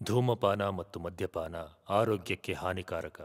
ಧೂಮಪಾನ ಮತ್ತು ಮದ್ಯಪಾನ ಆರೋಗ್ಯಕ್ಕೆ ಹಾನಿಕಾರಕ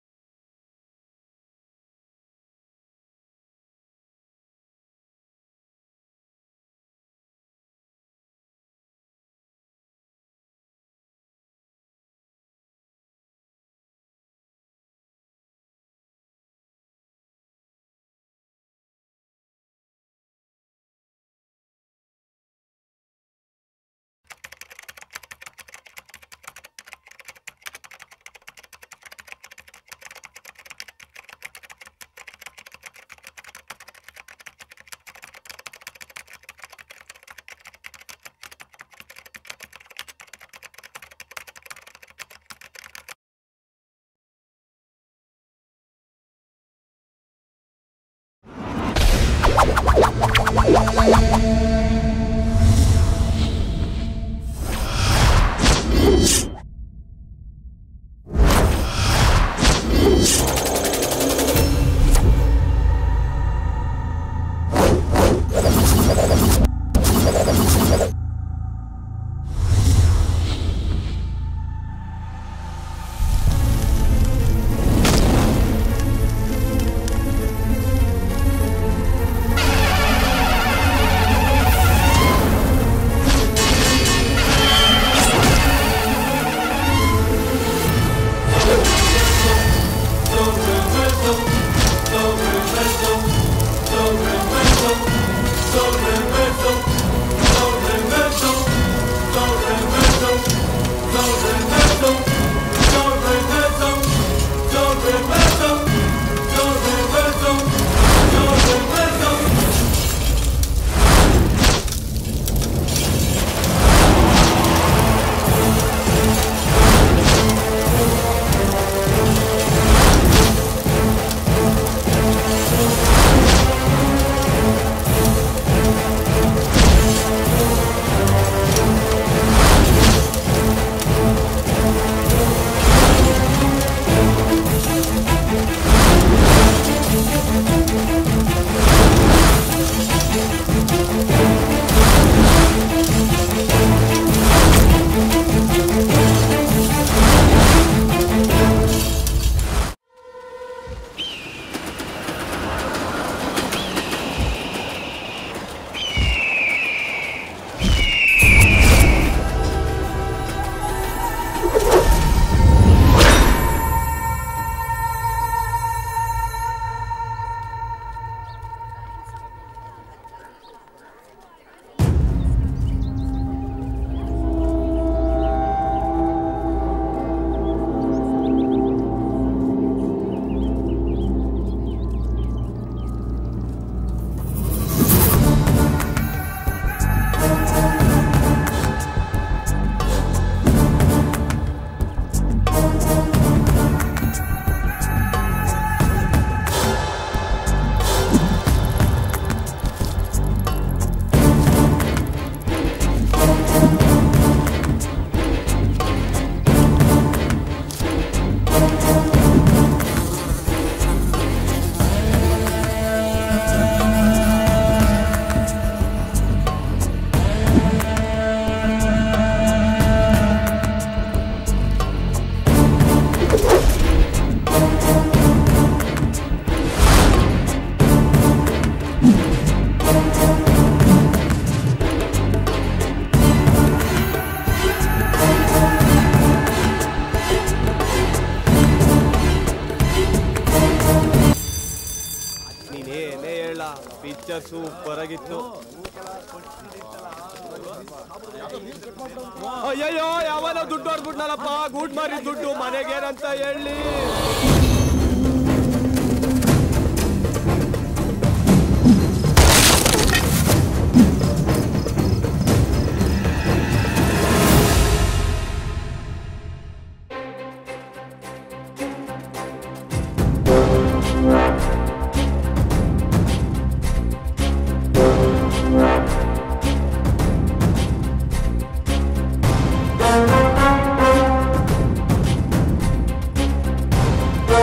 ನೀನೇನೇ ಹೇಳ ಪಿಕ್ಚರ್ ಸೂಪರ್ ಆಗಿತ್ತು ಅಯ್ಯಯ್ಯೋ ಯಾವನ ದುಡ್ಡು ಹೊಡ್ಬಿಟ್ನಲ್ಲಪ್ಪ ಗೂಡ್ ಮಾರಿ ದುಡ್ಡು ಮನೆಗೇನಂತ ಹೇಳಿ ಆ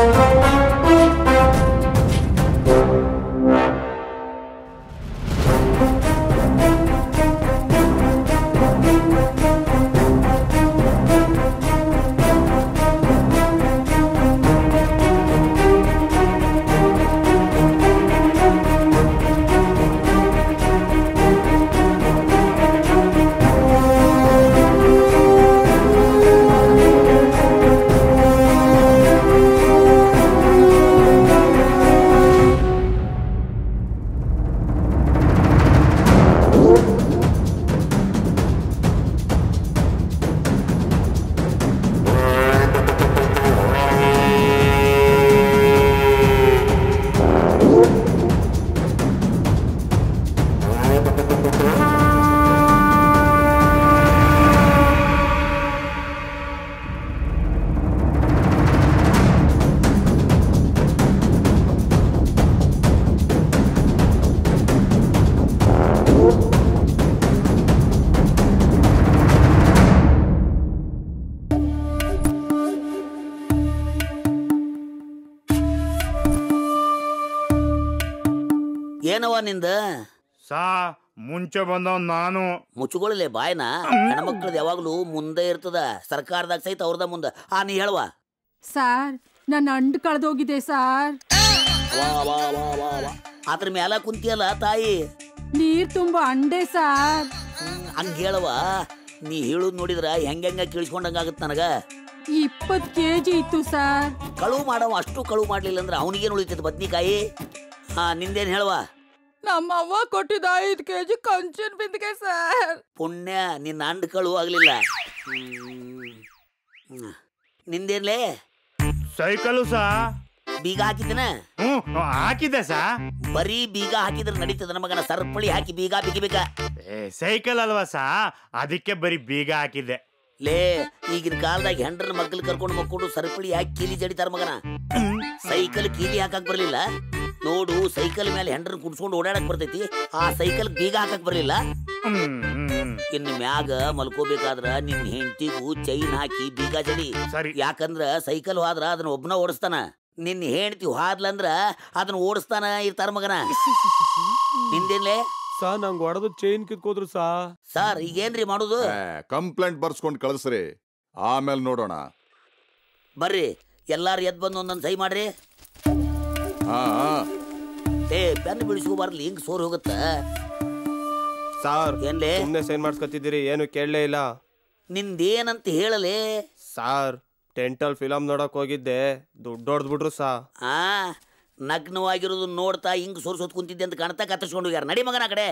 ಏನವ ನಿಂದ ಸಾ ಮುಂಚೆ ಬಂದವ್ ನಾನು ಮುಚ್ಚುಕೊಳ್ಳಲೆ ಬಾಯ್ನ ಹೆಣ್ಮಕ್ಳದ್ ಯಾವಾಗ್ಲೂ ಮುಂದೆ ಇರ್ತದ ಸರ್ಕಾರದಾಗ ಸಹಿತ ಅವ್ರದ ಮುಂದ ಆ ನೀ ಹೇಳುವ ಸಾರ್ ನನ್ನ ಅಂಡ್ ಕಳ್ದೋಗಿದೆ ಸಾರ್ ವಾ ವಾ ವಾ ವಾ ವಾ ಅದ್ರ ಮ್ಯಾಲ ಕುಂತಿಯಲ್ಲ ತಾಯಿ ನೀರ್ ತುಂಬ ಅಂಡೆ ಸಾರ್ ಹ್ಮ್, ಹಂಗ್ ಹೇಳವ ನೀ ಹೇಳುದ್ ನೋಡಿದ್ರ ಹೆಂಗ ಕೇಳಿಸ್ಕೊಂಡಂಗಾಗತ್ ನನಗ ಇಪ್ಪತ್ ಕೆಜಿ ಇತ್ತು ಸಾರ್ ಕಳುವು ಮಾಡವ ಅಷ್ಟು ಕಳುವು ಮಾಡ್ಲಿಲ್ಲ ಅಂದ್ರೆ ಅವನಿಗೇನು ಉಳಿತೈತೆ ಬದ್ನಿಕಾಯಿ ಹಾ ನಿಂದೇನ್ ಹೇಳುವ ನಮ್ಮ ಅವ್ವ ಕೊಟ್ಟಿದ್ದ ಐದ್ ಕೆಜಿ ಕಂಚನ್ ಬಿಂದಿಗೆ ಸರ್ ಪುಣ್ಯ ನಿನ್ನ ಅಂಡ್ ಕಳುವು ಆಗ್ಲಿಲ್ಲ ಹ್ಮ್. ಹ್ಮ್. ನಿಂದೇನ್ಲೇ ಸೈಕಲು ಸಾ ಬೀಗ ಹಾಕಿದ್ದನ ಹ್ಮ್ ಹಾಕಿದ್ದೆ ಸಾ ಬರೀ ಬೀಗ ಹಾಕಿದ್ರೆ ನಡೀತದ ಮಗನ ಸರ್ಪಳಿ ಹಾಕಿ ಬೀಗ ಬಿಗಿಬೇಕ ಏ ಸೈಕಲ್ ಅಲ್ವಾ ಸಾ ಅದಕ್ಕೆ ಬರೀ ಬೀಗ ಹಾಕಿದ್ದೆ ಲೇ ಈಗಿನ ಕಾಲದಾಗ ಹೆಂಡ್ರನ ಮಗ್ಳು ಕರ್ಕೊಂಡು ಮಕ್ಕೊಂಡು ಸರಪಳಿ ಹಾಕಿ ಕೀಲಿ ಜಡಿತಾರ ಮಗನ ಸೈಕಲ್ ಕೀಲಿ ಹಾಕಕ್ ಬರ್ಲಿಲ್ಲ ನೋಡು ಸೈಕಲ್ ಮೇಲೆ ಹೆಂಡ್ರನ್ ಕುಡ್ಸ್ಕೊಂಡು ಓಡಾಡಕ್ ಬರ್ತೈತಿ ಆ ಸೈಕಲ್ ಬೀಗ ಹಾಕಕ್ ಬರ್ಲಿಲ್ಲ ಹ್ಮ್, ಹ್ಮ್. ಇನ್ನು ಮ್ಯಾಗ ಮಲ್ಕೋಬೇಕಾದ್ರ ನಿನ್ ಹೆಂಡತಿಗೂ ಚೈನ್ ಹಾಕಿ ಬೀಗ ಜಡಿ ಸರಿ ಯಾಕಂದ್ರ ಸೈಕಲ್ ಹೋದ್ರ ಅದನ್ನ ಒಬ್ನ ಓಡಿಸ್ತಾನ ನಿನ್ ಹೆಂಡತಿ ಹೋದ್ಲಂದ್ರ ಅದನ್ನ ಓಡಿಸ್ತಾನ ಇರ್ತಾರ ಮಗನ ನಿಂದೇನ್ಲೇ ಸಾ ನಂಗ್ ಹೊಡೆದು ಚೈನ್ ಕಿತ್ಕೋದ್ರು ಸಾ ಸರ್ ಈಗೇನ್ರಿ ಮಾಡುದು ಕಂಪ್ಲೇಂಟ್ ಬರ್ಸ್ಕೊಂಡ್ ಕಳಿಸ್ರಿ ಆಮೇಲೆ ನೋಡೋಣ ಬರ್ರಿ ಎಲ್ಲಾರು ಎದ್ ಬಂದು ಒಂದೊಂದ್ ಸೈ ಮಾಡ್ರಿ ಹಾ ಹಾ. ಏ ಪೆನ್ ಬಿಡಿಸ್ಕೋಬಾರ್ಲಿ ಹಿಂಗ್ ಸೋರ್ ಹೋಗುತ್ತ ಸಾರ್ ಏನ್ಲೇ ಸುಮ್ನೆ ಸೈನ್ ಮಾಡ್ಸ್ಕೊತಿದ್ದೀರಿ ಏನು ಕೇಳಲೇ ಇಲ್ಲ ನಿಂದೇನಂತ ಹೇಳಲೇ ಸಾರ್ ಟೆಂಟಲ್ ಫಿಲಮ್ ನೋಡಕ್ ಹೋಗಿದ್ದೆ ದುಡ್ಡು ಹೊಡೆದ್ಬಿಟ್ರು ಸಾ ಆ ನಗ್ನವಾಗಿರೋದು ನೋಡ್ತಾ ಹಿಂಗ್ ಸೋರ್ಸೋದ್ ಕುಂತಿದ್ದೆ ಅಂತ ಕಾಣ್ತಾ ಕತ್ತರಿಸ್ಕೊಂಡು ಹೋಗ್ಯಾರ ನಡಿ ಮಗನ ಆ ಕಡೆ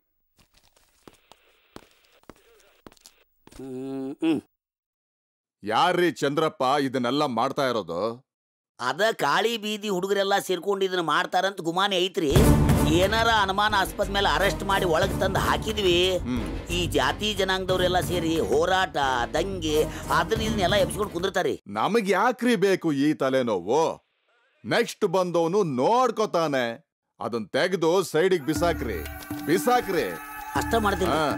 ಹ್ಮ್, ಹ್ಮ್. ಯಾರ್ರೀ ಚಂದ್ರಪ್ಪ ಇದನ್ನೆಲ್ಲ ಮಾಡ್ತಾ ಇರೋದು ಅದ ಕಾಳಿ ಬೀದಿ ಹುಡುಗರೆಲ್ಲ ಸೇರ್ಕೊಂಡು ಇದನ್ನ ಮಾಡ್ತಾರಂತ ಗುಮಾನಿ ಐತ್ರಿ ಏನಾರ ಅನುಮಾನ ಆಸ್ಪದ ಮೇಲೆ ಅರೆಸ್ಟ್ ಮಾಡಿ ಒಳಗ್ ತಂದು ಹಾಕಿದ್ವಿ ಹ್ಮ್ ಈ ಜಾತಿ ಜನಾಂಗದವರೆಲ್ಲ ಸೇರಿ ಹೋರಾಟ ದಂಗೆ ಅದನ್ನ ಇದನ್ನೆಲ್ಲ ಎಬ್ಸ್ಕೊಂಡು ಕುಂದಿರ್ತಾರೆ ನಮಗ್ ಯಾಕ್ರಿ ಬೇಕು ಈ ತಲೆನೋವು ನೆಕ್ಸ್ಟ್ ಬಂದವನು ನೋಡ್ಕೋತಾನೆ ಅದನ್ ತೆಗೆದು ಸೈಡಿಗೆ ಬಿಸಾಕ್ರಿ ಬಿಸಾಕ್ರಿ ಅಷ್ಟ ಮಾಡ್ತೀನಿ ಹಾ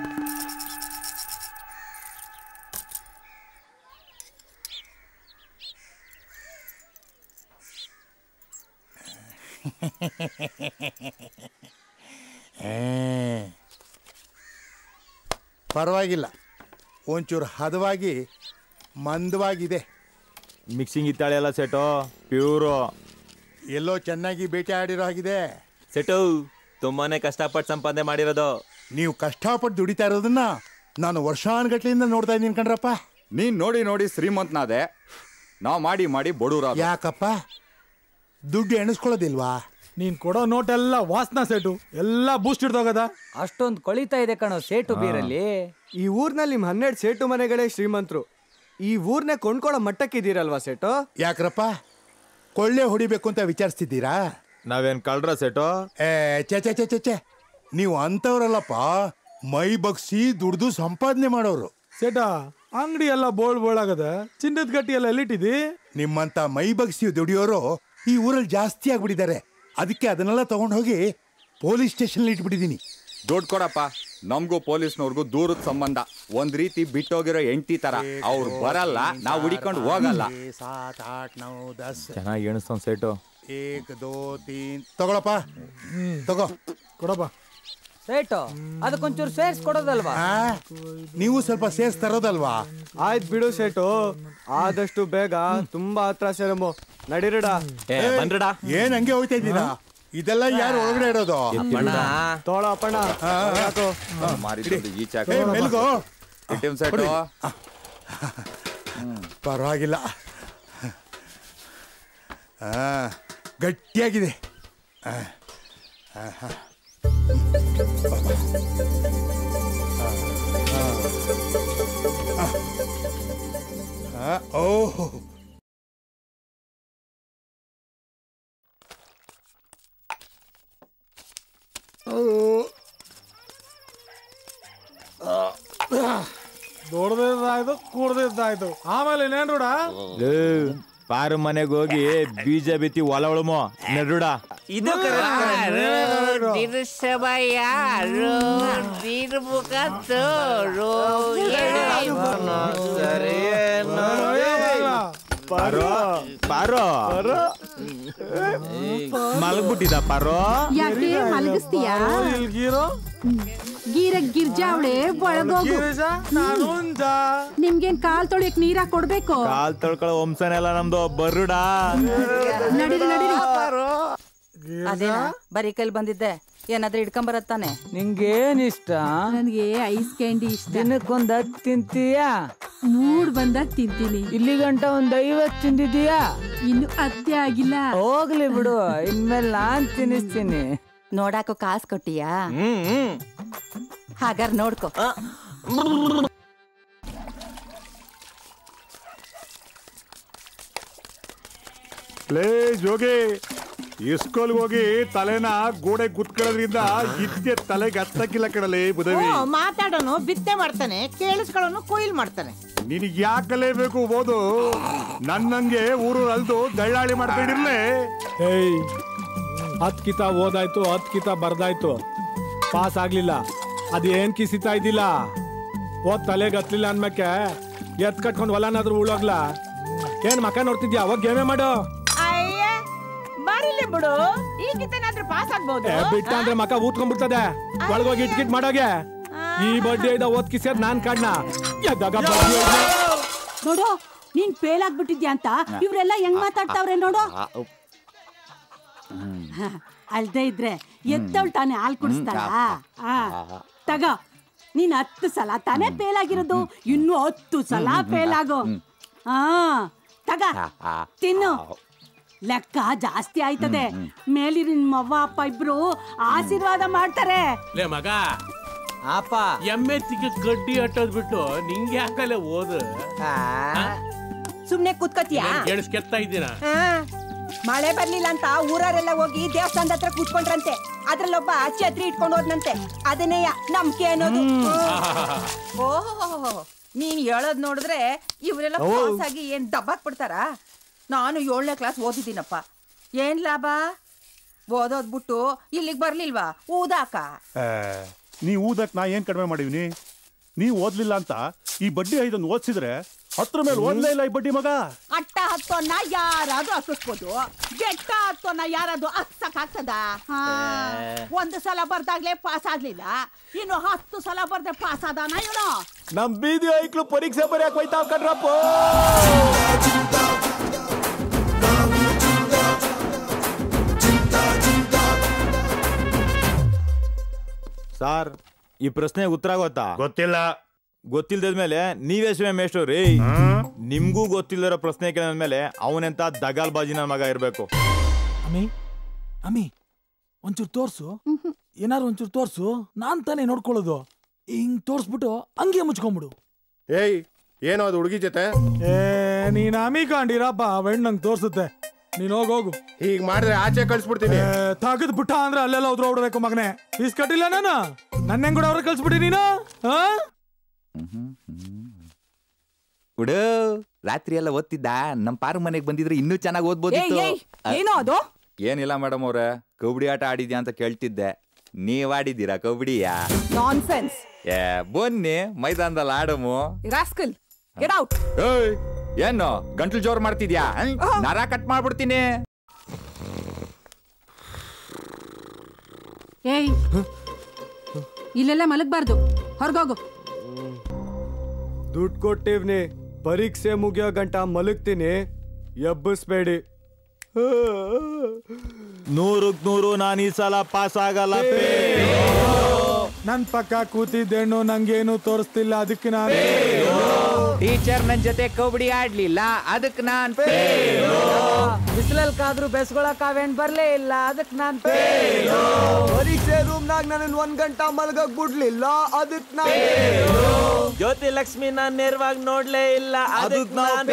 ಪರವಾಗಿಲ್ಲ ಒಂಚೂರು ಹದವಾಗಿ ಮಂದವಾಗಿದೆ ಮಿಕ್ಸಿಂಗ್ ಇತ್ತಾಳೆ ಎಲ್ಲ ಸೆಟು ಪ್ಯೂರು ಎಲ್ಲೋ ಚೆನ್ನಾಗಿ ಬೇಟೆ ಆಡಿರೋ ಹಾಗಿದೆ ಸೆಟು ತುಂಬಾನೇ ಕಷ್ಟಪಟ್ಟು ಸಂಪಾದನೆ ಮಾಡಿರೋದು ನೀವು ಕಷ್ಟಪಟ್ಟು ದುಡಿತಾ ಇರೋದನ್ನ ನಾನು ವರ್ಷಾನುಗಟ್ಲೆಯಿಂದ ನೋಡ್ತಾ ಇದ್ದೀನಿ ಕಣ್ರಪ್ಪ ನೀನ್ ನೋಡಿ ನೋಡಿ ಶ್ರೀಮಂತನಾದೆ ನಾವ್ ಮಾಡಿ ಮಾಡಿ ಬಡವ್ರ ಯಾಕಪ್ಪ ದುಡ್ಡು ಎಣಿಸ್ಕೊಳ್ಳೋದಿಲ್ವಾ ನೀನ್ ಕೊಡೋ ನೋಟ್ ಎಲ್ಲ ವಾಸನಾ ಸೆಟು ಎಲ್ಲ ಬೂಸ್ಟ್ ಹಿಡ್ದೋಗದ ಅಷ್ಟೊಂದು ಕೊಳಿತಾ ಇದೆ ಕಣೋ ಸೇಟು ಬೀರಲ್ಲಿ ಈ ಊರ್ನಲ್ಲಿ ನಿಮ್ ಹನ್ನೆರಡು ಸೇಟು ಮನೆಗಳೇ ಶ್ರೀಮಂತರು ಈ ಊರ್ನೇ ಕೊಂಡ್ಕೊಳ್ಳೋ ಮಟ್ಟಕ್ಕಿದ್ದೀರಲ್ವಾ ಸೇಟು ಯಾಕ್ರಪ್ಪ ಕೊಳ್ಳೆ ಹೊಡಿಬೇಕು ಅಂತ ವಿಚಾರಿಸ್ತಿದ್ದೀರಾ ನಾವೇನ್ ಕಳ್ರ ಸೆಟು ಏ ಚೆ ಚೆ ಚೆ ಚೆ ಚೆ ನೀವು ಅಂಥವ್ರಲ್ಲಪ್ಪ ಮೈ ಬಗ್ಸಿ ದುಡ್ದು ಸಂಪಾದನೆ ಮಾಡೋರು ಸೇಟ ಅಂಗಡಿ ಎಲ್ಲ ಬೋಳ್ ಬೋಳಾಗದ ಚಿನ್ನದ ಗಟ್ಟಿ ಎಲ್ಲ ಎಲ್ಲಿಟ್ಟಿದಿ ನಿಮ್ಮಂತ ಮೈ ಬಗ್ಸಿ ದುಡಿಯೋರು ಈ ಊರಲ್ಲಿ ಜಾಸ್ತಿ ಆಗ್ಬಿಟ್ಟಿದ್ದಾರೆ ಅದಕ್ಕೆ ಅದನ್ನೆಲ್ಲ ತಗೊಂಡು ಹೋಗಿ ಪೊಲೀಸ್ ಸ್ಟೇಷನ್ ಇಟ್ಬಿಟ್ಟಿದ್ದೀನಿ ದುಡ್ಡು ಕೊಡಪ್ಪ ನಮ್ಗೂ ಪೊಲೀಸ್ನವ್ರಿಗೂ ದೂರದ ಸಂಬಂಧ ಒಂದ್ ರೀತಿ ಬಿಟ್ಟೋಗಿರೋ ಎಂಟಿ ತರ ಅವ್ರು ಬರಲ್ಲ ನಾವ್ ಹುಡಿಕೊಂಡು ಹೋಗಲ್ಲ ಸಾತ್ ಆಟ್ ನೌ ದಸ್ ಚೆನ್ನಾಗಿ ಎಣಿಸ್ತೊಂದ್ ಸೆಟು ಏಕ್ ದೋ ತೀನ್ ತಗೊಳಪ್ಪ ತಗೋ ಕೊಡಪ್ಪ ಸೇಟು ಅದಕ್ಕೊಂಚೂರು ಸೇರ್ಸ್ ಕೊಡೋದಲ್ವಾ ಆ, ನೀವು ಸ್ವಲ್ಪ ಸೇರ್ಸ್ ತರೋದಲ್ವಾ ಆಯ್ತ್ ಬಿಡು ಸೇಟು ಆದಷ್ಟು ಬೇಗ ತುಂಬಾ ಹತ್ರ ಸೇರಮು ನಡಿರಡ ಏ ಬನ್ರಡ ಏನ್ ಹಂಗೆ ಹೋಗ್ತಾ ಇದ್ದೀರಾ ಇದೆಲ್ಲ ಯಾರು ಒಳಗಡೆ ಇರೋದು ತೋಳ ಅಪ್ಪಣ್ಣ ಯಾಕೋ ಮಾರಿದ್ದು ಈಚೆ ಏ, ಮೆಲ್ಗೋ ಸೆಟ್ ಪರವಾಗಿಲ್ಲ ಆ, ಗಟ್ಟಿಯಾಗಿದೆ ಆ, ಆ, ಆ. ಆ, ಆ. ಆ, ಓಹ್ ದೊಡ್ಡದಾಯ್ತು ಕೂಡ್ದಿದ್ದಾಯ್ತು ಆಮೇಲೆ ಇನ್ನೇನ್ ರೂಢ ಪಾರು ಮನೆಗೆ ಹೋಗಿ ಬೀಜ ಬಿತ್ತಿ ಹೊಲ ಉಳುಮೋ ನಡುಡ ಇದು ಪಾರು ಪಾರು ಮಲಗ್ಬಿಟ್ಟಿದ ಪಾರೋ ಯಾಕೆ ಮಲಗಿಸ್ತೀಯಾ ಇಲ್ಗಿರೋ ಗೀರ ಗಿರ್ಜಾವಳೆ ಒಳಗೋಗು ನಾನು ಒಂದ ನಿಮ್ಗೇನ್ ಕಾಲ್ ತೊಳಿಯಕ್ ನೀರ ಕೊಡ್ಬೇಕು ಕಾಲ್ ತೊಳ್ಕೊಳ್ಳೋ ವಂಶನೆಲ್ಲ ನಮ್ದು ಬರುಡಾ ನಡೀರಿ ನಡೀರಿ ಅದೇನಾ ಬರೀ ಕೈಲಿ ಬಂದಿದ್ದೆ ಏನಾದ್ರೂ ಇಟ್ಕೊಂಬರತ್ತಾನೆ ನಿಂಗೇನ್ ಇಷ್ಟ ನನ್ಗೆ ಐಸ್ ಕ್ಯಾಂಡಿ ಇಷ್ಟ ದಿನಕ್ಕೊಂದ್ ಹತ್ತು ತಿಂತೀಯಾ ಮೂಡ್ ಬಂದಾಗ ತಿಂತೀನಿ ಇಲ್ಲಿ ಗಂಟ ಒಂದ್ ಐವತ್ ತಿಂದಿದೀಯಾ ಇನ್ನು ಅತ್ತೆ ಆಗಿಲ್ಲ ಹೋಗ್ಲಿ ಬಿಡು ಇನ್ಮೇಲೆ ನಾನ್ ತಿನ್ನಿಸ್ತೀನಿ ನೋಡಾಕೋ ಕಾಸ್ ಕೊಟ್ಟಿಯಾ ಹಾಗಾರ್ ನೋಡ್ಕೋ ಲೇ ಜೋಗಿ ಇಸ್ಕೋಲ್ಗೆ ಹೋಗಿ ತಲೆನ ಗೋಡೆ ಗುತ್ಕೊಳ್ಳೋದ್ರಿಂದ ಇದ್ದೆ ತಲೆಗೆ ಹತ್ತಕ್ಕಿಲ್ಲ ಕಣಲೆ ಬುದವಿ ಮಾತಾಡೋನು ಬಿತ್ತೆ ಮಾಡ್ತಾನೆ ಕೇಳಿಸ್ಕೊಳ್ಳೋನು ಕೊಯ್ಲ್ ಮಾಡ್ತಾನೆ ನಿನಗೆ ಯಾಕಲೇ ಬೇಕು ಓದು ನನ್ನಂಗೆ ಊರು ಅಲ್ದು ದಳ್ಳಾಳಿ ಮಾಡ್ಕೊಂಡಿರ್ಲೇ ಏಯ್ ಹತ್ ಕಿತ ಓದಾಯ್ತು ಹತ್ ಕಿತ ಬರ್ದಾಯ್ತು ಪಾಸ್ ಆಗ್ಲಿಲ್ಲ ಅದೇನ್ ಕಿಸಿತಾ ಇದ್ದಿಲ್ಲ ಓದ್ ತಲೆಗೆ ಹತ್ಲಿಲ್ಲ ಅನ್ಮಕ್ಕೆ ಎತ್ ಕಟ್ಕೊಂಡ್ ಹೊಲನಾದ್ರೂ ಉಳೋಗ್ಲ ಏನ್ ಮಕ ನೋಡ್ತಿದ್ಯಾ ಅವಾಗ ಗೇಮೆ ಮಾಡು ಅಯ್ಯ ಬರಿಲಿ ಬಿಡು ಈಗಿತ್ತೇನಾದ್ರೂ ಪಾಸ್ ಆಗ್ಬೋದು ಏ, ಬಿಟ್ಟ ಅಂದ್ರೆ ಮಕ ಊದ್ಕೊಂಡ್ಬಿಡ್ತದೆ ಒಳಗೋಗಿ ಇಟ್ಕಿಟ್ ಮಾಡೋಗೆ ಈ ಬಡ್ಡಿ ಐದ ಓದ್ ಕಿಸ್ಯದ್ ನಾನ್ ಕಾಡ್ನ ಎದ್ದಾಗ ಬಡ್ಡಿ ಐದ. ನೋಡು ನೀನ್ ಫೇಲ್ ಆಗ್ಬಿಟ್ಟಿದ್ಯಾ ಅಂತ ಇವ್ರೆಲ್ಲ ಹೆಂಗ್ ಮಾತಾಡ್ತಾವ್ರೆ ನೋಡು ಹ, ಅಲ್ದೇ ಇದ್ರೆ ಎದ್ದವಳು ತಾನೇ ಹಾಲ್ ಕುಡಿಸ್ತಾಳ ಆ, ತಗೋ ನೀನ್ ಹತ್ತು ಸಲ ತಾನೇ ಫೇಲ್ ಆಗಿರೋದು ಇನ್ನು ಹತ್ತು ಸಲ ಫೇಲ್ ಆಗೋ ಹಾ ತಗ ತಿನ್ನು ಲೆಕ್ಕ ಜಾಸ್ತಿ ಆಯ್ತದೆ ಮೇಲಿನ ನಿಮ್ಮವ್ವ ಅಪ್ಪ ಇಬ್ರು ಆಶೀರ್ವಾದ ಮಾಡ್ತಾರೆ ಲೇ ಮಗ ಅಪ್ಪ ಎಮ್ಮೆ ತಿಕ್ಕ ಗಡ್ಡಿ ಅಟ್ಟೋದ್ ಬಿಟ್ಟು ನಿಂಗೆ ಯಾಕಲೆ ಓದು ಸುಮ್ನೆ ಕೂತ್ಕೋತಿಯಾ ಕೇಳಿಸ್ಕೆತ್ತಾ ಇದ್ದೀನ ಆ, ಮಳೆ ಬರ್ಲಿಲ್ಲ ಅಂತ ಊರವರೆಲ್ಲ ಹೋಗಿ ದೇವಸ್ಥಾನದ ಹತ್ರ ಕೂತ್ಕೊಂಡ್ರಂತೆ ಅದ್ರಲ್ಲೊಬ್ಬ ಛತ್ರಿ ಇಟ್ಕೊಂಡು ಹೋದ್ನಂತೆ ಅದನ್ನೇ ನಂಬಿಕೆ ಅನ್ನೋದು ಓಹೋ ನೀನ್ ಹೇಳೋದ್ ನೋಡಿದ್ರೆ ಇವರೆಲ್ಲ ಓ. ಪಾಸ್ ಆಗಿ ಏನ್ ದಬ್ಬಾಕ್ ಬಿಡ್ತಾರ ನಾನು ಏಳನೇ ಕ್ಲಾಸ್ ಓದಿದ್ದೀನಪ್ಪ ಏನ್ ಲಾಭ ಓದೋದ್ ಬಿಟ್ಟು ಇಲ್ಲಿಗ್ ಬರ್ಲಿಲ್ವಾ ಊದಾಕ ನೀ ಊದಕ್ ನಾ ಏನ್ ಕಡಿಮೆ ಮಾಡಿವ್ನಿ ನೀ ಓದ್ಲಿಲ್ಲ ಅಂತ ಈ ಬಡ್ಡಿ ಐದನ್ನು ಓದ್ಸಿದ್ರೆ ಹತ್ರ ಮೇಲೆ ಓದ್ಲೇ ಇಲ್ಲ ಈ ಬಡ್ಡಿ ಮಗ ಅಟ್ಟ ಹತ್ತೋನ್ನ ಯಾರಾದ್ರೂ ಹತ್ತಿಸ್ಬೋದು ಬೆಟ್ಟ ಹತ್ತೋನ್ನ ಯಾರಾದ್ರೂ ಹತ್ಸಕ್ ಆಗ್ತದ ಹಾ ಒಂದು ಸಲ ಬರ್ದಾಗ್ಲೇ ಪಾಸ್ ಆಗ್ಲಿಲ್ಲ ಇನ್ನು ಹತ್ತು ಸಲ ಬರ್ದೆ ಪಾಸ್ ಆದಾನ ಇವನು ನಮ್ ಬೀದಿ ಐಕ್ಳು ಪರೀಕ್ಷೆ ಬರೆಯಕ್ ಹೋಯ್ತಾವ್ ಕಣ್ರಪ್ಪ ಸಾರ್ ಈ ಪ್ರಶ್ನೆ ಉತ್ತರ ಗೊತ್ತಾ ಗೊತ್ತಿಲ್ಲ ಗೊತ್ತಿಲ್ದ್ಮೇಲೆ ನೀವೇ ಶಿವ ಮೇಷ್ಟ್ರು ರೀ ನಿಮ್ಗೂ ಗೊತ್ತಿಲ್ಲದಿರೋ ಪ್ರಶ್ನೆ ಕೇಳಿದ್ಮೇಲೆ ಅವನೆಂತ ದಗಾಲ್ ಬಾಜಿ ನನ್ನ ಮಗ ಇರ್ಬೇಕು ಅಮ್ಮಿ ಅಮ್ಮಿ ಒಂಚೂರು ತೋರ್ಸು ಏನಾರು ಒಂಚೂರು ತೋರ್ಸು ನಾನ್ ತಾನೇ ನೋಡ್ಕೊಳ್ಳೋದು ಹಿಂಗ್ ತೋರ್ಸ್ಬಿಟ್ಟು ಹಂಗೆ ಮುಚ್ಕೊಂಬಿಡು ಏಯ್ ಏನೋ ಅದು ಹುಡುಗಿ ಜೊತೆ ಏ ನೀನ್ ಅಮಿ ಕಾಂಡಿರಪ್ಪ ಬೆಣ್ಣ್ ನಂಗೆ ತೋರ್ಸುತ್ತೆ ನೀನ್ ಹೋಗ್ ಹೋಗು ಹೀಗ್ ಮಾಡಿದ್ರೆ ಆಚೆ ಕಳ್ಸ್ಬಿಡ್ತೀನಿ ತಾಗದ್ ಬಿಟ್ಟ ಅಂದ್ರೆ ಅಲ್ಲೆಲ್ಲ ಉದ್ರ ಹೊಡ್ಬೇಕು ಮಗನೇ ಫೀಸ್ ಕಟ್ಟಿಲ್ಲ ನಾನು ನನ್ನ ಹೆಂಗ್ ಕೂಡ ಅವ್ರ ಕಳ್ಸ್ಬಿಡಿ ನೀನು ಹಾ ಹುಡು ರಾತ್ರಿ ಎಲ್ಲ ಓದ್ತಿದ್ದ ನಮ್ ಪಾರು ಮನೆಗ್ ಬಂದಿದ್ರೆ ಇನ್ನೂ ಚೆನ್ನಾಗಿ ಓದ್ಬೋದಿತ್ತು ಏಯ್, ಏಯ್, ಏನೋ ಅದು? ಏನಿಲ್ಲ ಮೇಡಮ್ ಅವ್ರೆ ಕಬಡ್ಡಿ ಆಟ ಆಡಿದ್ಯಾ ಅಂತ ಕೇಳ್ತಿದ್ದೆ ನೀವ್ ಆಡಿದ್ದೀರಾ ಕಬಡ್ಡಿಯಾ ನಾನ್ ಸೆನ್ಸ್ ಏ ಬನ್ನಿ ಮೈದಾನದಲ್ಲಿ ಆಡಮು ರಾಸ್ಕಲ್ ಗೆಟ್ ಔಟ್ ಏಯ್ ಏನು ಗಂಟ್ಲು ಜೋರ್ ಮಾಡ್ತಿದ್ಯಾ ಹ್ಮ್? ನರ ಕಟ್ ಮಾಡ್ಬಿಡ್ತೀನಿ ಏಯ್ ಇಲ್ಲೆಲ್ಲ ಮಲಗಬಾರ್ದು ಹೊರಗೋಗು ದುಡ್ಡು ಕೊಟ್ಟಿವ್ನಿ ಪರೀಕ್ಷೆ ಮುಗಿಯೋ ಗಂಟ ಮಲಗ್ತೀನಿ ಎಬ್ಬಿಸ್ಬೇಡಿ ನೂರಕ್ ನೂರು ನಾನು ಈ ಸಲ ಪಾಸ್ ಆಗಲ್ಲ ನನ್ ಪಕ್ಕ ಕೂತಿದ್ದೇನು ನಂಗೇನು ತೋರಿಸ್ತಿಲ್ಲ ಅದಕ್ಕೆ ನಾನು ಟೀಚರ್ ನನ್ ಜೊತೆ ಕಬಡ್ಡಿ ಆಡ್ಲಿಲ್ಲ ಅದಕ್ ನಾನ್ ಬಿಸಿಲಲ್ಲಿ ಕಾದ್ರು ಬೆಸ್ಕೊಳಕ್ ಅವೇನ್ ಬರ್ಲೇ ಇಲ್ಲ ಅದಕ್ ನಾನ್ ಪರೀಕ್ಷೆ ರೂಮ್ನಾಗ ನನ್ನ ಒಂದ್ ಗಂಟ ಮಲ್ಗಕ್ ಬಿಡ್ಲಿಲ್ಲ ಅದಕ್ ನಾ ಜ್ಯೋತಿ ಲಕ್ಷ್ಮಿ ನಾನ್ ನೇರವಾಗಿ ನೋಡ್ಲೇ ಇಲ್ಲ ಅದಕ್ ನಾನ್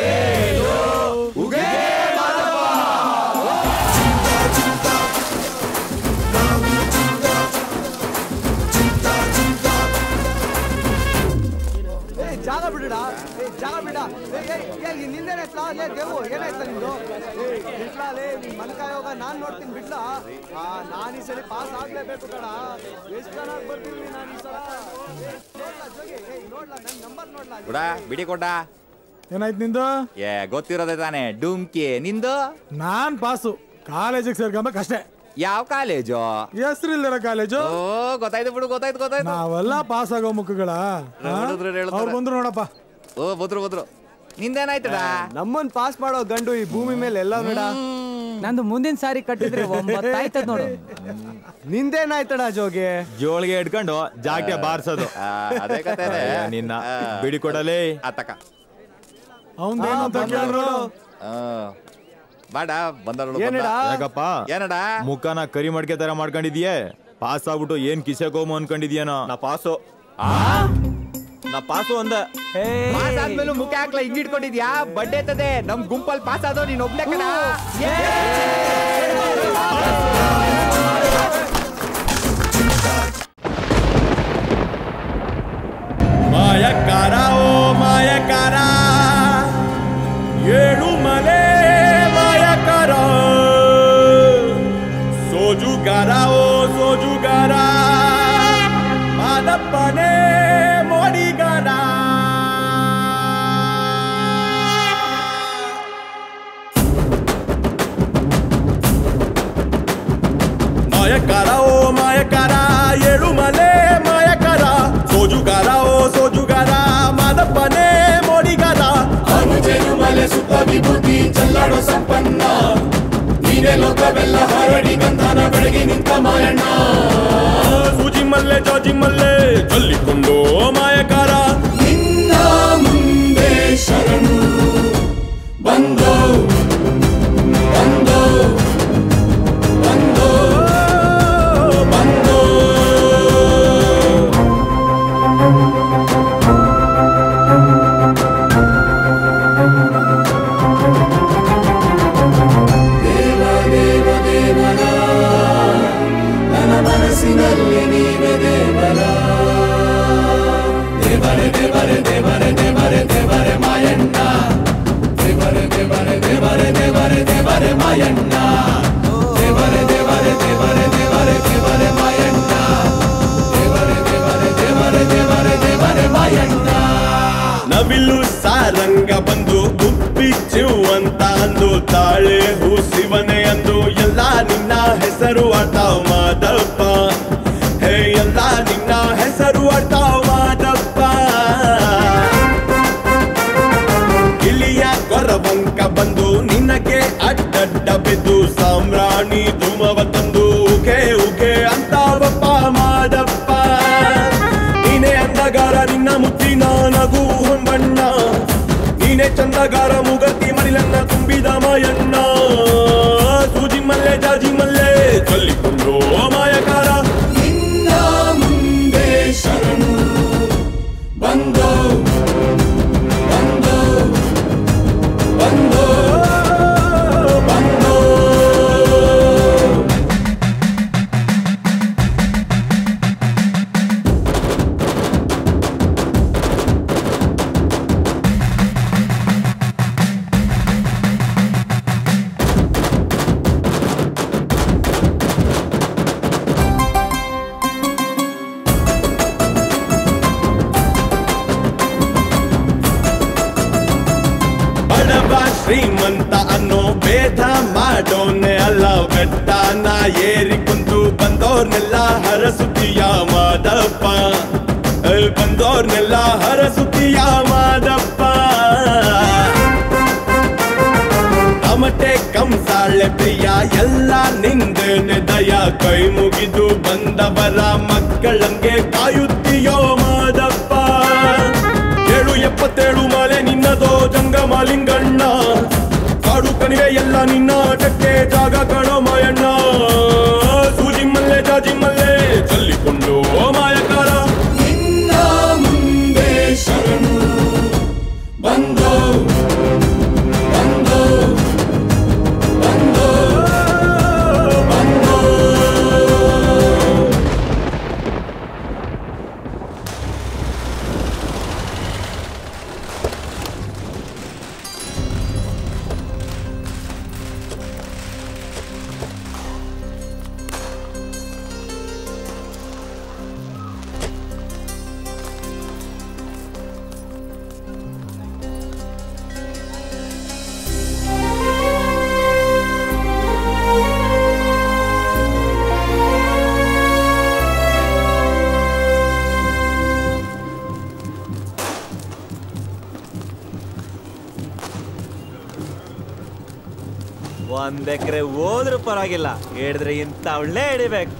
ಏ ಜಾಗ ಬಿಡಡ ಏ ಜಾಗ ಬಿಡ ಏ ಏ ಏ ನಿಂದೇನೆ ಎತ್ಲಾ ಲೇ ದೇವು ಏನಾಯ್ತ ನಿಂದು ಏ ಬಿಡ್ಲಾ ಲೇ ನಿನ್ ಮಲ್ಕಾಯೋಗ ನಾನ್ ನೋಡ್ತೀನಿ ಬಿಡ್ಲಾ ಆ ನಾನ್ ಈ ಸಲ ಪಾಸ್ ಆಗ್ಲೇಬೇಕು ಕಣ ಎಷ್ಟ್ ಚೆನ್ನಾಗಿ ಬರ್ತೀನಿ ನಾನು ಈ ಸಲ ಏ, ನೋಡ್ಲಾ ಜೋಗಿ ಏ ನೋಡ್ಲಾ ನನ್ ನಂಬರ್ ನೋಡ್ಲಾ ಬಿಡ ಬಿಡಿ ಕೊಟ್ಟ ಏನಾಯ್ತು ನಿಂದು ಏ ಗೊತ್ತಿರೋದೇ ತಾನೆ ಡುಮ್ಕಿ ನಿಂದು ನಾನ್ ಪಾಸು ಕಾಲೇಜಿಗೆ ಸೇರ್ಕೊಂಬೇಕು ಅಷ್ಟೇ ಯಾವ ಕಾಲೇಜು ಹೆಸರಿಲ್ಲರ ಕಾಲೇಜು ಓ ಗೊತ್ತಾಯ್ತು ಬಿಡು ಗೊತ್ತಾಯ್ತು ಗೊತ್ತಾಯ್ತು ನಾವೆಲ್ಲ ಪಾಸ್ ಆಗೋ ಮುಖಗಳ ನೋಡಿದ್ರೆ ಹೇಳ್ತಾರೆ. ಅವ್ರು ಬಂದ್ರು ನೋಡಪ್ಪ ಓ ಬದ್ರು ಬದ್ರು ನಿಂದೇನಾಯ್ತಡ ನಮ್ಮನ್ ಪಾಸ್ ಮಾಡೋ ಗಂಡು ಈ ಭೂಮಿ ಮೇಲೆ ಎಲ್ಲ ನೋಡ ನಂದು ಮುಂದಿನ ಸಾರಿ ಕಟ್ಟಿದ್ರೆ ಒಂಬತ್ತಾಯ್ತದ ನೋಡು ನಿಂದೇನಾಯ್ತಡ ಜೋಗಿ ಜೋಳಿಗೆ ಇಟ್ಕೊಂಡು ಜಾಗಟೆ ಬಾರ್ಸೋದು ಅದೇ ಕಥೆನೇ. ಅಯ್ಯ, ನಿನ್ನ ಬಿಡಿ ಕೊಡಲೇ ಅತ್ತಕ ಅವಂದೇನು ಅಂತ ಕೇಳ್ರು ಬಾಡ ಬಂದವಳು ಏನಡ? ಯಾಕಪ್ಪ ಏನಡ ಮುಖನ ಕರಿ ಮಡ್ಕೆ ತರ ಮಾಡ್ಕೊಂಡಿದ್ಯೆ ಪಾಸ್ ಆಗ್ಬಿಟ್ಟು ಏನ್ ಕಿಸೆಗೋಮು ಅನ್ಕೊಂಡಿದ್ಯೇನೋ ನಾ ಪಾಸು ನಾ ಪಾಸು ಅಂದ ಪಾಸ್ ಆದ್ಮೇಲೂ ಮುಖ ಹಾಕ್ಲ ಹಿಂಗ್ ಇಟ್ಕೊಂಡಿದ್ಯಾ ಬಡ್ಡೆ ತದೆ ನಮ್ ಗುಂಪಲ್ ಪಾಸ್ ಆದೋ ನೀನ್ ಒಬ್ಳೆ ಕಣ ಮಾಯಕಾರ ಓ ಮಾಯಕಾರ ಏಳು ಮಲೆ ಮಾಯಕಾರ ಸೋಜುಗಾರ ಓ ಸೋಜುಗಾರ ಮಾದಪ್ಪನೇ ಮೋಡಿಗಾರ ಮಾಯಕಾರ ಓ ಮಾಯಕಾರ ಏಳು ಮಲೆ ಮಾಯಕಾರ ಸೋಜುಗಾರ ಓ ಸೋಜುಗಾರ ಮಾದಪ್ಪನೇ ಮೋಡಿಗಾರ ಅನುಜೇನು ಮಲೆ ಸುತ್ತ ವಿಭೂತಿ ಚೆಲ್ಲಾಡೋ ಸಂಪನ್ನ ನೀನೇ ಲೋಕವೆಲ್ಲ ಹರಡಿ ಗಂಧನ ಬೆಳಗಿ ನಿಂತ ಮಾಯಣ್ಣ ಸೂಜಿ ಮಲ್ಲೆ ಜಾಜಿ ಮಲ್ಲೆ ಚೊಲ್ಲಿಕೊಂಡು ಮಾಯಕಾರ ನಿನ್ನ ಮುಂದೆ ಶರಣು ಬಂದೋ ಬಂದೋ ಬಂದೋ ಬಂದೋ ದೇವ ದೇವ ದೇವರ ನನ್ನ ಮನಸ್ಸಿನಲ್ಲಿ ನೀವೇ ದೇವರ ದೇವರೇ ದೇವರೇ ದೇವರೇ ದೇವರೇ ದೇವರೇ ಮಾಯಣ್ಣ ದೇವರೇ ದೇವರೇ ದೇವರೇ ದೇವರೇ ದೇವರೇ ಮಾಯಣ್ಣ ದೇವರೇ ದೇವರೇ ದೇವರೇ ದೇವರೇ ದೇವರೇ ಮಾಯಣ್ಣ ದೇವರೇ ದೇವರೇ ದೇವರೇ ದೇವರೇ ದೇವರೇ ಮಾಯಣ್ಣ ನವಿಲು ಸಾರಂಗ ಬಂದು ಗುಪ್ಪಿಚ್ಚು ಅಂತ ಅಂದು ತಾಳೆ ಹೂ ಶಿವನೇ ಅಂದು ಎಲ್ಲ ನಿನ್ನ ಹೆಸರು ಆಡ್ತಾವ್ ಮಾದಪ್ಪ ಹೇ ಎಲ್ಲ ನಿನ್ನ ಹೆಸರು ಆಡ್ತಾವ್ ಮಾದಪ್ಪ ಇಲಿಯ ಕೊರವಂಕ ಬಂದು ನಿನಗೆ ಅಡ್ಡಡ್ಡ ಬಿದ್ದು ಸಾಮ್ರಾಣಿ ಧೂಮವ ತಂದು ಉಗೆ ಉಗೆ ಅಂತಾವಪ್ಪ ಮಾದಪ್ಪ ನೀನೇ ಅಂದಗಾರ ನಿನ್ನ ಮುತ್ತಿನ ನಗು ಹೊಂಬಣ್ಣ ನೀನೇ ಚಂದಗಾರ ಮುಗತಿ ಮಡಿಲನ್ನ ತುಂಬಿದ ಮಾಯಣ್ಣ ಸೂಜಿ ಮಲ್ಲೆ ಜಾಜಿ ಮಲ್ಲೆ ಚೊಲ್ಲಿಕೊಂಡು ಮಾಯಕಾರ ನಿನ್ನ ಮುಂದೆ ಶರಣು ಬಂದೋ ಬಂದೋ ಬಂದೋ ಬಂದೋ ಬಡವ ಶ್ರೀಮಂತ ಅನ್ನೋ ಭೇದ ಮಾಡೋನೆ ಅಲ್ಲ ಬೆಟ್ಟನ ಏರಿ ಕುಂತು ಬಂದೋರ್ನೆಲ್ಲ ಹರಸುತ್ತೀಯ ಮಾದಪ್ಪ ಏ, ಬಂದೋರ್ನೆಲ್ಲ ಹರಸುತ್ತೀಯ ಮಾದಪ್ಪ ತಮಟೆ ಕಂಸಾಳೆ ಪ್ರಿಯ ಎಲ್ಲ ನಿಂದೇನೆ ದಯ ಕೈ ಮುಗಿದು ಬಂದವರ ಮಕ್ಕಳಂಗೆ ಕಾಯುತ್ತೀಯೋ ಮಾದಪ್ಪ ಏಳು ಎಪ್ಪತ್ತೇಳು ಮಾಲೆ ನಿನ್ನದೋ ಜಂಗಮಲಿಂಗಣ್ಣ ಕಾಡು ಕಣಿವೆ ಎಲ್ಲ ನಿನ್ನ ಆಟಕ್ಕೆ ಜಾಗ ಕಾಣೋ ಮಾಯಣ್ಣ ಸೂಜಿ ಮಲ್ಲೆ ಜಾಜಿ ಮಲ್ಲೆ ಚಲ್ಲಿಕೊಂಡು ಓ ಮಾಯಕಾರ ನಿನ್ನ ಮುಂದೆ ಶರಣು ಬಂದೋ ಬಂದೋ ಬಂದೋ ಬಂದೋ ಒಂದ್ ಎಕರೆ ಹೋದ್ರೂ ಪರವಾಗಿಲ್ಲ ಹಿಡಿದ್ರೆ ಇಂಥ ಒಳ್ಳೆ ಹಿಡಿಬೇಕು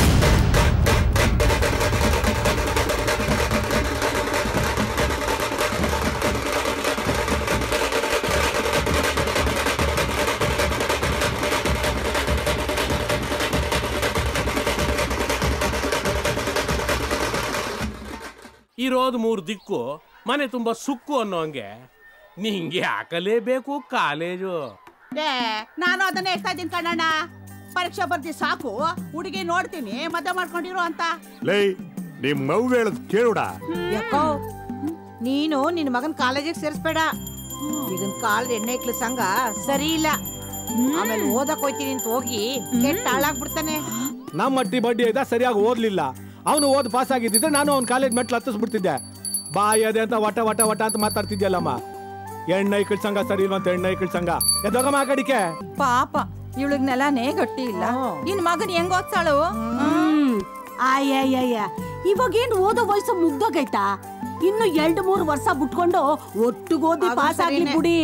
ಇರೋದು ಮೂರು ದಿಕ್ಕು ಮನೆ ತುಂಬಾ ಸುಕ್ಕು ಅನ್ನೋ ಹಂಗೆ ನಿಂಗೆ ಹಾಕಲೇಬೇಕು ಕಾಲೇಜು ಏ ನಾನು ಅದನ್ನ ಹೇಳ್ತಾ ಇದ್ದೀನಿ ಕಣ್ಣಣ್ಣ ಪರೀಕ್ಷೆ ಬರ್ದಿ ಸಾಕು ಹುಡುಗಿ ನೋಡ್ತೀನಿ ಮದುವೆ ಮಾಡ್ಕೊಂಡಿರು ಅಂತ ಲೇ ನಿಮ್ ಮಗು ಹೇಳದ್ ಕೇಳುಡ ಯಾಕೋ ನೀನು ನಿನ್ನ ಮಗನ್ ಕಾಲೇಜಿಗೆ ಸೇರಿಸ್ಬೇಡ ಈಗಿನ ಕಾಲದ ಹೆಣ್ಣೈಕ್ಳ ಸಂಘ ಸರಿ ಇಲ್ಲ ಆಮೇಲೆ ಓದಕ್ ಹೋಯ್ತೀನಿ ಅಂತ ಹೋಗಿ ಕೆಟ್ಟ ಹಾಳಾಗ್ಬಿಡ್ತಾನೆ ನಮ್ಮ ಮಟ್ಟಿ ಬಡ್ಡಿ ಇದ್ದ ಸರಿಯಾಗಿ ಓದ್ಲಿಲ್ಲ ಅವನು ಓದ್ ಪಾಸ್ ಆಗಿದ್ದಿದ್ರೆ ನಾನು ಅವ್ನ ಕಾಲೇಜ್ ಮೆಟ್ಲು ಹತ್ತಿಸ್ಬಿಡ್ತಿದ್ದೆ ಬಾಯಿ ಅದೇ ಅಂತ ವಟ ವಟ ವಟ ಅಂತ ಮಾತಾಡ್ತಿದ್ಯಲ್ಲಮ್ಮ ಹೆಣ್ಣೈಕಳ ಸಂಘ ಸರಿ ಇಲ್ವಂತ ಹೆಣ್ಣೈಕಳ ಸಂಘ ಎದೋಗಮ್ಮ ಆ ಕಡಿಕೆ ಪಾಪ ಇವಳಿಗೆ ನೆಲನೇ ಗಟ್ಟಿ ಇಲ್ಲ ಇನ್ ಮಗನ್ ಹೆಂಗ್ ಓದ್ಸಾಳು ಹ್ಮ್ ಅಯ್ಯಯ್ಯಯ್ಯ ಇವಾಗೇನ್ ಓದೋ ವಯಸ್ಸು ಮುಗ್ದೋಗೈತಾ ಇನ್ನು ಎರಡು ಮೂರು ವರ್ಷ ಬಿಟ್ಕೊಂಡು ಒಟ್ಟಿಗೋದಿ ಅದು ಪಾಸ್ ಆಗ್ಲಿ ಸರಿನೇ. ಬಿಡಿ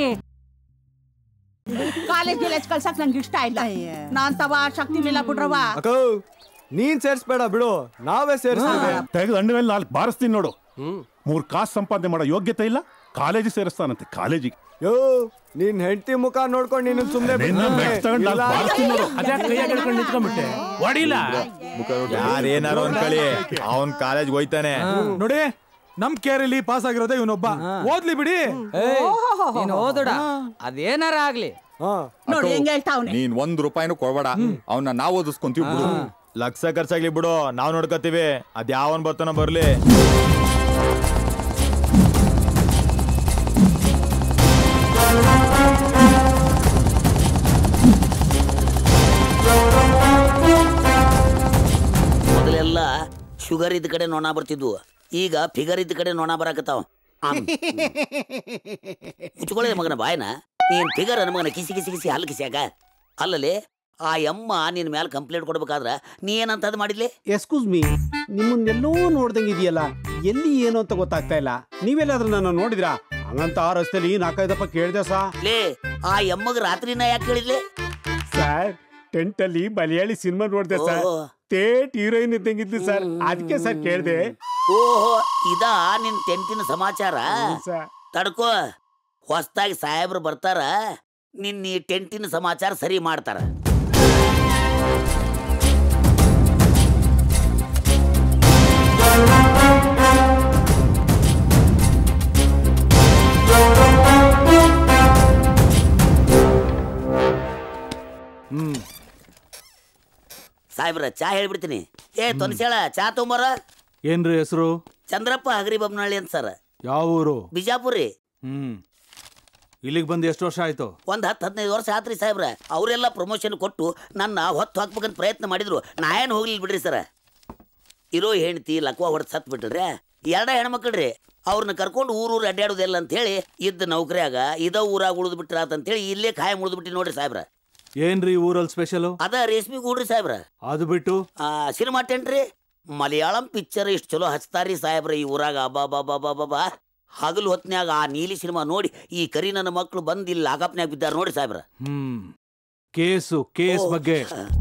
ಕಾಲೇಜ್ ಗಿಲೇಜ್ ಕಳ್ಸಕ್ ನಂಗೆ ಇಷ್ಟ ಇಲ್ಲ ನಾನ್ ತವ ಶಕ್ತಿ ಇಲ್ಲ ಬಿಡ್ರವ ಅಕ್ಕ ನೀನ್ ಸೇರ್ಸ್ಬೇಡ ಬಿಡು ನಾವೇ ಸೇರಿಸ್ತೇವೆ ತೆಗೆದು ಅಂಡ ಮೇಲೆ ನಾಲ್ಕು ಬಾರಿಸ್ತೀನಿ ನೋಡು ಮೂರ್ ಕಾಸು ಸಂಪಾದನೆ ಮಾಡೋ ಯೋಗ್ಯತೆ ಇಲ್ಲ ಕಾಲೇಜಿಗೆ ಸೇರಿಸ್ತಾನಂತೆ ಕಾಲೇಜಿಗೆ ಯೋ ನಿನ್ ಹೆಂಡತಿ ಮುಖ ನೋಡ್ಕೊಂಡು ನೀನು ಸುಮ್ನೆ ನಿನ್ನ ಬಿಟ್ರೆ ಬೆಕ್ಸ್ ತಗೊಂಡ್ ನಾಲ್ಕು ಇಲ್ಲ. ಬಾರಿಸ್ತೀನಿ ನೋಡು. ಅದ್ಯಾಕ್ ಕೈಯಾಗ್ ಹಿಡ್ಕೊಂಡ್ ನಿಂತ್ಕೊಂಡ್ಬಿಟ್ಟೆ? ಹೊಡಿಲ ಯಾರೇನಾರು ಅನ್ಕೊಳ್ಳಿ ಅವನ್ ಕಾಲೇಜ್ ಹೋಯ್ತಾನೆ ನೋಡಿ ನಮ್ ಕೇರಲ್ಲಿ ಪಾಸ್ ಆಗಿರೋದೇ ಇವನೊಬ್ಬ ಓದ್ಲಿ ಬಿಡಿ ನೀನ್ ಓದೋಡ ಅದೇನಾರ ಆಗ್ಲಿ ನೋಡಿ ಹೆಂಗ್ ಹೇಳ್ತಾವ್ನೆ ನೀನ್ ಒಂದ್ ರೂಪಾಯಿನೂ ಕೊಡ್ಬೇಡ ಅವನ್ನ ನಾವ್ ಓದಿಸ್ಕೊಂತೀವಿ ಬಿಡು ಲಕ್ಷ ಖರ್ಚಾಗ್ಲಿ ಬಿಡು ನಾವ್ ನೋಡ್ಕೋತೀವಿ ಅದ್ ಯಾವನ್ ಬರ್ತಾನ ಬರ್ಲಿ ಮೊದಲೆಲ್ಲ ಶುಗರ್ ಇದ್ದ ಕಡೆ ನೊಣ ಬರ್ತಿದ್ವು ಈಗ ಫಿಗರ್ ಇದ್ದ ಕಡೆ ನೊಣ ಬರಾಕತ್ತಾವ ಮುಚ್ಕೊಳ್ಳಿ ಮಗನ ಬಾಯನ ನೀನ್ ಫಿಗರ್ ಮಗನ ಕಿಸಿ ಕಿಸಿ ಕಿಸಿ ಹಲ್ಲು ಕಿಸಿಯಾಗ ಅಲ್ಲಲ್ಲಿ ಆ ಯಮ್ಮ ನಿನ್ ಮೇಲೆ ಕಂಪ್ಲೇಂಟ್ ಕೊಡ್ಬೇಕಾದ್ರ ನೀ ಏನಂತದ್ ಮಾಡಿದ್ಲಿ ಎಕ್ಸ್ಕ್ಯೂಸ್ ಮೀ ನಿಮ್ಮನ್ನೆಲ್ಲೋ ನೋಡ್ದಂಗೆ ಇದೆಯಲ್ಲ ಎಲ್ಲಿ ಏನು ಅಂತ ಗೊತ್ತಾಗ್ತಾ ಇಲ್ಲ ನೀವೆಲ್ಲಾದ್ರೂ ನನ್ನ ನೋಡಿದ್ರಾ ಹಂಗಂತ ಆ ರಸ್ತೆಲಿ ನಾಲ್ಕೈದಪ್ಪ ಕೇಳ್ದೆ ಸಾ ಲೇ ಆ ಯಮ್ಮಗ ರಾತ್ರಿನ ಯಾಕೆ ಕೇಳಿದ್ಲೆ ಸರ್ ಟೆಂಟ್ ಅಲ್ಲಿ ಮಲಯಾಳಿ ಸಿನಿಮಾ ನೋಡ್ದೆ ಸರ್ ಓ. ತೇಟ್ ಹೀರೋಯಿನ್ ಇದ್ದಂಗಿದ್ದು ಸರ್ ಅದಕ್ಕೆ ಸರ್ ಕೇಳ್ದೆ ಓಹೋ ಇದಾ ನಿನ್ ಟೆಂಟಿನ ಸಮಾಚಾರ ತಡ್ಕೋ ಹೊಸ್ದಾಗಿ ಸಾಹೇಬ್ರು ಬರ್ತಾರ ನಿನ್ನ ಈ ಟೆಂಟಿನ ಸಮಾಚಾರ ಸರಿ ಮಾಡ್ತಾರ ಹ್ಮ್ ಸಾಹೇಬ್ರ ಚಾ ಹೇಳ್ಬಿಡ್ತೀನಿ ಏ ತೊನ್ಸೇಳ ಚಾ ತೊಂಬರ ಏನ್ರಿ ಹೆಸರು ಚಂದ್ರಪ್ಪ ಹಗರಿ ಬೊಮ್ಮನಹಳ್ಳಿ ಅಂತ ಸರ್ ಯಾವ ಊರು ಬಿಜಾಪುರಿ ಹ್ಮ್ ಇಲ್ಲಿಗೆ ಬಂದು ಎಷ್ಟು ವರ್ಷ ಆಯ್ತು ಒಂದ್ ಹತ್ತು ಹದಿನೈದು ವರ್ಷ ಆತ್ರಿ ಸಾಹೇಬ್ರ ಅವರೆಲ್ಲ ಪ್ರಮೋಷನ್ ಕೊಟ್ಟು ನನ್ನ ಹೊತ್ತು ಹಾಕ್ಬೇಕಂತ ಪ್ರಯತ್ನ ಮಾಡಿದ್ರು ನಾ ಏನು ಹೋಗ್ಲಿಲ್ಲ ಬಿಡ್ರಿ ಸರ ಇರೋ ಹೆಂಡತಿ ಲಕ್ವ ಹೊಡೆದು ಸತ್ ಬಿಟ್ರೆ ಎರಡ ಹೆಣ್ಮಕ್ಳ್ರಿ ಅವ್ರನ್ನ ಕರ್ಕೊಂಡು ಊರೂರು ಅಡ್ಡಾಡೋದಿಲ್ಲ ಅಂತ ಹೇಳಿ ಇದ್ದ ನೌಕರಿಯಾಗ ಇದ ಊರಾಗ ಉಳಿದು ಬಿಟ್ರ ಅಂತೇಳಿ ಇಲ್ಲೇ ಖಾಯಂ ಉಳಿದು ಬಿಟ್ಟಿ ನೋಡ್ರಿ ಸಾಹೇಬ್ರ ಏನ್ರಿ ಊರಲ್ಲಿ ಸ್ಪೆಷಲು ಅದ ರೇಷ್ಮೆ ಗೂಡ್ರಿ ಸಾಹೇಬ್ರ ಅದು ಬಿಟ್ಟು ಆ, ಸಿನಿಮಾ ಟೆಂಟ್ರಿ ಮಲಯಾಳಂ ಪಿಕ್ಚರ್ ಇಷ್ಟು ಚಲೋ ಹಚ್ತಾರಿ ಸಾಹೇಬ್ರ ಈ ಊರಾಗ ಬಾ ಬಾ ಬಾ ಬಾ ಬಾ ಬಾ ಹಗಲು ಹೊತ್ನ್ಯಾಗ ಆ ನೀಲಿ ಸಿನಿಮಾ ನೋಡಿ ಈ ಕರಿ ನನ್ನ ಮಕ್ಕಳು ಬಂದು ಇಲ್ಲಿ ಲಾಕಪ್ನ್ಯಾಗ ಬಿದ್ದಾರ ನೋಡಿ ಸಾಹೇಬ್ರ ಹ್ಮ್ ಕೇಸು ಕೇಸ್ ಬಗ್ಗೆ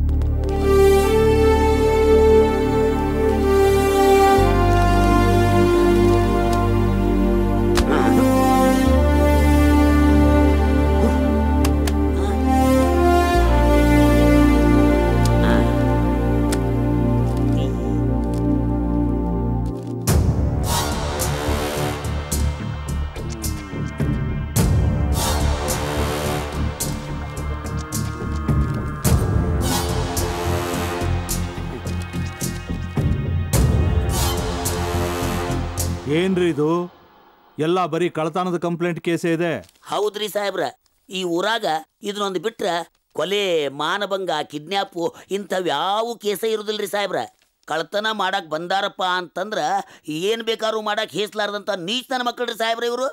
ಏನ್ರಿ ಇದು ಎಲ್ಲ ಬರೀ ಕಳತನದ ಕಂಪ್ಲೇಂಟ್ ಕೇಸೇ ಇದೆ ಹೌದ್ರಿ ಸಾಹೇಬ್ರ ಈ ಊರಾಗ ಇದನ್ನೊಂದು ಬಿಟ್ರ ಕೊಲೆ ಮಾನಭಂಗ ಕಿಡ್ನ್ಯಾಪು ಇಂಥವ್ಯಾವು ಕೇಸ ಇರುದಿಲ್ರಿ ಸಾಹೇಬ್ರ ಕಳ್ತನ ಮಾಡಕ್ ಬಂದಾರಪ್ಪ ಅಂತಂದ್ರ ಏನ್ ಬೇಕಾದ್ರೂ ಮಾಡಕ್ ಹೇಸ್ಲಾರ್ದಂತ ನೀಚ್ ನನ್ನ ಮಕ್ಕಳ್ರಿ ಸಾಹೇಬ್ರ ಇವರು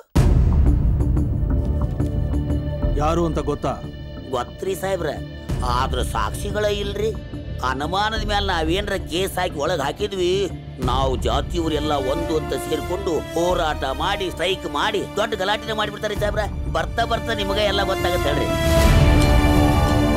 ಯಾರು ಅಂತ ಗೊತ್ತಾ ಗೊತ್ತ್ರಿ ಸಾಹೇಬ್ರ ಆದ್ರ ಸಾಕ್ಷಿಗಳ ಇಲ್ರಿ ಅನುಮಾನದ ಮೇಲೆ ನಾವೇನ್ರ ಕೇಸ್ ಹಾಕಿ ಒಳಗ್ ಹಾಕಿದ್ವಿ ನಾವು ಜಾತಿಯವರೆಲ್ಲ ಒಂದು ಅಂತ ಸೇರ್ಕೊಂಡು ಹೋರಾಟ ಮಾಡಿ ಸ್ಟ್ರೈಕ್ ಮಾಡಿ ದೊಡ್ಡ ಗಲಾಟೆನ ಮಾಡಿಬಿಡ್ತಾರೆ ಸಾಹೇಬ್ರ ಬರ್ತಾ ಬರ್ತಾ ನಿಮಗೆ ಎಲ್ಲ ಗೊತ್ತಾಗತ್ತೆ ಹೇಳ್ರಿ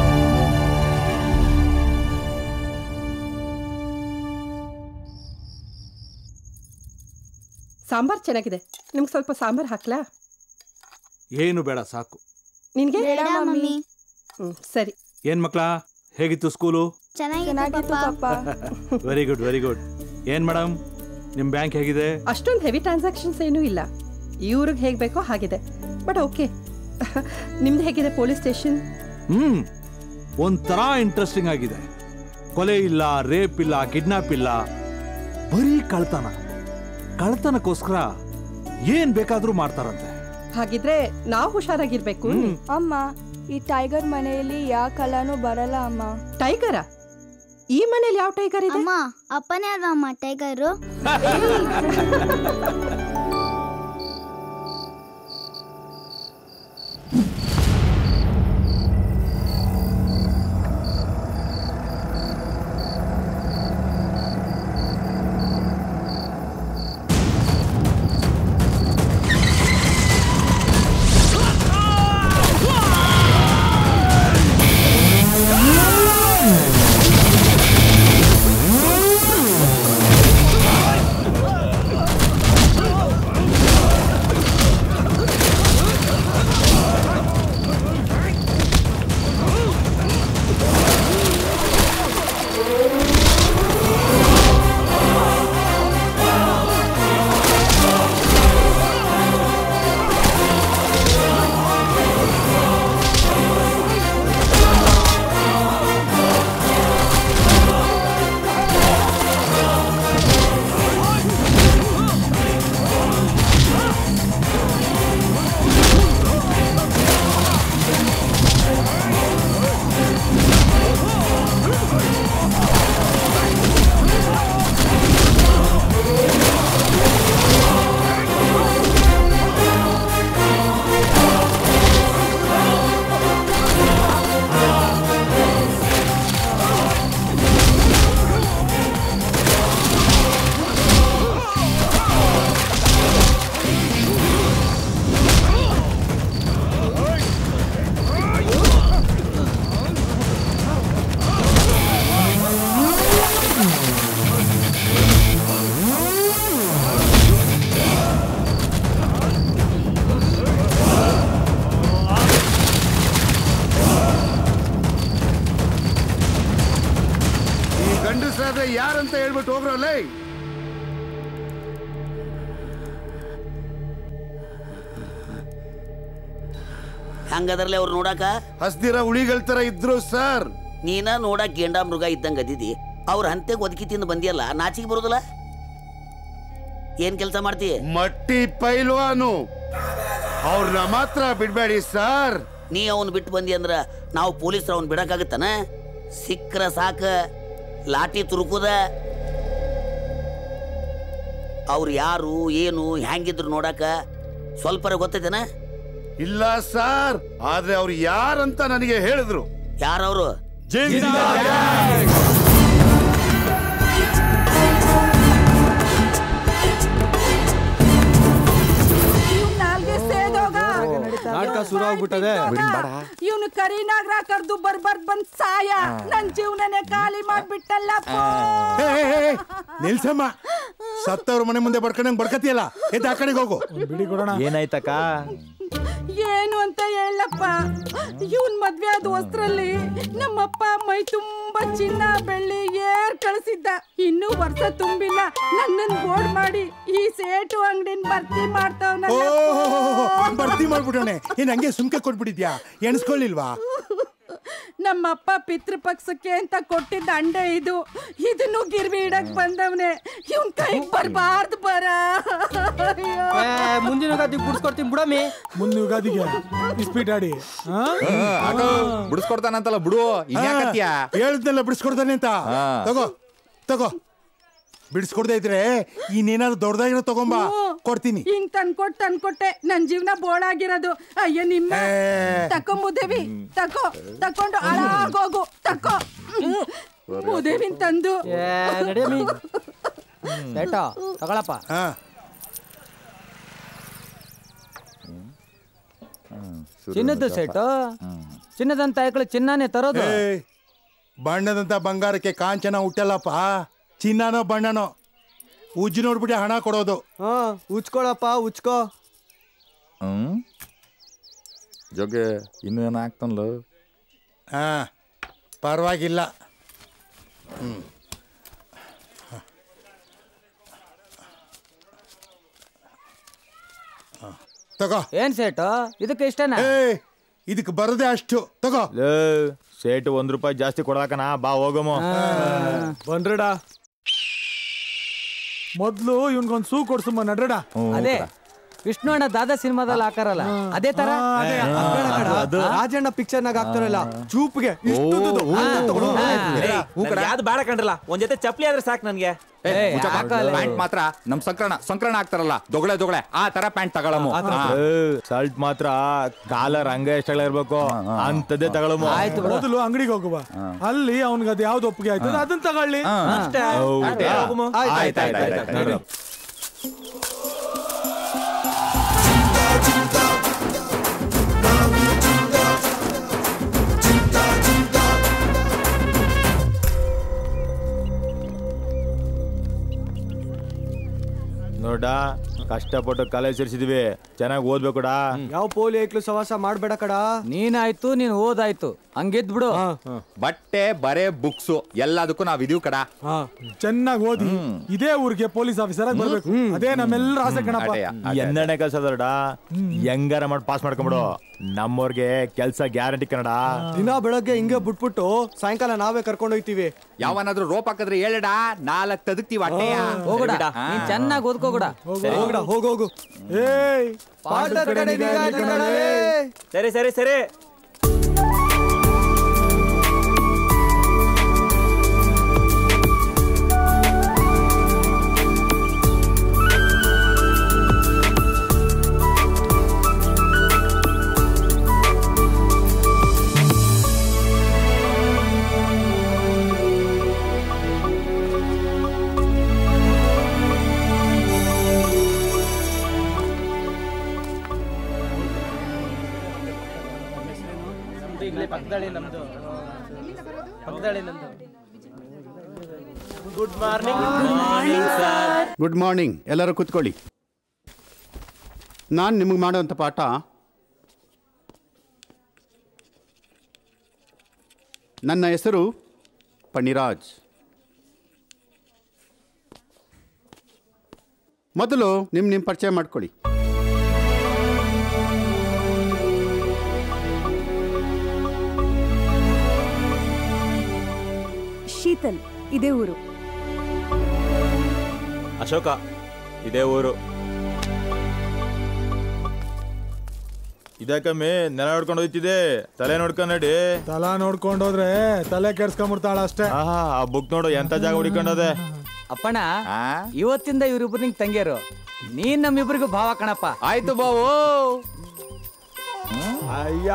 ಸಾಂಬಾರ್ ಚೆನ್ನಾಗಿದೆ ನಿಮ್ಗೆ ಸ್ವಲ್ಪ ಸಾಂಬಾರ್ ಹಾಕ್ಲಾ ಏನು ಬೇಡ ಸಾಕು ನಿನ್ಗೆ ಬೇಡ, ಮಮ್ಮಿ. ಹ್ಮ್ ಸರಿ ಏನ್ ಮಕ್ಳ ಹೇಗಿತ್ತು ಸ್ಕೂಲು ಚೆನ್ನಾಗಿತ್ತು ಪಾಪ ವೆರಿ ಗುಡ್ ವೆರಿ ಗುಡ್ ಏನ್ ಮೇಡಮ್ ನಿಮ್ ಬ್ಯಾಂಕ್ ಹೇಗಿದೆ ಅಷ್ಟೊಂದು ಹೆವಿ ಟ್ರಾನ್ಸಾಕ್ಷನ್ಸ್ ಏನೂ ಇಲ್ಲ ಇವ್ರಿಗೆ ಹೇಗೆ ಬೇಕೋ ಹಾಗಿದೆ ಬಟ್ ಓಕೆ ನಿಮ್ದು ಹೇಗಿದೆ ಪೊಲೀಸ್ ಸ್ಟೇಷನ್ ಹ್ಮ್ ಒಂಥರ ಇಂಟ್ರೆಸ್ಟಿಂಗ್ ಆಗಿದೆ ಕೊಲೆ ಇಲ್ಲ ರೇಪ್ ಇಲ್ಲ ಕಿಡ್ನಾಪ್ ಇಲ್ಲ ಬರೀ ಕಳ್ತನ ಕಳ್ತನಕ್ಕೋಸ್ಕರ ಏನ್ ಬೇಕಾದ್ರೂ ಮಾಡ್ತಾರಂತೆ ಹಾಗಿದ್ರೆ ನಾವು ಹುಷಾರಾಗಿರ್ಬೇಕು ಅಮ್ಮ ಈ ಟೈಗರ್ ಮನೆಯಲ್ಲಿ ಯಾವ ಕಲಾನು ಬರಲ್ಲ ಅಮ್ಮ ಟೈಗರ ಈ ಮನೇಲಿ ಯಾವ ಟೈಗರ್ ಇದೆ ಅಮ್ಮ ಅಪ್ಪನೇ ಅಲ್ವಾ ಅಮ್ಮ ಟೈಗರು ಈ ಗಂಡಸ್ರಾದ್ರೆ ಯಾರಂತ ಹೇಳ್ಬಿಟ್ಟು ಹೋಗ್ರಲ್ಲ ಹಂಗದ್ರಲ್ಲಿ ಅವ್ರು ನೋಡಾಕ ಹಸ್ದಿರ ಉಳಿಗಳ ತರ ಇದ್ರು ಸರ್ ನೀನ ನೋಡಕ್ ಗೇಂಡಾ ಮೃಗ ಇದ್ದಂಗ ಅದಿದಿ ಅವ್ರ ಹಂತೆಗ್ ಒದಕಿ ತಿಂದು ಬಂದಿಯಲ್ಲ ನಾಚಿಗೆ ಬರೋದಿಲ್ಲ ಏನ್ ಕೆಲಸ ಮಾಡ್ತಿ ಮಟ್ಟಿ ಪೈಲ್ವಾನು ಅವ್ರನ್ನ ಮಾತ್ರ ಬಿಡ್ಬೇಡಿ ಸರ್ ನೀ ಅವನ್ ಬಿಟ್ಟು ಬಂದಿ ಅಂದ್ರ ನಾವು ಪೊಲೀಸರು ಅವ್ನ್ ಬಿಡಕ್ಕಾಗತ್ತನ ಸಿಕ್ಕ್ರ ಸಾಕ ಲಾಠಿ ತುರುಕುದ ಅವ್ರು ಯಾರು ಏನು ಹೆಂಗಿದ್ರು ನೋಡಾಕ ಸ್ವಲ್ಪರ ಗೊತ್ತೈತೆನ ಇಲ್ಲ ಸರ್ ಆದ್ರೆ ಅವ್ರು ಯಾರಂತ ನನಗೆ ಹೇಳಿದ್ರು ಯಾರವ್ರು ನಾಲ್ಗೆ ಸೇದೋಗ ನಾಟಕ ಶುರು ಆಗ್ಬಿಟ್ಟದೆ ಇವನು ಕರಿನಾಗ್ರ ಕರ್ದು ಬರ್ಬರ್ದ್ ಬಂದ್ ಸಾಯ ನನ್ ಜೀವನನೇ ಖಾಲಿ ಮಾಡ್ಬಿಟ್ಟಲ್ಲಪ್ಪ ನಿಲ್ಸಮ್ಮ ಸತ್ತವ್ರ ಮನೆ ಮುಂದೆ ಬಡ್ಕೊಂಡಂಗ್ ಬಡ್ಕತಿಯಲ್ಲ ಎದ್ದು ಆ ಕಡೆಗೆ ಹೋಗು ಬಿಡಿ ಕೊಡೋಣ ಏನಾಯ್ತಕ್ಕ ಏನು ಅಂತ ಹೇಳಪ್ಪ ಇವನ್ ಮದ್ವೆ ಆದ ವಸ್ತ್ರಲ್ಲಿ ನಮ್ಮಪ್ಪ ಮೈ ತುಂಬಾ ಚಿನ್ನ ಬೆಳ್ಳಿ ಏರ್ ಕಳಿಸಿದ್ದ ಇನ್ನೂ ವರ್ಷ ತುಂಬಿಲ್ಲ ನನ್ನನ್ ಬೋರ್ಡ್ ಮಾಡಿ ಈ ಸೇಟು ಅಂಗಡಿನ ಭರ್ತಿ ಮಾಡ್ತಾವ್ ಓ ಭರ್ತಿ ಮಾಡ್ಬಿಟ್ಟವನೆ ಏನ್ ಹಂಗೆ ಸುಮ್ಕೆ ಕೊಟ್ಬಿಟ್ಟಿದ್ಯಾ ಎಣಿಸ್ಕೊಳ್ಳಿಲ್ವಾ ನಮ್ಮಪ್ಪ ಪಿತೃಪಕ್ಷಕ್ಕೆ ಅಂತ ಕೊಟ್ಟಿದ್ದ ಅಂಡೆ ಇದು ಇದನ್ನು ಗಿರ್ವಿ ಇಡಕ್ ಬಂದವನೆ ಇವನ್ ಕೈಗ್ ಬರ್ಬಾರ್ದು ಬರ ಅಯ್ಯೋ. ಮುಂದಿನ ಯುಗಾದಿ ಬಿಡಿಸ್ಕೊಡ್ತೀನಿ ಬಿಡಮ್ಮಿ ಮುಂದಿನ ಯುಗಾದಿಗೆ ಇಸ್ಪೀಟ್ ಆಡಿ ಆ? ಆಟೋ ಬಿಡಿಸ್ಕೊಡ್ತಾನಂತಲ್ಲ ಬಿಡು ಇನ್ಯಾಕತ್ಯಾ ಹೇಳ್ದಲ್ಲ ಬಿಡಿಸ್ಕೊಡ್ತಾನೆ ಅಂತ ಹಾ. ತಗೋ ತಗೋ ಬಿಡಿಸ್ಕೊಡ್ದೇ ಇದ್ರೆ ಇನ್ನೇನಾದ್ರು ದೊಡ್ಡದಾಗಿರೋ ತಗೊಂಬಾ ಕೊಡ್ತೀನಿ ಹಿಂಗ್ ತಂದ್ಕೊಟ್ ತಂದ್ಕೊಟ್ಟೆ ನನ್ ಜೀವನ ಬೋಳಾಗಿರೋದು ಅಯ್ಯ ನಿಮ್ಮ ತಕೋ ಮುದೇವಿ ತಕೋ ತಕೊಂಡು ಹಾಳಾಗೋಗು ತಕೋ ಮುದೇವಿನ್ ತಂದು ನಡಿಯಮ್ಮಿ ಸೇಟೋ ತಗೊಳಪ್ಪ ಚಿನ್ನದ್ದು ಸೇಟು ಚಿನ್ನದಂತ ಐಕಳು ಚಿನ್ನನೇ ತರೋದು ಏಯ್, ಬಣ್ಣದಂತ ಬಂಗಾರಕ್ಕೆ ಕಾಂಚನ ಹುಟ್ಟಲ್ಲಪ್ಪ ಚಿನ್ನನೋ ಬಣ್ಣನೋ ಉಜ್ಜಿ ನೋಡ್ಬಿಟ್ಟು ಹಣ ಕೊಡೋದು ಹಾ ಉಚ್ಕೊಳಪ್ಪ ಉಚ್ಕೋ ಹ್ಮ್ ಜೋಗೆ ಇನ್ನೂ ಏನು ಆಗ್ತಾನಲ್ಲ ಹಾ ಪರವಾಗಿಲ್ಲ ಹ್ಮ್ ಹ. ತಗೋ ಏನ್ ಸೇಟು ಇದಕ್ಕೆ ಇಷ್ಟನಾ ಏ ಇದಕ್ಕೆ ಬರದೆ ಅಷ್ಟು ತಗೋ ಲೇ, ಸೇಟು ಒಂದ್ ರೂಪಾಯಿ ಜಾಸ್ತಿ ಕೊಡಾಕನ ಬಾ ಹೋಗಮ್ಮ ಬಂದ್ರಡ ಮೊದ್ಲು ಇವನ್ಗೊಂದ್ ಸೂ ಕೊಡ್ಸುಮ್ಮ ನಡ್ರಡ ಅದೇ ವಿಷ್ಣು ಅಣ್ಣ ದಾದಾ ಸಿನಿಮಾದಲ್ಲಿ ಹಾಕಾರಲ್ಲ ಅದೇ ತರ ರಾಜಣ್ಣ ಪಿಕ್ಚರ್ನಾಗ ಆಗ್ತಾರಲ್ಲ ಚೂಪ್ಗೆ ಇಷ್ಟುದ್ದುದು. ಯಾವ್ದು ಬೇಡ ಕಂಡ್ರಲ್ಲ ಒಂದ್ ಜೊತೆ ಚಪ್ಲಿ ಆದ್ರೆ ಸಾಕು ನನ್ಗೆ ಪ್ಯಾಂಟ್ ಮಾತ್ರ ನಮ್ ಸಂಕ್ರಣ ಸಂಕ್ರಣ ಆಗ್ತಾರಲ್ಲ ದೊಗಳೆ ದೊಗಳೆ ಆ ತರ ಪ್ಯಾಂಟ್ ತಗೊಳಮು ಸಲ್ಟ್ ಮಾತ್ರ ಕಾಲರ್ ಹಂಗ ಎಷ್ಟಾಗಲ ಇರ್ಬೇಕು ಅಂತದೇ ತಗೊಳಮು ಮೊದಲು ಅಂಗಡಿಗೆ ಹೋಗುವ ಅಲ್ಲಿ ಅವ್ನಿಗೆ ಅದು ಯಾವ್ದು ಒಪ್ಪಿಗೆ ಆಯ್ತದ ಅದನ್ನ ತಗೊಳ್ಳಿ ಅಷ್ಟೇ. ಹೌದಾ? ಆಯ್ತ್, ಆಯ್ತ್, ಆಯ್ತ್, ಆಯ್ತ್, ನಡ್ರಿ. ನೋಡ ಕಷ್ಟಪಟ್ಟು ಕಾಲೇಜ್ ಸೇರಿಸಿದ್ವಿ ಚೆನ್ನಾಗಿ ಓದ್ಬೇಕುಡ ಯಾವ ಪೋಲಿ ಐಕ್ಲು ಸವಾಸ ಮಾಡ್ಬೇಡ ಕಡ ನೀನಾಯ್ತು ನೀನ್ ಓದಾಯ್ತು ಹಂಗಿದ್ ಬಿಡು ಬಟ್ಟೆ ಬರೇ ಬುಕ್ಸು ಎಲ್ಲದಕ್ಕೂ ನಾವ್ ಇದೀವ್ ಕಡ ಚೆನ್ನಾಗಿ ಓದಿ ಇದೇ ಊರಿಗೆ ಪೊಲೀಸ್ ಆಫೀಸರ್ ಆಗಿ ಬರ್ಬೇಕು ಅದೇ ನಮ್ಮೆಲ್ಲರ ಆಸೆ ಕಣಪ್ಪ ಎಂದನೇ ಕೆಲಸ ಅದರಡ ಹೆಂಗಾರ ಮಾಡಿ ಪಾಸ್ ಮಾಡ್ಕೊಂಬಿಡು ನಮ್ಮವ್ರಿಗೆ ಕೆಲ್ಸ ಗ್ಯಾರಂಟಿ ಕನ್ನಡ ದಿನ ಬೆಳಗ್ಗೆ ಹಿಂಗೆ ಬಿಟ್ಬಿಟ್ಟು ಸಾಯಂಕಾಲ ನಾವೇ ಕರ್ಕೊಂಡು ಹೋಗ್ತೀವಿ ಯಾವನಾದ್ರೂ ರೋಪ್ ಹಾಕಿದ್ರೆ ಹೇಳಡ ನಾಲ್ಕ್ ತದಕ್ತಿವಿ ಅಟ್ಟೆಯ ಹೋಗುಡ ನೀನ್ ಚೆನ್ನಾಗಿ ಓದ್ಕೋಗುಡ ಹೋಗ್ಡ ಹೋಗ್ ಹೋಗು ಏಯ್ ಪಾಠದ ಕಡೆ ನಿಗಾ ಇಡು ಕಣಲೇ. ಸರಿ ಸರಿ ಸರಿ ಪಕ್ಕದಳಿ ನಮ್ದು ಪಕ್ಕದಳಿ ನಮ್ದು ಗುಡ್ ಮಾರ್ನಿಂಗ್ ಗುಡ್ ಮಾರ್ನಿಂಗ್ ಎಲ್ಲರೂ ಕೂತ್ಕೊಳ್ಳಿ ನಾನು ನಿಮಗೆ ಮಾಡುವಂಥ ಪಾಠ ನನ್ನ ಹೆಸರು ಪಣಿರಾಜ್ ಮೊದಲು ನಿಮ್ಮ ನಿಮ್ಮ ಪರಿಚಯ ಮಾಡ್ಕೊಳ್ಳಿ ಶೀತಲ್ ಇದೇ ಊರು ಅಶೋಕ ಇದೇ ಊರು ಇದಕ್ಕಮ್ಮಿ ನೆಲ ನೋಡ್ಕೊಂಡು ಹೋಯ್ತಿದೆ ತಲೆ ನೋಡ್ಕೊಂಡ್ ನಡಿ ತಲಾ ನೋಡ್ಕೊಂಡು ಹೋದ್ರೆ ತಲೆ ಕೆಡ್ಸ್ಕೊಂಬಿಡ್ತಾಳ ಅಷ್ಟೇ ಆಹಾ ಆ ಬುಕ್ ನೋಡು ಎಂತ ಜಾಗ ಹುಡುಕೊಂಡದೆ ಅಪ್ಪಣ ಇವತ್ತಿಂದ ಇವ್ರಿಬ್ರು ನಿಂಗೆ ತಂಗಿಯರು ನೀನ್ ನಮ್ಮಿಬ್ರಿಗೂ ಭಾವ ಕಣಪ್ಪ ಆಯ್ತು ಬಾವು ಅಯ್ಯ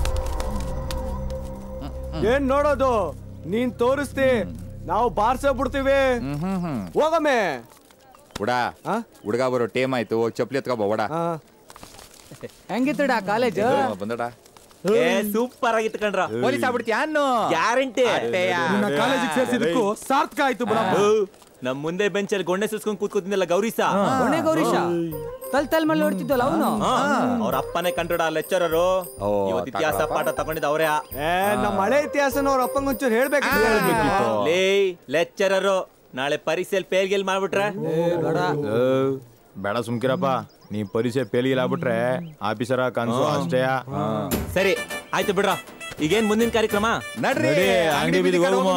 ಏನ್ ನೋಡೋದು ನೀನ್ ತೋರಿಸ್ತಿ ನಾವು ಬಾರ್ಸೇ ಬಿಡ್ತೀವಿ ಹೋಗಮ್ಮೆ ಹುಡ ಹುಡುಗ ಬರೋ ಟೇಮ್ ಆಯ್ತು ಹೋಗ್ ಚಪ್ಲಿ ಎತ್ಕೊ ಬಾ ಹುಡ ಹೆಂಗಿತ್ತಡ ಕಾಲೇಜು ಬಂದಡ ಏ ಸೂಪರ್ ಆಗಿತ್ತು ಕಣ್ರ ಪೊಲೀಸ್ ಆಗ್ಬಿಡ್ತೀಯ ಅನ್ನು ಗ್ಯಾರಂಟಿ ನಿನ್ನ ಕಾಲೇಜಿಗೆ ಸೇರ್ಸಿದಕ್ಕೂ ಸಾರ್ಥಕ ಆಯ್ತು ಬಿಡಪ್ಪ ನಮ್ ಮುಂದೆ ಬೆಂಚಲ್ಲಿ ಗೊಣ್ಣೆ ಸುಸ್ಕೊಂಡ್ ಕೂತ್ಕೊತಿದ್ನಲ್ಲ ಗೌರೀಶ ಒಣೆ ಗೌರೀಶ ತಲ್ ತಲ್ ಮೇಲೆ ನೋಡ್ತಿದ್ದಲ್ಲ ಅವನು ಅವ್ರ ಅಪ್ಪನೇ ಕಂಡ್ರಡ ಲೆಕ್ಚರರು ಇವತ್ತು ಇತಿಹಾಸ ಪಾಠ ತಗೊಂಡಿದ್ದ ಅವ್ರೇ ಏ ನಮ್ಮ ಹಳೆ ಇತಿಹಾಸನ ಅವ್ರ ಅಪ್ಪಂಗೊಂಚೂರು ಹೇಳ್ಬೇಕು ಲೇ ಲೆಕ್ಚರರು ನಾಳೆ ಪರೀಕ್ಷೆಯಲ್ಲಿ ಫೇಲ್ ಗೇಲ್ ಮಾಡ್ಬಿಟ್ರೆ ಏ, ಬೇಡ ಸುಮ್ಕಿರಪ್ಪ ನೀ ಪರೀಕ್ಷೆ ಫೇಲ್ಗಿಲ್ ಆಗ್ಬಿಟ್ರೆ ಆಫೀಸರ ಕನ್ಸು ಅಷ್ಟೇ ಸರಿ ಆಯ್ತು ಬಿಡ್ರ ಈಗೇನ್ ಮುಂದಿನ ಕಾರ್ಯಕ್ರಮ ನಡ್ರಿ ಅಂಗಡಿ ಬೀದಿಗೆ ಹೋಗುಮ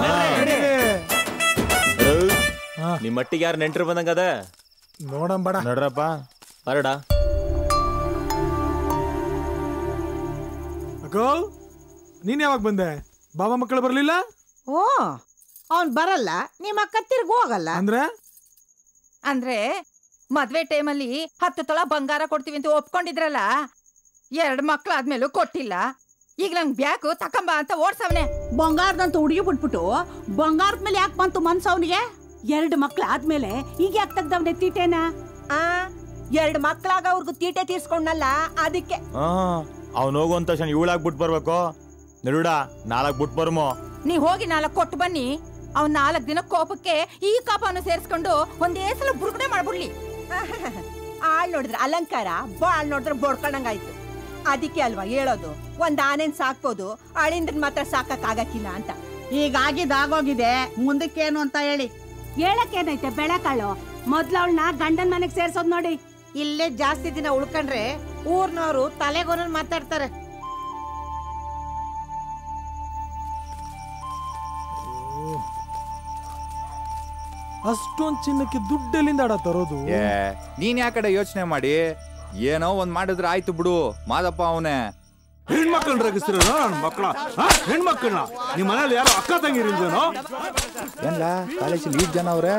ನಿಮ್ ಮಟ್ಟಿಗೆ ಯಾರು ನೆಂಟರು ಬಂದಂಗದ ನೋಡಂಬಡ ನಡ್ರಪ್ಪ ಬರಡ ಅಕ್ಕೋ ನೀನ್ ಯಾವಾಗ ಬಂದೆ ಬಾಬಾ ಮಕ್ಕಳು ಬರ್ಲಿಲ್ಲ ಓ ಅವ್ನ್ ಬರಲ್ಲ ನಿಮ್ಮ ಅಕ್ಕ ತಿರ್ಗಿ ಹೋಗಲ್ಲ ಅಂದ್ರೆ ಅಂದ್ರೆ ಮದ್ವೆ ಟೈಮಲ್ಲಿ ಹತ್ತು ತೊಳ ಬಂಗಾರ ಕೊಡ್ತೀವಿ ಅಂತ ಒಪ್ಕೊಂಡಿದ್ರಲ್ಲ ಎರಡ್ ಮಕ್ಳು ಆದ್ಮೇಲೂ ಕೊಟ್ಟಿಲ್ಲ ಈಗ ನಂಗ್ ಬ್ಯಾಕು ತಕಂಬ ಅಂತ ಓಡ್ಸವ್ನೆ ಬಂಗಾರದಂತ ಹುಡುಗಿ ಬಿಟ್ಬಿಟ್ಟು ಬಂಗಾರದ ಮೇಲೆ ಯಾಕೆ ಬಂತು ಮನ್ಸು ಅವನಿಗೆ ಎರಡು ಮಕ್ಳು ಆದ್ಮೇಲೆ ಈಗ ಯಾಕೆ ತೆಗ್ದವ್ನೆ ತೀಟೇನ ಆ ಎರಡ್ ಮಕ್ಳಾಗ ಅವ್ರಿಗೂ ತೀಟೆ ತೀರ್ಸ್ಕೊಂಡಲ್ಲ ಅದಕ್ಕೆ ಹಾ ಅವ್ನು ಹೋಗುವಂತ ತಕ್ಷಣ ಇವಳಾಗ್ ಬಿಟ್ಟು ಬರ್ಬೇಕು ನಡುಡ ನಾಲ್ಕು ಬಿಟ್ಟು ಬರ್ಮೋ ನೀ ಹೋಗಿ ನಾಲ್ಕು ಕೊಟ್ಟು ಬನ್ನಿ ಅವ್ನ್ ನಾಲ್ಕ್ ದಿನ ಕೋಪಕ್ಕೆ ಈ ಕಾಪವನ್ನು ಸೇರಿಸ್ಕೊಂಡು ಒಂದೇ ಸಲ ಬುರುಗಡೆ ಮಾಡ್ಬಿಡ್ಲಿ ಆಳ್ ನೋಡಿದ್ರೆ ಅಲಂಕಾರ ಬಾಳ್ ನೋಡಿದ್ರೆ ಬಡ್ಕೊಂಡಂಗಾಯ್ತು ಅದಕ್ಕೆ ಅಲ್ವಾ ಹೇಳೋದು ಒಂದ್ ಆನೆನ್ ಸಾಕ್ಬೋದು ಅಳಿಂದ್ರನ್ ಮಾತ್ರ ಸಾಕಕ್ ಆಗಕ್ಕಿಲ್ಲ ಅಂತ ಈಗ ಆಗಿದ್ ಆಗೋಗಿದೆ ಮುಂದಕ್ಕೇನು ಅಂತ ಹೇಳಿ ಹೇಳಕ್ಕೇನೈತೆ ಬೆಳಕಾಳು ಮೊದ್ಲು ಅವಳನ್ನ ಗಂಡನ್ ಮನೆಗ್ ಸೇರ್ಸೋದ್ ನೋಡಿ ಇಲ್ಲೇ ಜಾಸ್ತಿ ದಿನ ಉಳ್ಕೊಂಡ್ರೆ ಊರ್ನವರು ತಲೆಗೊಂದು ಮಾತಾಡ್ತಾರೆ ಅಷ್ಟೊಂದ್ ಚಿನ್ನಕ್ಕೆ ದುಡ್ಡೆಲ್ಲಿಂದ ಆಡ ತರೋದು ಏ ನೀನ್ ಯಾಕಡೆ ಯೋಚನೆ ಮಾಡಿ ಏನೋ ಒಂದ್ ಮಾಡಿದ್ರೆ ಆಯ್ತು ಬಿಡು ಮಾದಪ್ಪ ಅವನೇ ಹೆಣ್ಮಕ್ಳನ್ನ ರೇಗಿಸ್ತೀರ ನನ್ನ ಮಕ್ಕಳ ಹೆಣ್ಮಕ್ಳನ್ನ ನಿಮ್ಮ ಮನೇಲಿ ಯಾರೋ ಅಕ್ಕ ತಂಗಿರಿಲ್ವೇನೋ ಏನ್ಲ ಕಾಲೇಜಲ್ಲಿ ಈಟ್ ಜನ ಅವ್ರೆ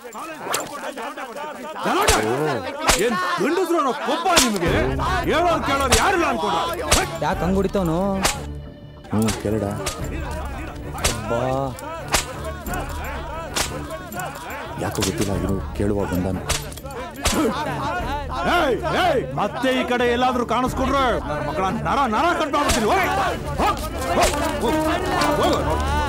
ಏನ್ ಗಂಡಸ್ರು ಅನ್ನೋ ಕೊಪ್ಪ ನಿಮಗೆ ಹೇಳೋರು ಕೇಳೋರು ಯಾರಿಲ್ಲ ಅನ್ಕೊಂಡ್ರ ಯಾಕೆ ಹಂಗ್ ಹೊಡಿತಾವನು ಹ್ಞೂ ಕೆರಡ ಬಾ ಯಾಕೋ ಗೊತ್ತಿಲ್ಲ ಇರು ಕೇಳುವ ಬಂದಾನು ಏಯ್, ಏಯ್, ಮತ್ತೆ ಈ ಕಡೆ ಎಲ್ಲಾದ್ರೂ ಕಾಣಿಸ್ಕೊಂಡ್ರೆ ನನ್ನ ಮಕ್ಕಳ ನರ ನರ ಕಟ್ ಮಾಡ್ಬಿಡ್ತೀನಿ ಹೋಯ್. ಹೋಗ್, ಹೋಗ್, ಹೋಗ್, ಹೋಗು.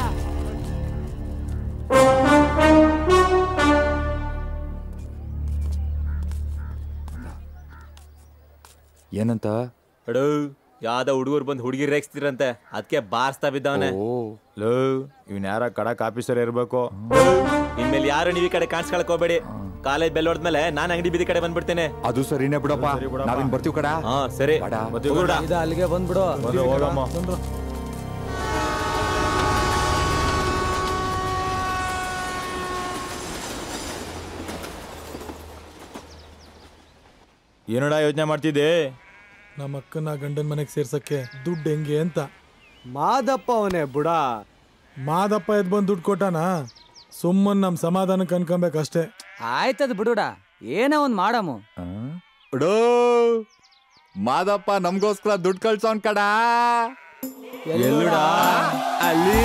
ಏನಂತ ಅಡೋ ಯಾವ್ದ ಹುಡುಗರು ಬಂದು ಹುಡುಗಿರ್ ರೇಗಿಸ್ತಿರಂತೆ ಅದಕ್ಕೆ ಬಾರಿಸ್ತಾ ಬಿದ್ದವನೆ ಲೋ ಇವ್ನ ಯಾರ ಕಡಕ್ ಆಫೀಸರ್ ಇರ್ಬೇಕು ಇನ್ಮೇಲೆ ಯಾರು ನೀವು ಈ ಕಡೆ ಕಾಣಿಸ್ಕೊಳಕ್ ಹೋಗ್ಬೇಡಿ ಕಾಲೇಜ್ ಬೆಲ್ ಹೊಡೆದ್ಮೇಲೆ ನಾನು ಅಂಗಡಿ ಬೀದಿ ಕಡೆ ಬಂದ್ಬಿಡ್ತೇನೆ ಅದು ಸರಿನೇ ಬಿಡಪ್ಪ ನಾವಿನ್ ಬರ್ತೀವಿ ಕಡ ಹಾ ಸರಿ ಹೋಗ್ಬಿಡ. ಇದು ಅಲ್ಲಿಗೆ ಬಂದ್ಬಿಡು ಬಂದು ಹೋಗಮ್ಮ ಏನಡ ಯೋಚನೆ ಮಾಡ್ತಿದ್ದೆ ನಮ್ಮ ಅಕ್ಕನ ಗಂಡನ್ ಮನೆಗ್ ಸೇರ್ಸಕ್ಕೆ ದುಡ್ಡು ಹೆಂಗೆ ಅಂತ ಮಾದಪ್ಪ ಅವನೇ ಬುಡ ಮಾದಪ್ಪ ಎದ್ ಬಂದ್ ದುಡ್ಡು ಕೊಟ್ಟಾನ ಸುಮ್ಮನ್ ನಮ್ ಸಮಾಧಾನಕ್ಕೆ ಅನ್ಕೊಬೇಕಷ್ಟೇ ಆಯ್ತದ ಬಿಡುಡ ಏನೋ ಒಂದ್ ಮಾಡಮು ಬಿಡೋ ಮಾದಪ್ಪ ನಮ್ಗೋಸ್ಕರ ದುಡ್ಡು ಕಳ್ಸೋನ್ ಕಡ ಎಲ್ಲುಡ ಅಲ್ಲಿ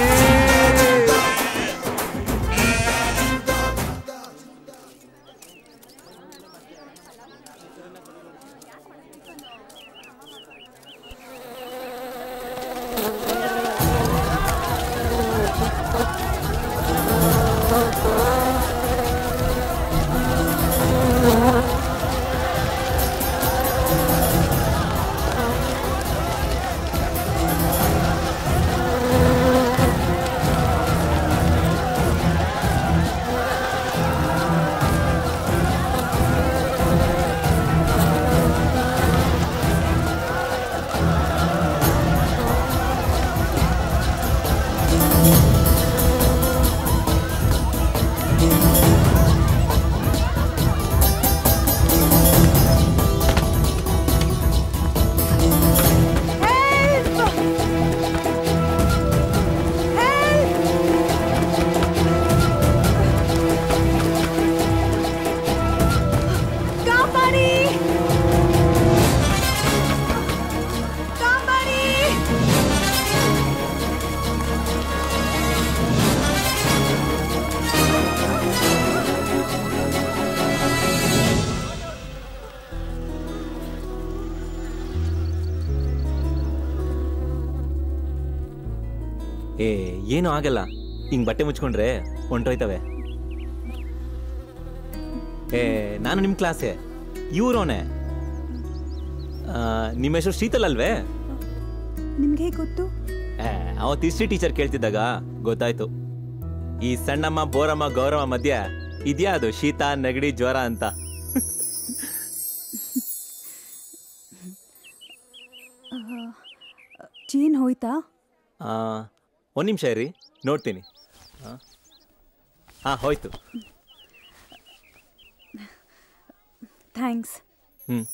ಕಾಪಾಡಿ ಕಾಪಾಡಿ ಏ ಏನು ಆಗಲ್ಲ ಹಿಂಗ್ ಬಟ್ಟೆ ಮುಚ್ಕೊಂಡ್ರೆ ಹೊಂಟೋಯ್ತವೆ ಏ ನಾನು ನಿಮ್ ಕ್ಲಾಸೆ ಇವ್ರೋನೆ ನಿಮ್ಮ ಹೆಸರು ಶೀತಲ್ ಅಲ್ವೇ ನಿಮ್ಗೆ ಹೇಗೆ ಗೊತ್ತು ಏ, ಅವತ್ತು ಹಿಸ್ಟ್ರಿ ಟೀಚರ್ ಕೇಳ್ತಿದ್ದಾಗ ಗೊತ್ತಾಯ್ತು ಈ ಸಣ್ಣಮ್ಮ ಬೋರಮ್ಮ ಗೌರವ ಮಧ್ಯ ಇದ್ಯಾ ಅದು ಶೀತ ನೆಗಡಿ ಜ್ವರ ಅಂತ ಚೀನ್ ಹೋಯ್ತಾ ಆ, ಒಂದ್ ನಿಮಿಷ ಇರಿ ನೋಡ್ತೀನಿ ಹಾ ಹೋಯ್ತು ಥ್ಯಾಂಕ್ಸ್ ಹ್ಮ್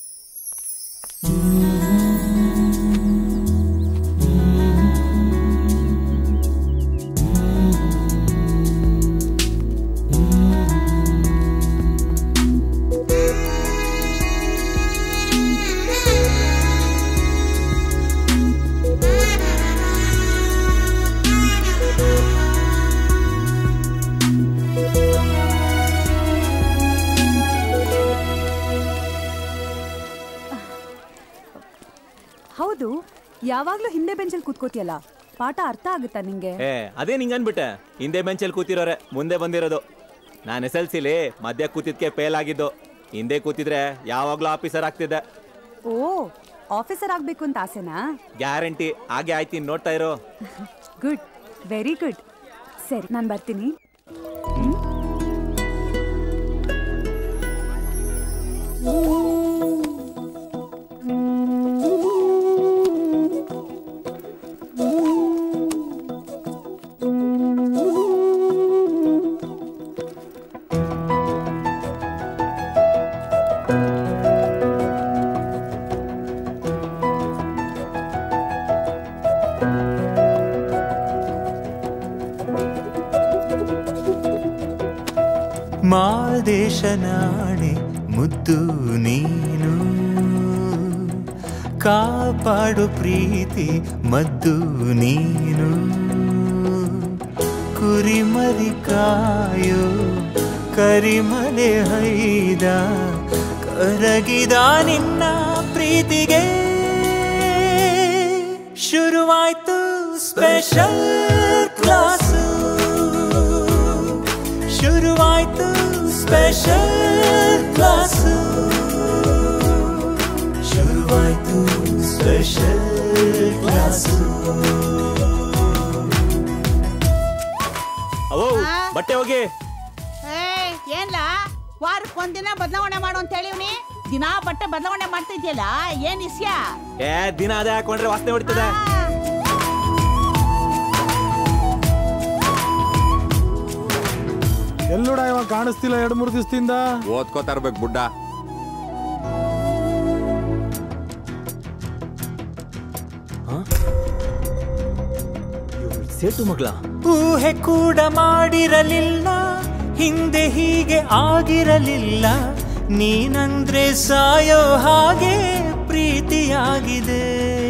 ಹೌದು ಯಾವಾಗ್ಲೂ ಹಿಂದೆ ಬೆಂಚಲ್ಲಿ ಕೂತ್ಕೋತಿಯಲ್ಲ ಪಾಠ ಅರ್ಥ ಆಗುತ್ತಾ ನಿಂಗೆ ಏ ಅದೇ ನಿಂಗೆ ಅನ್ಬಿಟ್ಟೆ ಹಿಂದೆ ಬೆಂಚಲ್ಲಿ ಕೂತಿರೋರೆ ಮುಂದೆ ಬಂದಿರೋದು ನಾನು ಎಸ್ ಎಲ್ ಸಿಲಿ ಮಧ್ಯ ಕೂತಿದ್ಕೆ ಫೇಲ್ ಆಗಿದ್ದು ಹಿಂದೆ ಕೂತಿದ್ರೆ ಯಾವಾಗ್ಲೂ ಆಫೀಸರ್ ಆಗ್ತಿದ್ದೆ ಓ ಆಫೀಸರ್ ಆಗ್ಬೇಕು ಅಂತ ಆಸೆನಾ ಗ್ಯಾರಂಟಿ ಹಾಗೆ ಆಯ್ತೀನಿ ನೋಡ್ತಾ ಇರೋ ಗುಡ್ ವೆರಿ ಗುಡ್ ಸರಿ ನಾನು ಬರ್ತೀನಿ ಮಾದೇಶ ನಾಣೆ ಮುದ್ದು ನೀನು ಕಾಪಾಡು ಪ್ರೀತಿ ಮದ್ದು ನೀನು ಕುರಿಮರಿ ಕಾಯೋ ಕರಿಮಲೆ ಹೈದ ಕರಗಿದ ನಿನ್ನ ಪ್ರೀತಿಗೆ ಶುರುವಾಯ್ತು ಸ್ಪೆಷಲ್ ಕ್ಲಾಸು ಶುರುವಾಯ್ತು ಸ್ಪೆಷಲ್ ಕ್ಲಾಸು ಶುರುವಾಯ್ತು ಸ್ಪೆಷಲ್ ಕ್ಲಾಸು ಅವೋ ಬಟ್ಟೆ ಹೋಗಿ ಏಯ್ ಏನ್ಲಾ ವಾರಕ್ಕೆ ಒಂದಿನ ಬದಲಾವಣೆ ಮಾಡು ಅಂತ ಹೇಳಿವ್ನಿ ದಿನಾ ಬಟ್ಟೆ ಬದಲಾವಣೆ ಮಾಡ್ತಿದ್ಯಲ್ಲ ಏನ್ ಇಸ್ಯಾ ಏ ದಿನ ಅದೇ ಹಾಕೊಂಡ್ರೆ ವಾಸನೆ ಹೊಡಿತದೆ ಎಲ್ಲೂಡ ಇವಾಗ ಕಾಣಿಸ್ತಿಲ್ಲ ಎರಡು ಮೂರು ದಿವಸದಿಂದ ಓದ್ಕೋತಾ ಇರ್ಬೇಕು ಬುಡ್ಡ ಸೇಟು ಮಗ್ಳ ಊಹೆ ಕೂಡ ಮಾಡಿರಲಿಲ್ಲ ಹಿಂದೆ ಹೀಗೆ ಆಗಿರಲಿಲ್ಲ ನೀನಂದ್ರೆ ಸಾಯೋ ಹಾಗೆ ಪ್ರೀತಿಯಾಗಿದೆ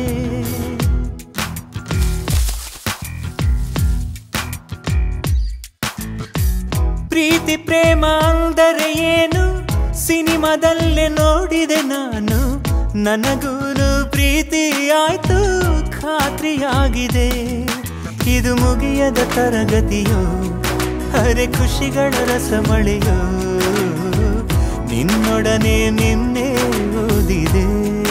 ಪ್ರೀತಿ ಪ್ರೇಮ ಅಂದರೆ ಏನು ಸಿನಿಮಾದಲ್ಲೇ ನೋಡಿದೆ ನಾನು ನನಗೂನು ಪ್ರೀತಿ ಆಯ್ತು ಖಾತ್ರಿಯಾಗಿದೆ ಇದು ಮುಗಿಯದ ತರಗತಿಯೋ ಅರೆ ಖುಷಿಗಳ ರಸಮಳೆಯೋ ನಿನ್ನೊಡನೆ ನಿನ್ನೆ ಓದಿದೆ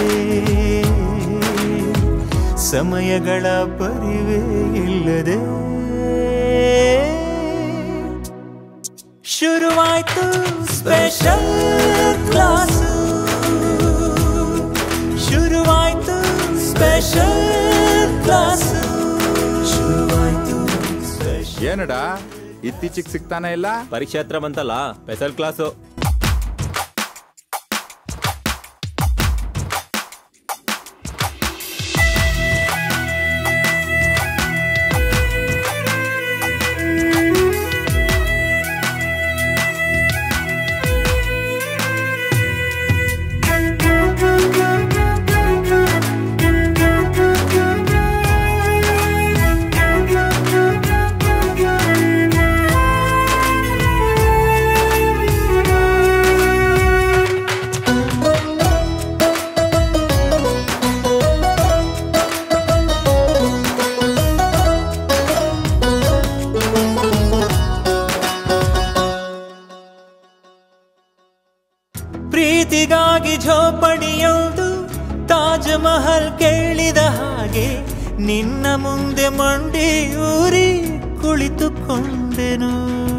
ಸಮಯಗಳ ಪರಿವೇ ಇಲ್ಲದೆ ಶುರುವಾಯ್ತು ಸ್ಪೆಷಲ್ ಕ್ಲಾಸು ಶುರುವಾಯ್ತು ಸ್ಪೆಷಲ್ ಕ್ಲಾಸು ಶುರುವಾಯ್ತು ಏನಡ ಇತ್ತೀಚಿಗೆ ಸಿಗ್ತಾನೆ ಇಲ್ಲ ಪರೀಕ್ಷೆ ಹತ್ರ ಬಂತಲ್ಲ ಸ್ಪೆಷಲ್ ಕ್ಲಾಸು ಪ್ರೀತಿಗಾಗಿ ಝೋಪಡಿಯೊಂದು ತಾಜ್ ಮಹಲ್ ಕೇಳಿದ ಹಾಗೆ ನಿನ್ನ ಮುಂದೆ ಮಂಡಿ ಊರಿ ಕುಳಿತುಕೊಂಡೆನು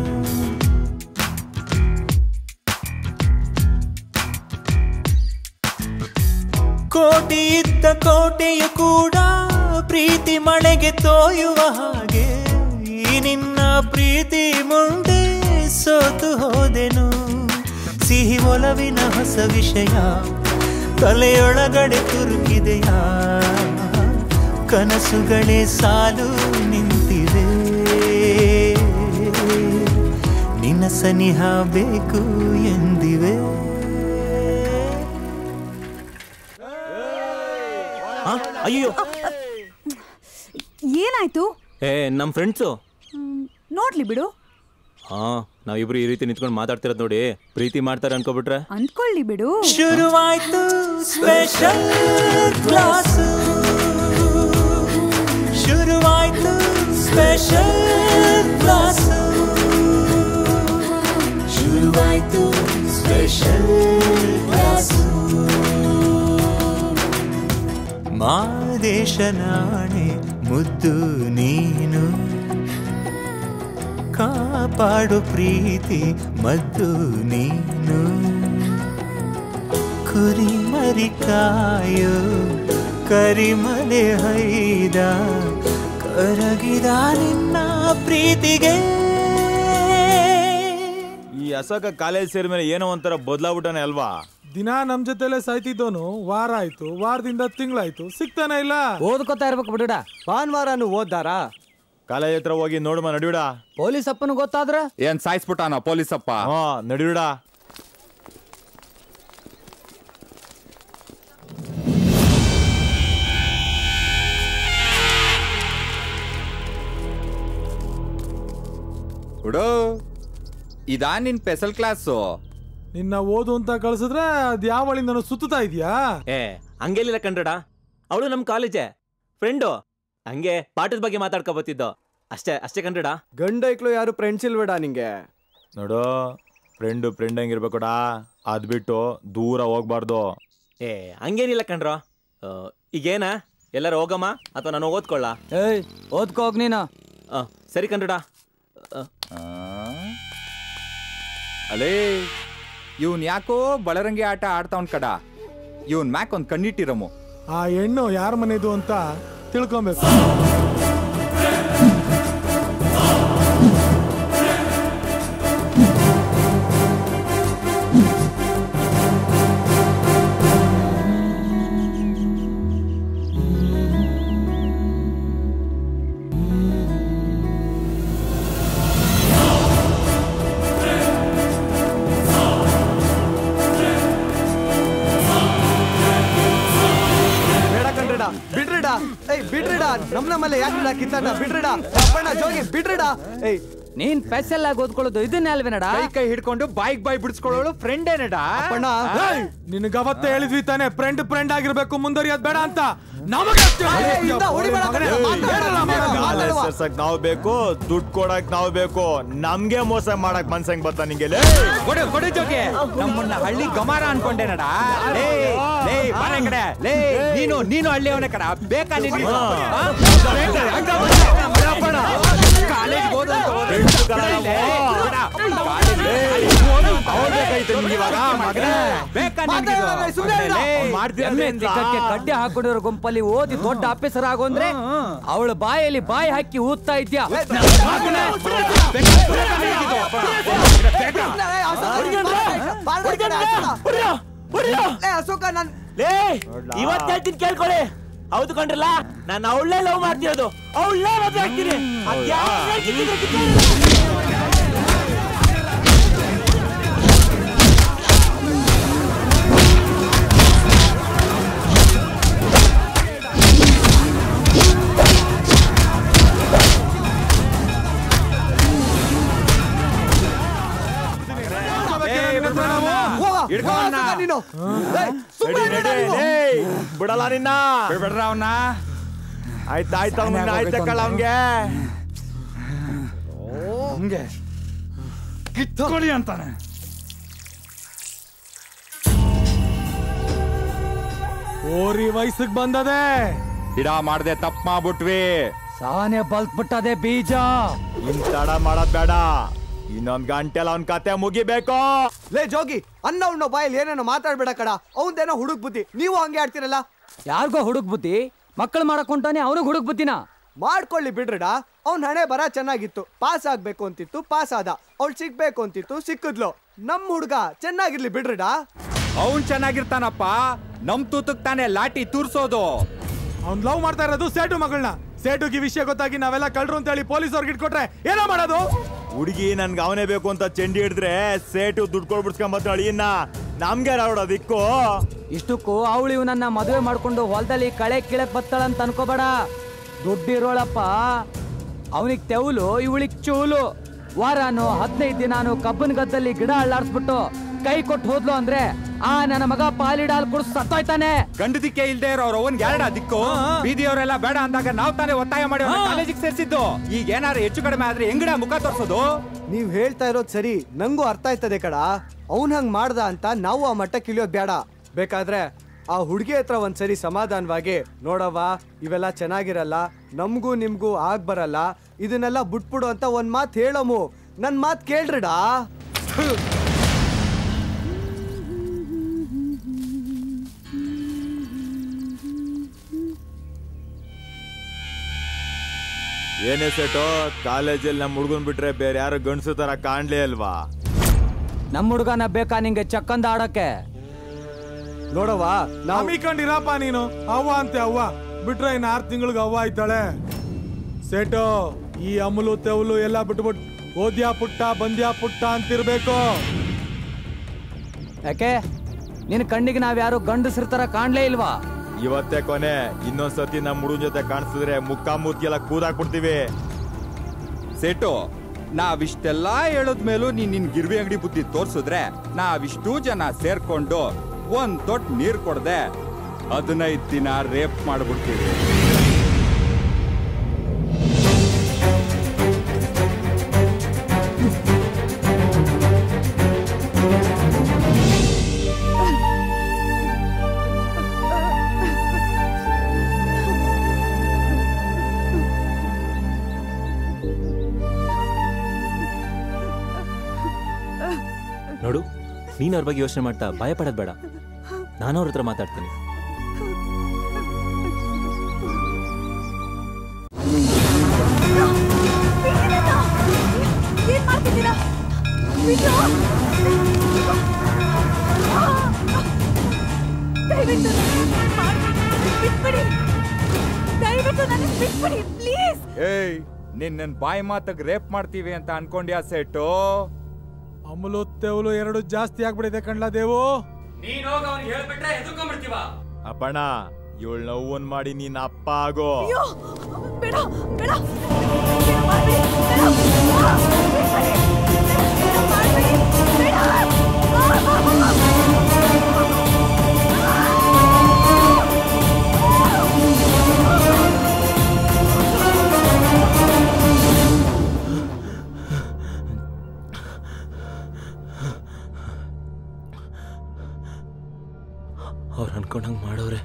ಕೋಟಿ ಇದ್ದ ಕೋಟೆಯು ಕೂಡ ಪ್ರೀತಿ ಮಳೆಗೆ ತೋಯುವ ಹಾಗೆ ಈ ನಿನ್ನ ಪ್ರೀತಿ ಮುಂದೆ ಸೋತು ಹೋದೆನು ಸಿಹಿ ಒಲವಿನ ಹೊಸ ವಿಷಯ ತಲೆಯೊಳಗಡೆ ತುರುಕಿದೆಯಾ ಕನಸುಗಳೇ ಸಾಲು ನಿಂತಿವೆ ನಿನ್ನ ಸನಿಹ ಬೇಕು ಎಂದಿವೆ ಆ, ಅಯ್ಯೋ ಏನಾಯ್ತು ಏ ನಮ್ಮ ಫ್ರೆಂಡ್ಸು ಹ್ಮ್, ನೋಡ್ಲಿ ಬಿಡು ಹಾ ನಾವಿಬ್ರು ಈ ರೀತಿ ನಿಂತ್ಕೊಂಡು ಮಾತಾಡ್ತಿರೋದು ನೋಡಿ ಪ್ರೀತಿ ಮಾಡ್ತಾರೆ ಅನ್ಕೋಬಿಟ್ರೆ ಅಂದ್ಕೊಳ್ಳಿ ಬಿಡು ಶುರುವಾಯ್ತು ಸ್ಪೆಷಲ್ ಕ್ಲಾಸು ಶುರುವಾಯ್ತು ಸ್ಪೆಷಲ್ ಕ್ಲಾಸು ಶುರುವಾಯ್ತು ಸ್ಪೆಷಲ್ ಕ್ಲಾಸು ಮಾದೇಶ ನಾಣೆ ಮುದ್ದು ನೀನು ಕಾಪಾಡು ಪ್ರೀತಿ ಮದ್ದು ನೀನು ಕುರಿ ಮರಿ ಕಾಯೋ ಕರಿಮಲೆ ಹೈದ ಕರಗಿದ ನಿನ್ನ ಪ್ರೀತಿಗೆ ಈ ಅಸಕ ಕಾಲೇಜ್ ಸೇರಿದ ಮೇಲೆ ಏನೋ ಒಂಥರ ಬದಲಾಗ್ಬಿಟ್ಟಾನೆ ಅಲ್ವಾ ದಿನ ನಮ್ ಜೊತೆಲೆ ಸಾಯ್ತಿದ್ದೋನು ವಾರ ಆಯ್ತು ವಾರದಿಂದ ತಿಂಗಳಾಯ್ತು ಸಿಗ್ತಾನೆ ಇಲ್ಲ ಓದ್ಕೋತಾ ಇರ್ಬೇಕು ಬಿಡಡ ಭಾನುವಾರನು ಓದ್ದಾರಾ ಕಾಲೇಜ್ ಹತ್ರ ಹೋಗಿ ನೋಡುಮ ನಡಿವಿಡ ಪೊಲೀಸ್ ಅಪ್ಪನು ಗೊತ್ತಾದ್ರ ಏನ್ ಸಾಯಿಸ್ಬಿಟ್ಟಾನ ಪೊಲೀಸಪ್ಪ ಹಾ ನಡಿವಿಡ ಹುಡು ಇದಾ ನಿನ್ ಸ್ಪೆಷಲ್ ಕ್ಲಾಸು ನಿನ್ನ ಓದು ಅಂತ ಕಳ್ಸಿದ್ರೆ ಅದ್ ಯಾವಳಿಂದ ಸುತ್ತುತ್ತಾ ಇದೆಯಾ ಏ ಹಂಗೇಲಿಲ್ಲ ಕಣ್ರಡ ಅವಳು ನಮ್ ಕಾಲೇಜೆ ಫ್ರೆಂಡು ಹಂಗೆ ಪಾಠದ ಬಗ್ಗೆ ಮಾತಾಡ್ಕೊ ಬತ್ತಿದ್ದೋ ಅಷ್ಟೇ ಅಷ್ಟೇ ಕಣ್ರಡ ಗಂಡೈಕ್ಳು ಯಾರು ಫ್ರೆಂಡ್ಸ್ ಇಲ್ಬೇಡ ನಿಂಗೆ ನೋಡು ಫ್ರೆಂಡು ಫ್ರೆಂಡ್ ಹಂಗಿರ್ಬೇಕಡ ಅದ್ ಬಿಟ್ಟು ದೂರ ಹೋಗ್ಬಾರ್ದು ಏ ಹಂಗೇನಿಲ್ಲ ಕಣ್ರೋ ಆ, ಈಗೇನ ಎಲ್ಲರೂ ಹೋಗಮ್ಮ ಅಥವಾ ನಾನು ಓದ್ಕೊಳ್ಳ ಏಯ್ ಓದ್ಕೋ ಹೋಗ್ ನೀನು ಆ, ಸರಿ ಕಣ್ರಡ ಅಲೇ ಇವನ್ ಯಾಕೋ ಬಳರಂಗಿ ಆಟ ಆಡ್ತಾವನ್ ಕಡ ಇವನ್ ಮ್ಯಾಕ್ ಒಂದ್ ಕಣ್ಣಿಟ್ಟಿರಮು ಆ ಹೆಣ್ಣು ಯಾರ ಮನೆದು ಅಂತ ತಿಳ್ಕೊಬೇಕು ಬೇಡ ಕಣ್ರಿಡ ಬಿಡ್ರಿಡ ಏಯ್ ಬಿಡ್ರಿಡ ನಮ್ ನಮ್ಮಲ್ಲೇ ಯಾಕೆ ಕಿತ್ತಾಟ ಬಿಡ್ರಿಡ ಅಪ್ಪಣ್ಣ ಜೋಗಿ ಬಿಡ್ರಿಡ ಏಯ್ ನೀನ್ ಸ್ಪೆಷಲ್ ಆಗಿ ಓದ್ಕೊಳ್ಳೋದು ಇದನ್ನೇ ಅಲ್ವೇನಡ ಕೈ ಕೈ ಹಿಡ್ಕೊಂಡು ಬಾಯ್ಗ್ ಬಾಯ್ ಬಿಡಿಸ್ಕೊಳ್ಳೋಳು ಫ್ರೆಂಡ್ ಏನಡ ಏಯ್, ನಿನಗ್ ಅವತ್ತೇ ಹೇಳಿದ್ವಿ ತಾನೆ ಫ್ರೆಂಡ್ ಫ್ರೆಂಡ್ ಆಗಿರ್ಬೇಕು ಮುಂದುವರಿಯೋದ್ ಬೇಡ ಅಂತ ನಮಗೆ ಸೇರ್ಸಕ್ ನಾವು ಬೇಕು ದುಡ್ಡು ಕೊಡಕ್ ನಾವು ಬೇಕು ನಮ್ಗೆ ಮೋಸ ಮಾಡಕ್ ಮನ್ಸಂಗ್ ಬರ್ತಾ ನಿಂಗೆ ಲೇ. ಕೊಡು ಕೊಡು ಜೋಗಿ ನಮ್ಮನ್ನ ಹಳ್ಳಿ ಗಮಾರ ಅನ್ಕೊಂಡೇನಡ ಲೇ ಲೇ ಬಾರ ಈ ಕಡೆ ಲೇ ನೀನು ನೀನು ಹಳ್ಳಿ ಅವನ ಕಡ ಬೇಕಾ ನಿನ್ಗೆ ಇದು? ಆ? ಬೇಕಾ? ಹಂಗ ಬಿಡ. ಕಾಲೇಜ್ ಓದು ಅಂತ ಓದು. ಬಿಡ ಇಲ್ಲೇ. ಬಿಡ. ಕಾಲೇಜ್ ಓದು ಅಂತ ಓದು. ಬೇಕಾ ನಿನ್ಗೆ ಇದು? ಲೇ, ಎಮ್ಮೆ ತಿಕ್ಕಕ್ಕೆ ಕಡ್ಡೆ ಹಾಕೊಂಡಿರೋ ಗುಂಪಲ್ಲಿ ಓದಿ ದೊಡ್ಡ ಆಫೀಸರ್ ಆಗೋ ಅಂದ್ರೆ ಅವಳ ಬಾಯಲ್ಲಿ ಬಾಯಿ ಹಾಕಿ ಊದ್ತಾ ಇದ್ಯಾ ಅಶೋಕ ನನ್ ಲೇ ಇವತ್ತು ಹೇಳ್ತೀನಿ ಕೇಳ್ಕೊಳ್ಳಿ ಹೌದು ಕಂಡ್ರಲ್ಲ ನಾನು ಅವಳೇ ಲವ್ ಮಾಡ್ತಿರೋದು ಅವಳೇ ಮದುವೆ ಆಗ್ತೀನಿ ಅದ್ಯಾವ್ದೇ ಕಿತ್ತಿದ್ರು ಕಿತ್ತಾಡಿಲ್ಲ. ಹಿಡ್ಕೊಂಡ ನೀನು ಏಯ್, ಸುಮ್ನೆ ನಡಿ, ಇರ್ಬೇಡ ನಡಿ, ನೀವು. ಏಯ್, ಬಿಡಲ್ಲ ನಿನ್ನ ಬಿಡ್ರ ಅವನ್ನ ಆಯ್ತು ಆಯ್ತು ಅವ್ನ ಆಯ್ತಕ್ಕಲ್ಲ ಅವ್ನ್ಗೆ ಹಂಗೆ ಕಿತ್ಕೊಳ್ಳಿ ಅಂತಾನೆ ಓರಿ ವಯಸ್ಸಿಗೆ ಬಂದದೆ ಹಿಡ ಮಾಡ್ದೆ ತಪ್ಪು ಮಾಡ್ಬಿಟ್ವಿ ಸಾನೆ ಬಲ್ತ್ ಬಿಟ್ಟದೆ ಬೀಜ ಇನ್ ತಡ ಮಾಡೋದ್ ಬೇಡ ಇನ್ನೊಂದ್ ಗಂಟೆಲ್ಲ ಅವ್ನ್ ಕತೆ ಮುಗಿಬೇಕು ಲೇ ಜೋಗಿ ಅನ್ನ ಉಣ್ಣೋ ಬಾಯಲ್ಲಿ ಏನೇನೋ ಮಾತಾಡ್ಬೇಡ ಕಡ ಅವಂದೇನೋ ಹುಡುಕ್ ಬುದ್ಧಿ ನೀವು ಹಂಗೆ ಆಡ್ತಿರಲ್ಲ ಯಾರಿಗೋ ಹುಡುಕ್ ಬುದ್ಧಿ ಮಕ್ಕಳು ಮಾಡಕೊಂತಾನೆ ಅವ್ರಿಗೆ ಹುಡುಕ್ ಬುದ್ಧಿನ ಮಾಡ್ಕೊಳ್ಳಿ ಬಿಡ್ರಿಡ ಅವ್ನ್ ಹಣೆ ಬರ ಚೆನ್ನಾಗಿತ್ತು ಪಾಸ್ ಆಗ್ಬೇಕು ಅಂತಿತ್ತು ಪಾಸ್ ಆದ ಅವ್ಳು ಸಿಗ್ಬೇಕು ಅಂತಿತ್ತು ಸಿಕ್ಕಿದ್ಲು ನಮ್ ಹುಡ್ಗ ಚೆನ್ನಾಗಿರ್ಲಿ ಬಿಡ್ರಿಡ ಅವನ್ ಚೆನ್ನಾಗಿರ್ತಾನಪ್ಪ ನಮ್ ತೂತಕ್ ತಾನೇ ಲಾಟಿ ತೂರ್ಸೋದು ಅವ್ನ್ ಲವ್ ಮಾಡ್ತಾ ಇರೋದು ಸೇಟು ಮಗಳನ್ನ ಸೇಟುಗೆ ಈ ವಿಷಯ ಗೊತ್ತಾಗಿ ನಾವೆಲ್ಲ ಕಳ್ರು ಅಂತ ಹೇಳಿ ಪೊಲೀಸ್ ಅವ್ರಿಗೆ ಇಟ್ಕೊಟ್ರೆ ಏನೋ ಮಾಡೋದು ಹುಡುಗಿ ನನ್ಗೆ ಅವನೇ ಬೇಕು ಅಂತ ಚೆಂಡಿ ಹಿಡಿದ್ರೆ ಸೇಟು ದುಡ್ಡು ಕೊಡ್ಬಿಡ್ಸ್ಕೊಂಬತ್ತಾಳಿ ಇನ್ನ ನಮ್ಗೆ ರಾವಡ ದಿಕ್ಕು ಇಷ್ಟಕ್ಕೂ ಅವಳು ಇವನನ್ನ ಮದುವೆ ಮಾಡ್ಕೊಂಡು ಹೊಲದಲ್ಲಿ ಕಳೆ ಕೀಳಕ್ ಬತ್ತಾಳಂತ ಅನ್ಕೋಬೇಡ ದುಡ್ಡಿರೋಳಪ್ಪ ಅವನಿಗೆ ತೆವಲು ಇವಳಿಗೆ ಚೂಲು ವಾರಾನು ಹದಿನೈದು ದಿನಾನು ಕಬ್ಬನ್ ಗದ್ದಲ್ಲಿ ಗಿಡ ಅಳ್ಳಾಡ್ಸ್ಬಿಟ್ಟು ಕೈ ಕೊಟ್ಟು ಹೋದ್ಲು ಅಂದ್ರೆ ಆ ನನ್ನ ಮಗ ಪಾಲಿಡಾಲ್ ಕುಡ್ ಸತ್ತೋಯ್ತಾನೆ ಗಂಡು ದಿಕ್ಕೆ ಇಲ್ದೇ ಇರೋ ಅವ್ರ ಅವನ್ಗೆ ಎರಡ ದಿಕ್ಕು ಬೀದಿಯವರೆಲ್ಲ ಬೇಡ ಅಂದಾಗ ನಾವ್ ತಾನೇ ಒತ್ತಾಯ ಮಾಡಿ ಕಾಲೇಜಿಗೆ ಸೇರಿಸಿದ್ದು ಈಗ ಏನಾರು ಹೆಚ್ಚು ಕಡಿಮೆ ಆದ್ರೆ ಹೆಂಗಡ ಮುಖ ತೋರ್ಸೋದು ನೀವ್ ಹೇಳ್ತಾ ಇರೋದ್ ಸರಿ ನಂಗೂ ಅರ್ಥ ಆಯ್ತದೆ ಕಡ ಅವ್ನ್ ಹಂಗ್ ಮಾಡ್ದ ಅಂತ ನಾವು ಆ ಮಟ್ಟಕ್ಕೆ ಇಳಿಯೋದ್ ಬೇಡ ಬೇಕಾದ್ರೆ ಆ ಹುಡುಗಿ ಹತ್ರ ಒಂದ್ಸರಿ ಸಮಾಧಾನವಾಗಿ ನೋಡವ್ವ ಇವೆಲ್ಲ ಚೆನ್ನಾಗಿರಲ್ಲ ನಮ್ಗೂ ನಿಮ್ಗೂ ಆಗ್ ಬರಲ್ಲ ಇದನ್ನೆಲ್ಲ ಬಿಟ್ಬಿಡು ಅಂತ ಒಂದ್ ಮಾತ್ ಹೇಳಮು ನನ್ ಮಾತ್ ಕೇಳ್ರಿಡಾ ಏನೇ ಸೆಟೋ ಕಾಲೇಜಲ್ಲಿ ನಮ್ಮ ಹುಡುಗನ್ ಬಿಟ್ರೆ ಬೇರೆ ಯಾರು ಗಂಡಸು ತರ ಕಾಣ್ಲೇ ಅಲ್ವಾ ನಮ್ಮ ಹುಡುಗನ ಬೇಕಾ ನಿಂಗೆ ಚಕ್ಕಂದ ಆಡಕ್ಕೆ ನೋಡವ್ವ ನಂಬಿಕೊಂಡಿರಪ್ಪ ನೀನು ಅವ್ವ ಅಂತೆ ಅವ್ವ ಬಿಟ್ರೆ ಇನ್ನು ಆರು ತಿಂಗಳಿಗೆ ಅವ್ವ ಆಯ್ತಾಳೆ ಸೇಟು ಈ ಅಮಲು ತೆವಲು ಎಲ್ಲ ಬಿಟ್ಬಿಟ್ಟು ಓದ್ಯಾ ಪುಟ್ಟ ಬಂದ್ಯಾ ಪುಟ್ಟ ಅಂತಿರ್ಬೇಕು ಯಾಕೆ ನಿನ್ ಕಣ್ಣಿಗೆ ನಾವ್ಯಾರು ಗಂಡಸ್ರ ತರ ಕಾಣ್ಲೇ ಇಲ್ವಾ ಇವತ್ತೇ ಕೊನೆ ಇನ್ನೊಂದ್ಸತಿ ನಮ್ಮ ಹುಡುಗನ್ ಜೊತೆ ಕಾಣಿಸಿದ್ರೆ ಮುಕ್ಕ ಮುತ್ತಿ ಎಲ್ಲ ಕೂದಾಕ್ಬಿಡ್ತೀವಿ ಸೇಟು ನಾವಿಷ್ಟೆಲ್ಲಾ ಹೇಳದ್ಮೇಲೂ ನೀನ್ ನಿನ್ ಗಿರ್ವಿ ಅಂಗಡಿ ಬುದ್ಧಿ ತೋರ್ಸಿದ್ರೆ ನಾವಿಷ್ಟು ಜನ ಸೇರ್ಕೊಂಡು ಒಂದ್ ದೊಡ್ಡ ನೀರ್ ಕೊಡದೆ ಹದಿನೈದು ದಿನ ರೇಪ್ ಮಾಡ್ಬಿಡ್ತೀವಿ ನೋಡು ನೀನ್ ಅವ್ರ ಬಗ್ಗೆ ಯೋಚನೆ ಮಾಡ್ತಾ ಭಯ ಪಡೋದ್ ಬೇಡ ನಾನು ಅವ್ರ ಹತ್ರ ಮಾತಾಡ್ತೀನಿ ಏನ್ ಮಾಡ್ತಿದ್ದೀರಾ ಬಿಟ್ಟು ದಯವಿಟ್ಟು ಬಿಟ್ಬಿಡಿ ದಯವಿಟ್ಟು ನನ್ನ ಬಿಟ್ಬಿಡಿ ಪ್ಲೀಸ್ ಏಯ್ ನಿನ್ನ ಬಾಯಿ ಮಾತಗ್ ರೇಪ್ ಮಾಡ್ತೀವಿ ಅಂತ ಅನ್ಕೊಂಡ್ಯಾ ಸೇಟು ಅಮಲು ತೆವಲು ಎರಡು ಜಾಸ್ತಿ ಆಗ್ಬಿಟ್ಟಿದೆ ಕಣ್ಲ ದೇವು ನೀನ್ ಹೋಗ ಅವ್ನಿಗೆ ಹೇಳ್ಬಿಟ್ರೆ ಎದುರ್ಕೊಂಡ್ಬಿಡ್ತೀವ ಅಪ್ಪಣ್ಣ ಇವಳು ನೋವನ್ ಮಾಡಿ ನೀನ್ ಅಪ್ಪ ಆಗೋ ಅಯ್ಯೋ ಬೇಡ ಬೇಡ ಅವ್ರು ಅನ್ಕೊಂಡಂಗೆ ಮಾಡೋರೆ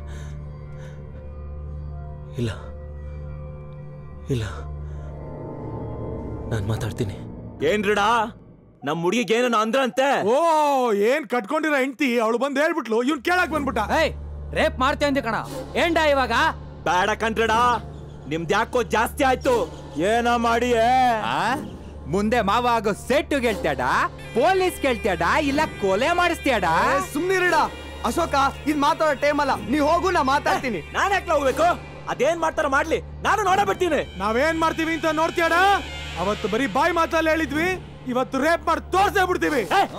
ಇಲ್ಲ ಇಲ್ಲ ನಾನು ಮಾತಾಡ್ತೀನಿ ಏನ್ರಡಾ ನಮ್ಮ ಹುಡುಗಿಗೆ ಏನೋ ಅಂದ್ರಂತೆ ಓ ಏನ್ ಕಟ್ಕೊಂಡಿರೋ ಹೆಂಡತಿ ಅವಳು ಬಂದು ಹೇಳ್ಬಿಟ್ಲು ಇವ್ನ್ ಕೇಳಕ್ ಬಂದ್ಬಿಟ್ಟ ಏಯ್ ರೇಪ್ ಮಾಡ್ತೇವೆ ಅಂದೆ ಕಣ ಏಂಡ ಇವಾಗ ಬೇಡ ಕಣ್ರಡ ನಿಮ್ದು ಯಾಕೋ ಜಾಸ್ತಿ ಆಯ್ತು ಏನ ಮಾಡಿ ಆ? ಮುಂದೆ ಮಾವ ಆಗೋ ಸೆಟ್ಟು ಕೇಳ್ತ್ಯಾಡ ಪೊಲೀಸ್ ಕೇಳ್ತ್ಯಾಡ ಇಲ್ಲ ಕೊಲೆ ಮಾಡಿಸ್ತ್ಯಾಡ ಸುಮ್ನಿರಿಡ ಅಶೋಕ ಇದ್ ಮಾತಾಡೋ ಟೈಮ್ ಅಲ್ಲ ನೀ ಹೋಗು ನಾ ಮಾತಾಡ್ತೀನಿ ನಾನು ಯಾಕೆ ಹೋಗ್ಬೇಕು ಅದೇನ್ ಮಾಡ್ತಾರ ಮಾಡ್ಲಿ ನಾನು ನೋಡ ಬಿಡ್ತೀನಿ ನಾವೇನ್ ಮಾಡ್ತೀವಿ ಅಂತ ನೋಡ್ತೀಯಡ ಅವತ್ತು ಬರೀ ಬಾಯಿ ಮಾತಲ್ಲಿ ಹೇಳಿದ್ವಿ ಇವತ್ತು ರೇಪ್ ಮಾಡಿ ತೋರ್ಸೇ ಬಿಡ್ತೀವಿ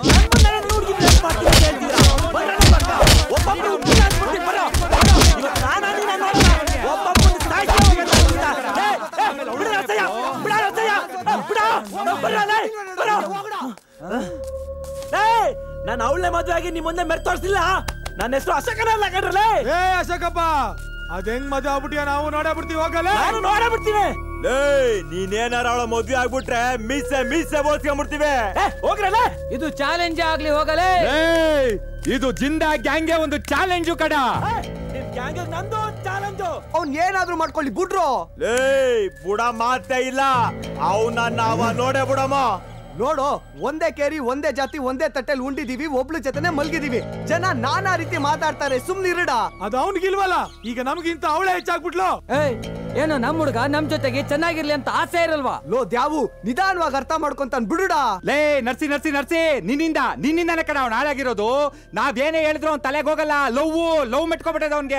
ನಾನು ಅವಳೇ ಮದುವೆ ಆಗಿ ನಿಮ್ ಮುಂದೆ ಮೆರ್ ತೋರಿಸಿಲ್ಲ ನನ್ನ ಹೆಸರು ಅಶೋಕನ ಅಲ್ಲ ಕಣ್ರಲೇ ಏ ಅಶೋಕಪ್ಪ ಅದ್ ಹೆಂಗ್ ಮದುವೆ ಆಗ್ಬಿಟ್ಟಿಯ ನಾವು ನೋಡೇ ಬಿಡ್ತೀವಿ ಹೋಗಲ್ಲ ನಾನು ನೋಡೇ ಬಿಡ್ತೀನಿ ಏಯ್ ನೀನೇನಾರ ಅವಳ ಮದ್ವೆ ಆಗ್ಬಿಟ್ರೆ ಮೀಸೆ ಮೀಸೆ ಬೋಸ್ಕೊಂಡ್ಬಿಡ್ತೀವಿ ಹೋಗ್ರಲ್ಲ ಇದು ಚಾಲೆಂಜ್ ಆಗ್ಲಿ ಹೋಗಲೇ ಏಯ್, ಇದು ಜಿಂದಾ ಗ್ಯಾಂಗ್ಗೆ ಒಂದು ಚಾಲೆಂಜು ಕಡ ನಂದು ಚಾಲೆಂಜು ಅವ್ನ್ ಏನಾದ್ರೂ ಮಾಡ್ಕೊಳ್ಳಿ ಬಿಡ್ರು ಲೇ ಬುಡ ಮಾತೇ ಇಲ್ಲ ಅವನ್ನ ನಾವ ನೋಡೇ ಬಿಡಮ್ಮ ನೋಡು ಒಂದೇ ಕೇರಿ ಒಂದೇ ಜಾತಿ ಒಂದೇ ತಟ್ಟೆಲ್ ಉಂಡಿದೀವಿ ಒಬ್ಳು ಜೊತೆನೆ ಮಲ್ಗಿದೀವಿ ಜನ ನಾನಾ ರೀತಿ ಮಾತಾಡ್ತಾರೆ ಸುಮ್ನಿರಿಡ ಅದು ಅವ್ನಿಗಿಲ್ವಲ್ಲ ಈಗ ನಮ್ಗಿಂತ ಅವಳೇ ಹೆಚ್ಚಾಗ್ಬಿಟ್ಲು ಏಯ್ ಏನು ನಮ್ ಹುಡುಗ ನಮ್ ಜೊತೆಗೆ ಚೆನ್ನಾಗಿರ್ಲಿ ಅಂತ ಆಸೆ ಇರಲ್ವಾ ಲೋ ದ್ಯಾವು ನಿಧಾನವಾಗಿ ಅರ್ಥ ಮಾಡ್ಕೊಂತಾನ್ ಬಿಡುಡ ಲೇ ನರ್ಸಿ ನರ್ಸಿ ನರ್ಸಿ ನಿನ್ನಿಂದ ನಿನ್ನಿಂದಾನೆ ಕಣ ಅವ್ನು ಹಾಳಾಗಿರೋದು ನಾವೇನೇ ಹೇಳಿದ್ರು ಅವ್ನ್ ತಲೆಗೆ ಹೋಗಲ್ಲ ಲವ್ ಲವ್ ಮೆಟ್ಕೊಬಿಟ್ಟದ ಅವನ್ಗೆ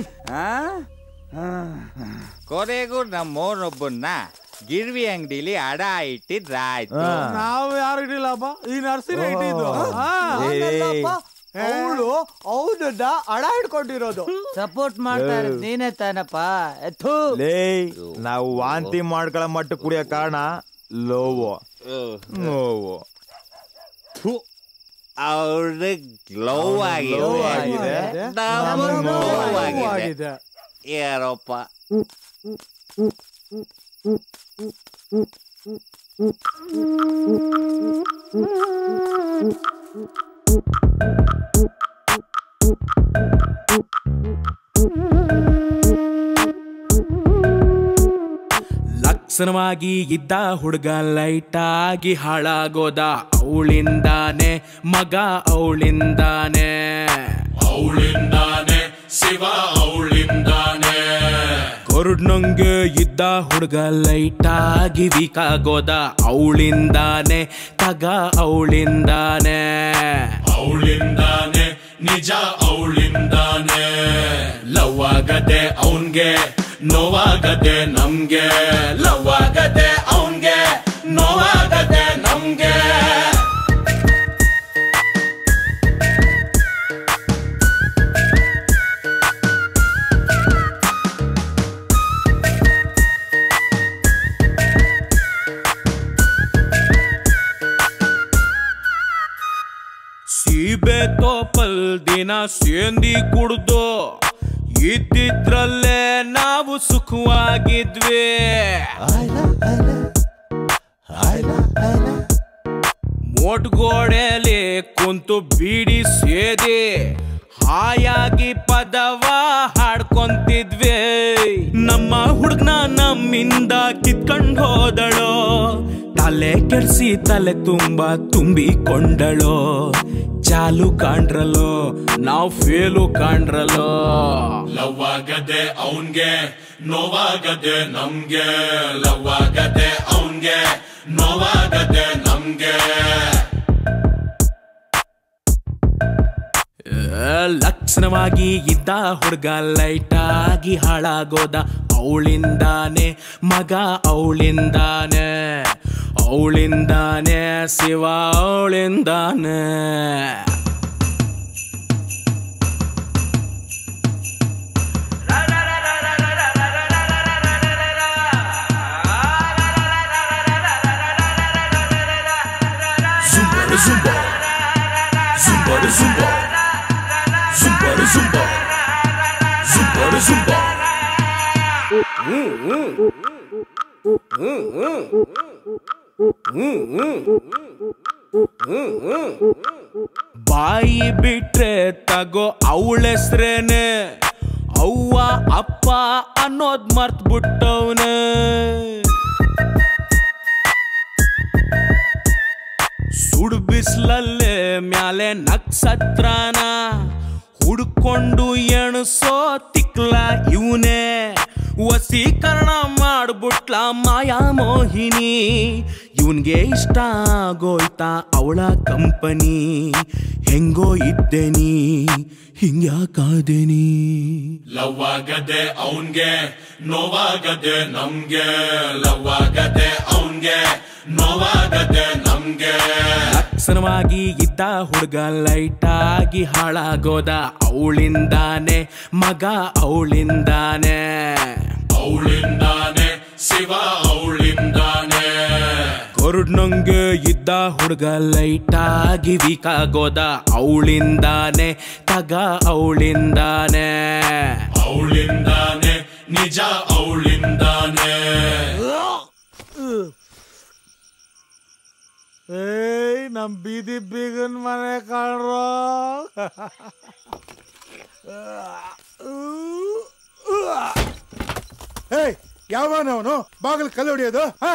ಕೊನೆಗೂ ನಮ್ಮೋನೊಬ್ಬನ್ನ ಗಿರ್ವಿ ಅಂಗಡಿಲಿ ಅಡ ಇಟ್ಟಿದ್ರಾಯ್ತು ನಾವು ಯಾರು ಇಡಿಲ್ಲಪ್ಪ ಈ ನರ್ಸಿನ ಇಟ್ಟಿದ್ದು ಅವಳು ಅವನನ್ನ ಅಡ ಹಿಡ್ಕೊಂಡಿರೋದು ಸಪೋರ್ಟ್ ಮಾಡ್ತಾ ಇರೋದು ನೀನೇ ತಾನಪ್ಪ ಥು. ಲೇ ನಾವು ವಾಂತಿ ಮಾಡ್ಕೊಳ್ಳೋ ಮಟ್ಟ ಕುಡಿಯೋ ಕಾರಣ ಲೋವು ನೋವು ಅವ್ರದ್ದು ಗ್ಲವ್ ಆಗಿದೆ ನಮಗೆ ನೋವಾಗಿದೆ ಯಾರಪ್ಪ ಲಕ್ಷಣವಾಗಿ ಇದ್ದ ಹುಡುಗ ಲೈಟಾಗಿ ಹಾಳಾಗೋದ ಅವಳಿಂದಾನೆ ಮಗ ಅವಳಿಂದಾನೆ ಅವಳಿಂದಾನೆ ಶಿವ ಅವಳಿಂದಾನೆ ಕೊರುಡ್ನಂಗೆ ಇದ್ದ ಹುಡುಗ ಲೈಟಾಗಿ ವೀಕ್ ಆಗೋದ ಅವಳಿಂದಾನೆ ತಗ ಅವಳಿಂದಾನೆ ಅವಳಿಂದಾನೆ ನಿಜ ಅವಳಿಂದಾನೆ ಲವ್ ಆಗದೆ ಅವನ್ಗೆ ನೋವಾಗದೆ ನಮ್ಗೆ ಲವ್ ಆಗದೆ ಅವನ್ಗೆ ನೋವಾಗದೆ ನಮ್ಗೆ ಸೀಬೆ ತೋಪಲ್ ದಿನ ಸೇಂದಿ ಕುಡ್ದು ಇದ್ದಿದ್ರಲ್ಲೇ ನಾವು ಸುಖವಾಗಿದ್ವಿ ಮೋಟ್ಗೋಡೆಲಿ ಕುಂತು ಬೀಡಿ ಸೇದಿ ಹಾಯಾಗಿ ಪದವ ಹಾಡ್ಕೊಂತಿದ್ವಿ ನಮ್ಮ ಹುಡುಗ್ನ ನಮ್ಮಿಂದ ಕಿತ್ಕೊಂಡ್ ಹೋದಳೋ ತಲೆ ಕೆಡ್ಸಿ ತಲೆ ತುಂಬ ತುಂಬಿಕೊಂಡಳೋ ಚಾಲು ಕಾಣ್ರಲೋ ನಾವು ಫೇಲು ಕಾಣ್ರಲೋ ಲವ್ ಆಗದೆ ಅವನ್ಗೆ ನೋವಾಗದೆ ನಮ್ಗೆ ಲವ್ ಆಗದೆ ಅವನ್ಗೆ ನೋವಾಗದೆ ನಮ್ಗೆ ಲಕ್ಷಣವಾಗಿ ಇದ್ದ ಹುಡುಗ ಲೈಟಾಗಿ ಹಾಳಾಗೋದ ಅವಳಿಂದಾನೆ ಮಗ ಅವಳಿಂದಾನೆ ಅವಳಿಂದಾನೆ Shiva ಅವಳಿಂದಾನೆ Zumba zumba Zumba zumba Zumba zumba Zumba zumba ಬಾಯಿ ಬಿಟ್ರೆ ತಗೋ ಅವಳ ಹೆಸ್ರೇನೆ ಅವ್ವ ಅಪ್ಪ ಅನ್ನೋದ್ ಮರ್ತ್ ಬಿಟ್ಟವ್ನೆ ಸುಡು ಬಿಸ್ಲಲ್ಲೇ ಮ್ಯಾಲೆ ನಕ್ಷತ್ರನ ಹುಡ್ಕೊಂಡು ಎಣಸೋ ತಿಕ್ಲ ಇವನೇ ವಸೀಕರಣ ಮಾಡ್ಬಿಟ್ಲ ಮಾಯಾ ಮೋಹಿನಿ ಇವನ್ಗೆ ಇಷ್ಟ ಆಗೋಯ್ತಾ ಅವಳ ಕಂಪನಿ ಹೆಂಗೋ ಇದ್ದೇನಿ ಹಿಂಗ್ಯಾಕಾದೇನಿ ಲವ್ ಆಗದೆ ಅವನ್ಗೆ ನೋವಾಗದೆ ನಮ್ಗೆ ಲವ್ ಆಗದೆ ಅವನ್ಗೆ ನೋವಾಗದೆ ನಮ್ಗೆ ಲಕ್ಷಣವಾಗಿ ಇದ್ದ ಹುಡುಗ ಲೈಟಾಗಿ ಹಾಳಾಗೋದ ಅವಳಿಂದಾನೆ ಮಗ ಅವಳಿಂದಾನೆ ಅವಳಿಂದಾನೆ ಶಿವ ಅವಳಿಂದಾನೆ ಕೊರುಡ್ನಂಗೆ ಇದ್ದ ಹುಡುಗ ಲೈಟಾಗಿ ವೀಕ್ ಆಗೋದ ಅವಳಿಂದಾನೆ ತಗ ಅವಳಿಂದಾನೆ ಅವಳಿಂದಾನೆ ನಿಜ ಅವಳಿಂದಾನೆ ಏಯ್ ನಮ್ ಬೀದಿ ಬೀಗನ್ ಮನೆ ಕಾಣ್ರೋ ಏಯ್ ಯಾವನವನು ಬಾಗಿಲು ಕಲ್ಲು ಹೊಡಿಯೋದು ಹಾ?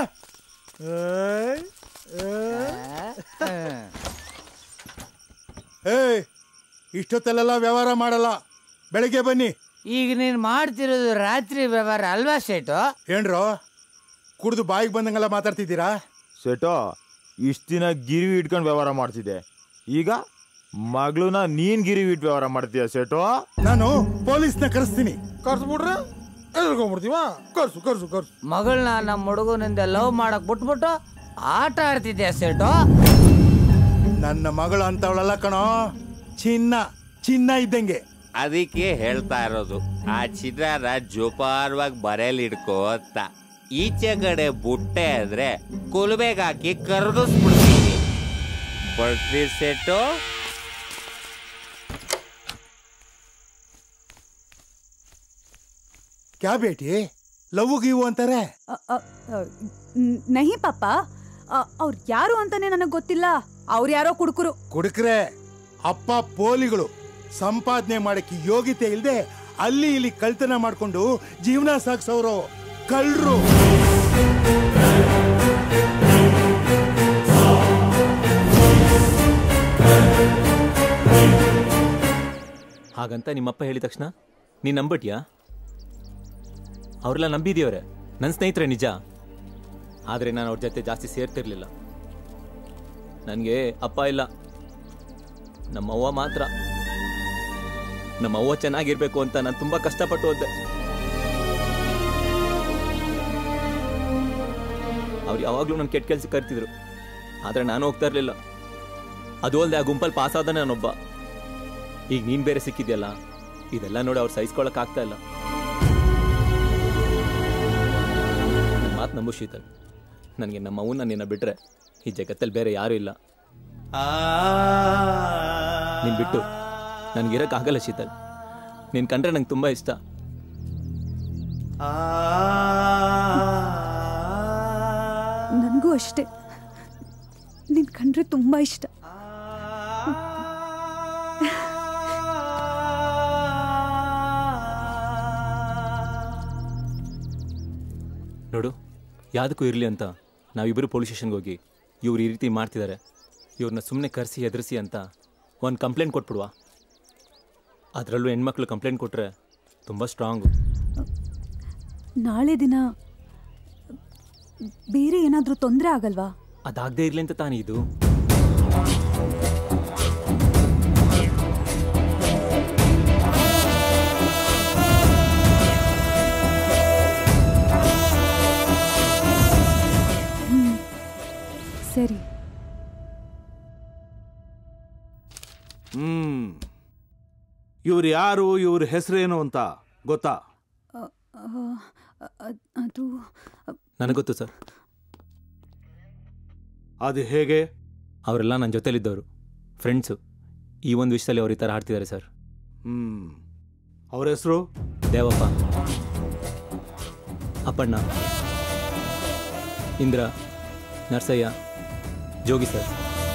ಏಯ್ ಇಷ್ಟೊತ್ತಲ್ಲೆಲ್ಲ ವ್ಯವಹಾರ ಮಾಡಲ್ಲ ಬೆಳಿಗ್ಗೆ ಬನ್ನಿ ಈಗ ನೀನ್ ಮಾಡ್ತಿರೋದು ರಾತ್ರಿ ವ್ಯವಹಾರ ಅಲ್ವಾ ಶೇಟು ಏನ್ರೋ ಕುಡ್ದು ಬಾಯಿಗೆ ಬಂದಂಗೆಲ್ಲ ಮಾತಾಡ್ತಿದ್ದೀರಾ ಸೆಟೋ ಇಷ್ಟ ದಿನ ಗಿರಿವಿ ಇಟ್ಕೊಂಡು ವ್ಯವಹಾರ ಮಾಡ್ತಿದ್ದೆ ಈಗ ಮಗಳನ್ನ ನೀನ್ ಗಿರಿವಿ ಇಟ್ಟು ವ್ಯವಹಾರ ಮಾಡ್ತೀಯ ಸೆಟೋ ನಾನು ಪೊಲೀಸ್ನ ಕರೆಸ್ತೀನಿ ಕರ್ಸ್ಬಿಟ್ರೆ ಎದ್ಕೊಂಡ್ಬಿಡ್ತೀವ ಕರ್ಸು ಕರ್ಸು ಕರ್ಸು ಮಗಳನ್ನ ನಮ್ಮ ಹುಡುಗನಿಂದ ಲವ್ ಮಾಡಕ್ ಬಿಟ್ಬಿಟ್ಟು ಆಟ ಆಡ್ತಿದ್ಯಾ ಸೇಟು ನನ್ನ ಮಗಳು ಅಂತವಳಲ್ಲ ಕಣೋ ಚಿನ್ನ ಚಿನ್ನ ಇದ್ದಂಗೆ ಅದಕ್ಕೆ ಹೇಳ್ತಾ ಇರೋದು ಆ ಚಿನ್ನಾನ ಜೋಪಾನವಾಗಿ ಬರೆಯಲ್ಲಿ ಇಡ್ಕೋ ಅಂತ ಈಚೆ ಕಡೆ ಬುಟ್ಟೆ ಅಂದ್ರೆ ಕುಲ್ಬೆಗೆ ಹಾಕಿ ಕರ್ಗಿಸ್ಬಿಡ್ತೀನಿ ಬರ್ತೀವಿ ಸೆಟ್ಟು ಕ್ಯಾ ಬೇಟಿ ಲವ್ ಗಿವು ಅಂತಾರೆ ಅ, ಅ, ಅ, ನ್- ನಹಿ ಪಾಪ ಅವ್ರು ಯಾರು ಅಂತಾನೆ ನನಗೆ ಗೊತ್ತಿಲ್ಲ ಅವ್ರು ಯಾರೋ ಕುಡುಕರು ಕುಡುಕ್ರೆ ಅಪ್ಪ ಪೋಲಿಗಳು ಸಂಪಾದನೆ ಮಾಡಕ್ಕೆ ಯೋಗ್ಯತೆ ಇಲ್ಲದೆ ಅಲ್ಲಿ ಇಲ್ಲಿ ಕಳ್ತನ ಮಾಡ್ಕೊಂಡು ಜೀವನ ಸಾಗಿಸೋರು ಕಳ್ರು ಹಾಗಂತ ನಿಮ್ಮಪ್ಪ ಹೇಳಿದ ತಕ್ಷಣ ನೀನ್ ನಂಬಟ್ಯಾ ಅವರೆಲ್ಲ ನಂಬಿದೀವ್ರೆ ನನ್ನ ಸ್ನೇಹಿತರೆ ನಿಜ ಆದರೆ ನಾನು ಅವ್ರ ಜೊತೆ ಜಾಸ್ತಿ ಸೇರ್ತಿರ್ಲಿಲ್ಲ ನನಗೆ ಅಪ್ಪ ಇಲ್ಲ ನಮ್ಮವ್ವ ಮಾತ್ರ ನಮ್ಮವ್ವ ಚೆನ್ನಾಗಿರ್ಬೇಕು ಅಂತ ನಾನು ತುಂಬಾ ಕಷ್ಟಪಟ್ಟು ಹೋದೆ ಅವ್ರು ಯಾವಾಗಲೂ ನನ್ನ ಕೆಟ್ಟ ಕೆಲಸ ಕರಿತಿದ್ರು ಆದರೆ ನಾನು ಹೋಗ್ತಾ ಇರಲಿಲ್ಲ ಅದು ಅಲ್ಲದೆ ಆ ಗುಂಪಲ್ಲಿ ಪಾಸ್ ಆದ ನಾನೊಬ್ಬ ಈಗ ನೀನ್ ಬೇರೆ ಸಿಕ್ಕಿದ್ಯಲ್ಲ ಇದೆಲ್ಲ ನೋಡಿ ಅವ್ರು ಸಹಿಸ್ಕೊಳಕ್ ಆಗ್ತಾ ಇಲ್ಲ ನನ್ನ ಮಾತು ನಂಬು ಶೀತಲ್ ನನಗೆ ನಮ್ಮ ಅವನ್ನ ನಿನ್ನ ಬಿಟ್ರೆ ಈ ಜಗತ್ತಲ್ಲಿ ಬೇರೆ ಯಾರೂ ಇಲ್ಲ ನೀನ್ ಬಿಟ್ಟು ಆಗಲ್ಲ ಶೀತಲ್ ನೀನ್ ಕಂಡ್ರೆ ನಂಗೆ ತುಂಬಾ ಇಷ್ಟ ನನಗೂ ಅಷ್ಟೇ ನಿನ್ ಕಂಡ್ರೆ ತುಂಬಾ ಇಷ್ಟ ನೋಡು ಯಾವುದಕ್ಕೂ ಇರಲಿ ಅಂತ ನಾವಿಬ್ಬರು ಪೊಲೀಸ್ ಸ್ಟೇಷನ್ಗೆ ಹೋಗಿ ಇವ್ರು ಈ ರೀತಿ ಮಾಡ್ತಿದ್ದಾರೆ ಇವ್ರನ್ನ ಸುಮ್ಮನೆ ಕರೆಸಿ ಎದುರಿಸಿ ಅಂತ ಒಂದು ಕಂಪ್ಲೇಂಟ್ ಕೊಟ್ಬಿಡುವ ಅದರಲ್ಲೂ ಹೆಣ್ಮಕ್ಳು ಕಂಪ್ಲೇಂಟ್ ಕೊಟ್ಟರೆ ತುಂಬ ಸ್ಟ್ರಾಂಗು ನಾಳೆ ದಿನ ಬೇರೆ ಏನಾದರೂ ತೊಂದರೆ ಆಗಲ್ವಾ ಅದಾಗದೇ ಇರಲಿ ಅಂತ ತಾನೇ ಇದು ಹ್ಮ್. ಸರಿ ಹ್ಮ್ ಇವ್ರು ಯಾರು ಇವ್ರ ಹೆಸರೇನು ಅಂತ ಗೊತ್ತಾ ಅ, ಅ, ಅ- ಅದು ನನಗೆ ಗೊತ್ತು ಸರ್ ಅದು ಹೇಗೆ ಅವರೆಲ್ಲ ನನ್ನ ಜೊತೆಲಿದ್ದವರು ಫ್ರೆಂಡ್ಸು ಈ ಒಂದು ವಿಷಯದಲ್ಲಿ ಅವ್ರು ಈ ಥರ ಆಡ್ತಿದ್ದಾರೆ ಸರ್ ಹ್ಮ್ ಅವ್ರ ಹೆಸರು ದೇವಪ್ಪ ಅಪ್ಪಣ್ಣ ಇಂದ್ರ ನರ್ಸಯ್ಯ ಜೋಗಿ ಸರ್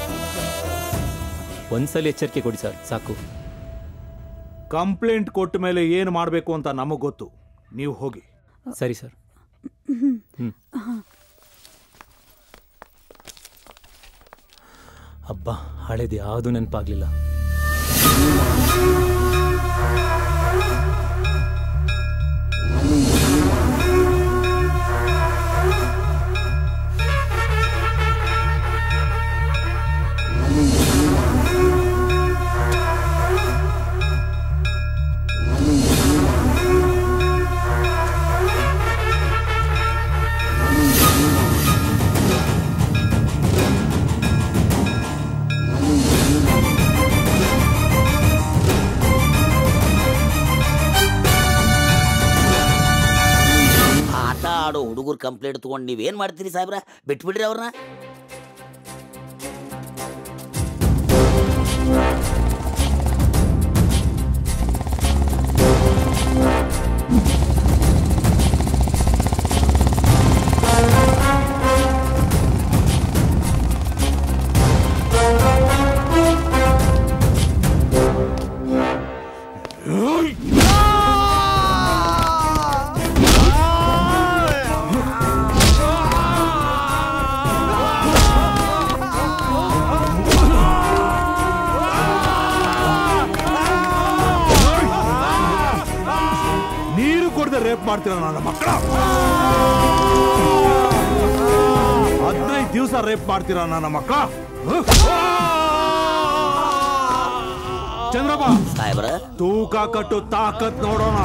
ಒಂದ್ಸಲಿ ಎಚ್ಚರಿಕೆ ಕೊಡಿ ಸರ್ ಸಾಕು ಕಂಪ್ಲೇಂಟ್ ಕೊಟ್ಟ ಮೇಲೆ ಏನು ಮಾಡಬೇಕು ಅಂತ ನಮಗೆ ಗೊತ್ತು ನೀವು ಹೋಗಿ ಸರಿ ಸರ್ ಹ್ಮ್. ಹಬ್ಬ ಹಳೇದು ಯಾವುದೂ ನೆನಪಾಗ್ಲಿಲ್ಲ ಆಟ ಆಡೋ ಹುಡುಗರು ಕಂಪ್ಲೇಂಟ್ ತಗೊಂಡು ನೀವೇನ್ ಮಾಡ್ತೀರಿ ಸಾಹೇಬ್ರ ಬಿಟ್ಬಿಡ್ರಿ ಅವ್ರನ್ನ ನೀರು ಕೊಡದೆ ರೇಪ್ ಮಾಡ್ತೀರ ನನ್ನ ಮಕ್ಕಳ ಹದಿನೈದು ದಿವಸ ರೇಪ್ ಮಾಡ್ತೀರ ನನ್ನ ಮಕ್ಕಳ ಚಂದ್ರಪ್ಪ ಸಾಹೇಬ್ರ ತೂಕ ಕಟ್ಟು ತಾಕತ್ ನೋಡೋಣ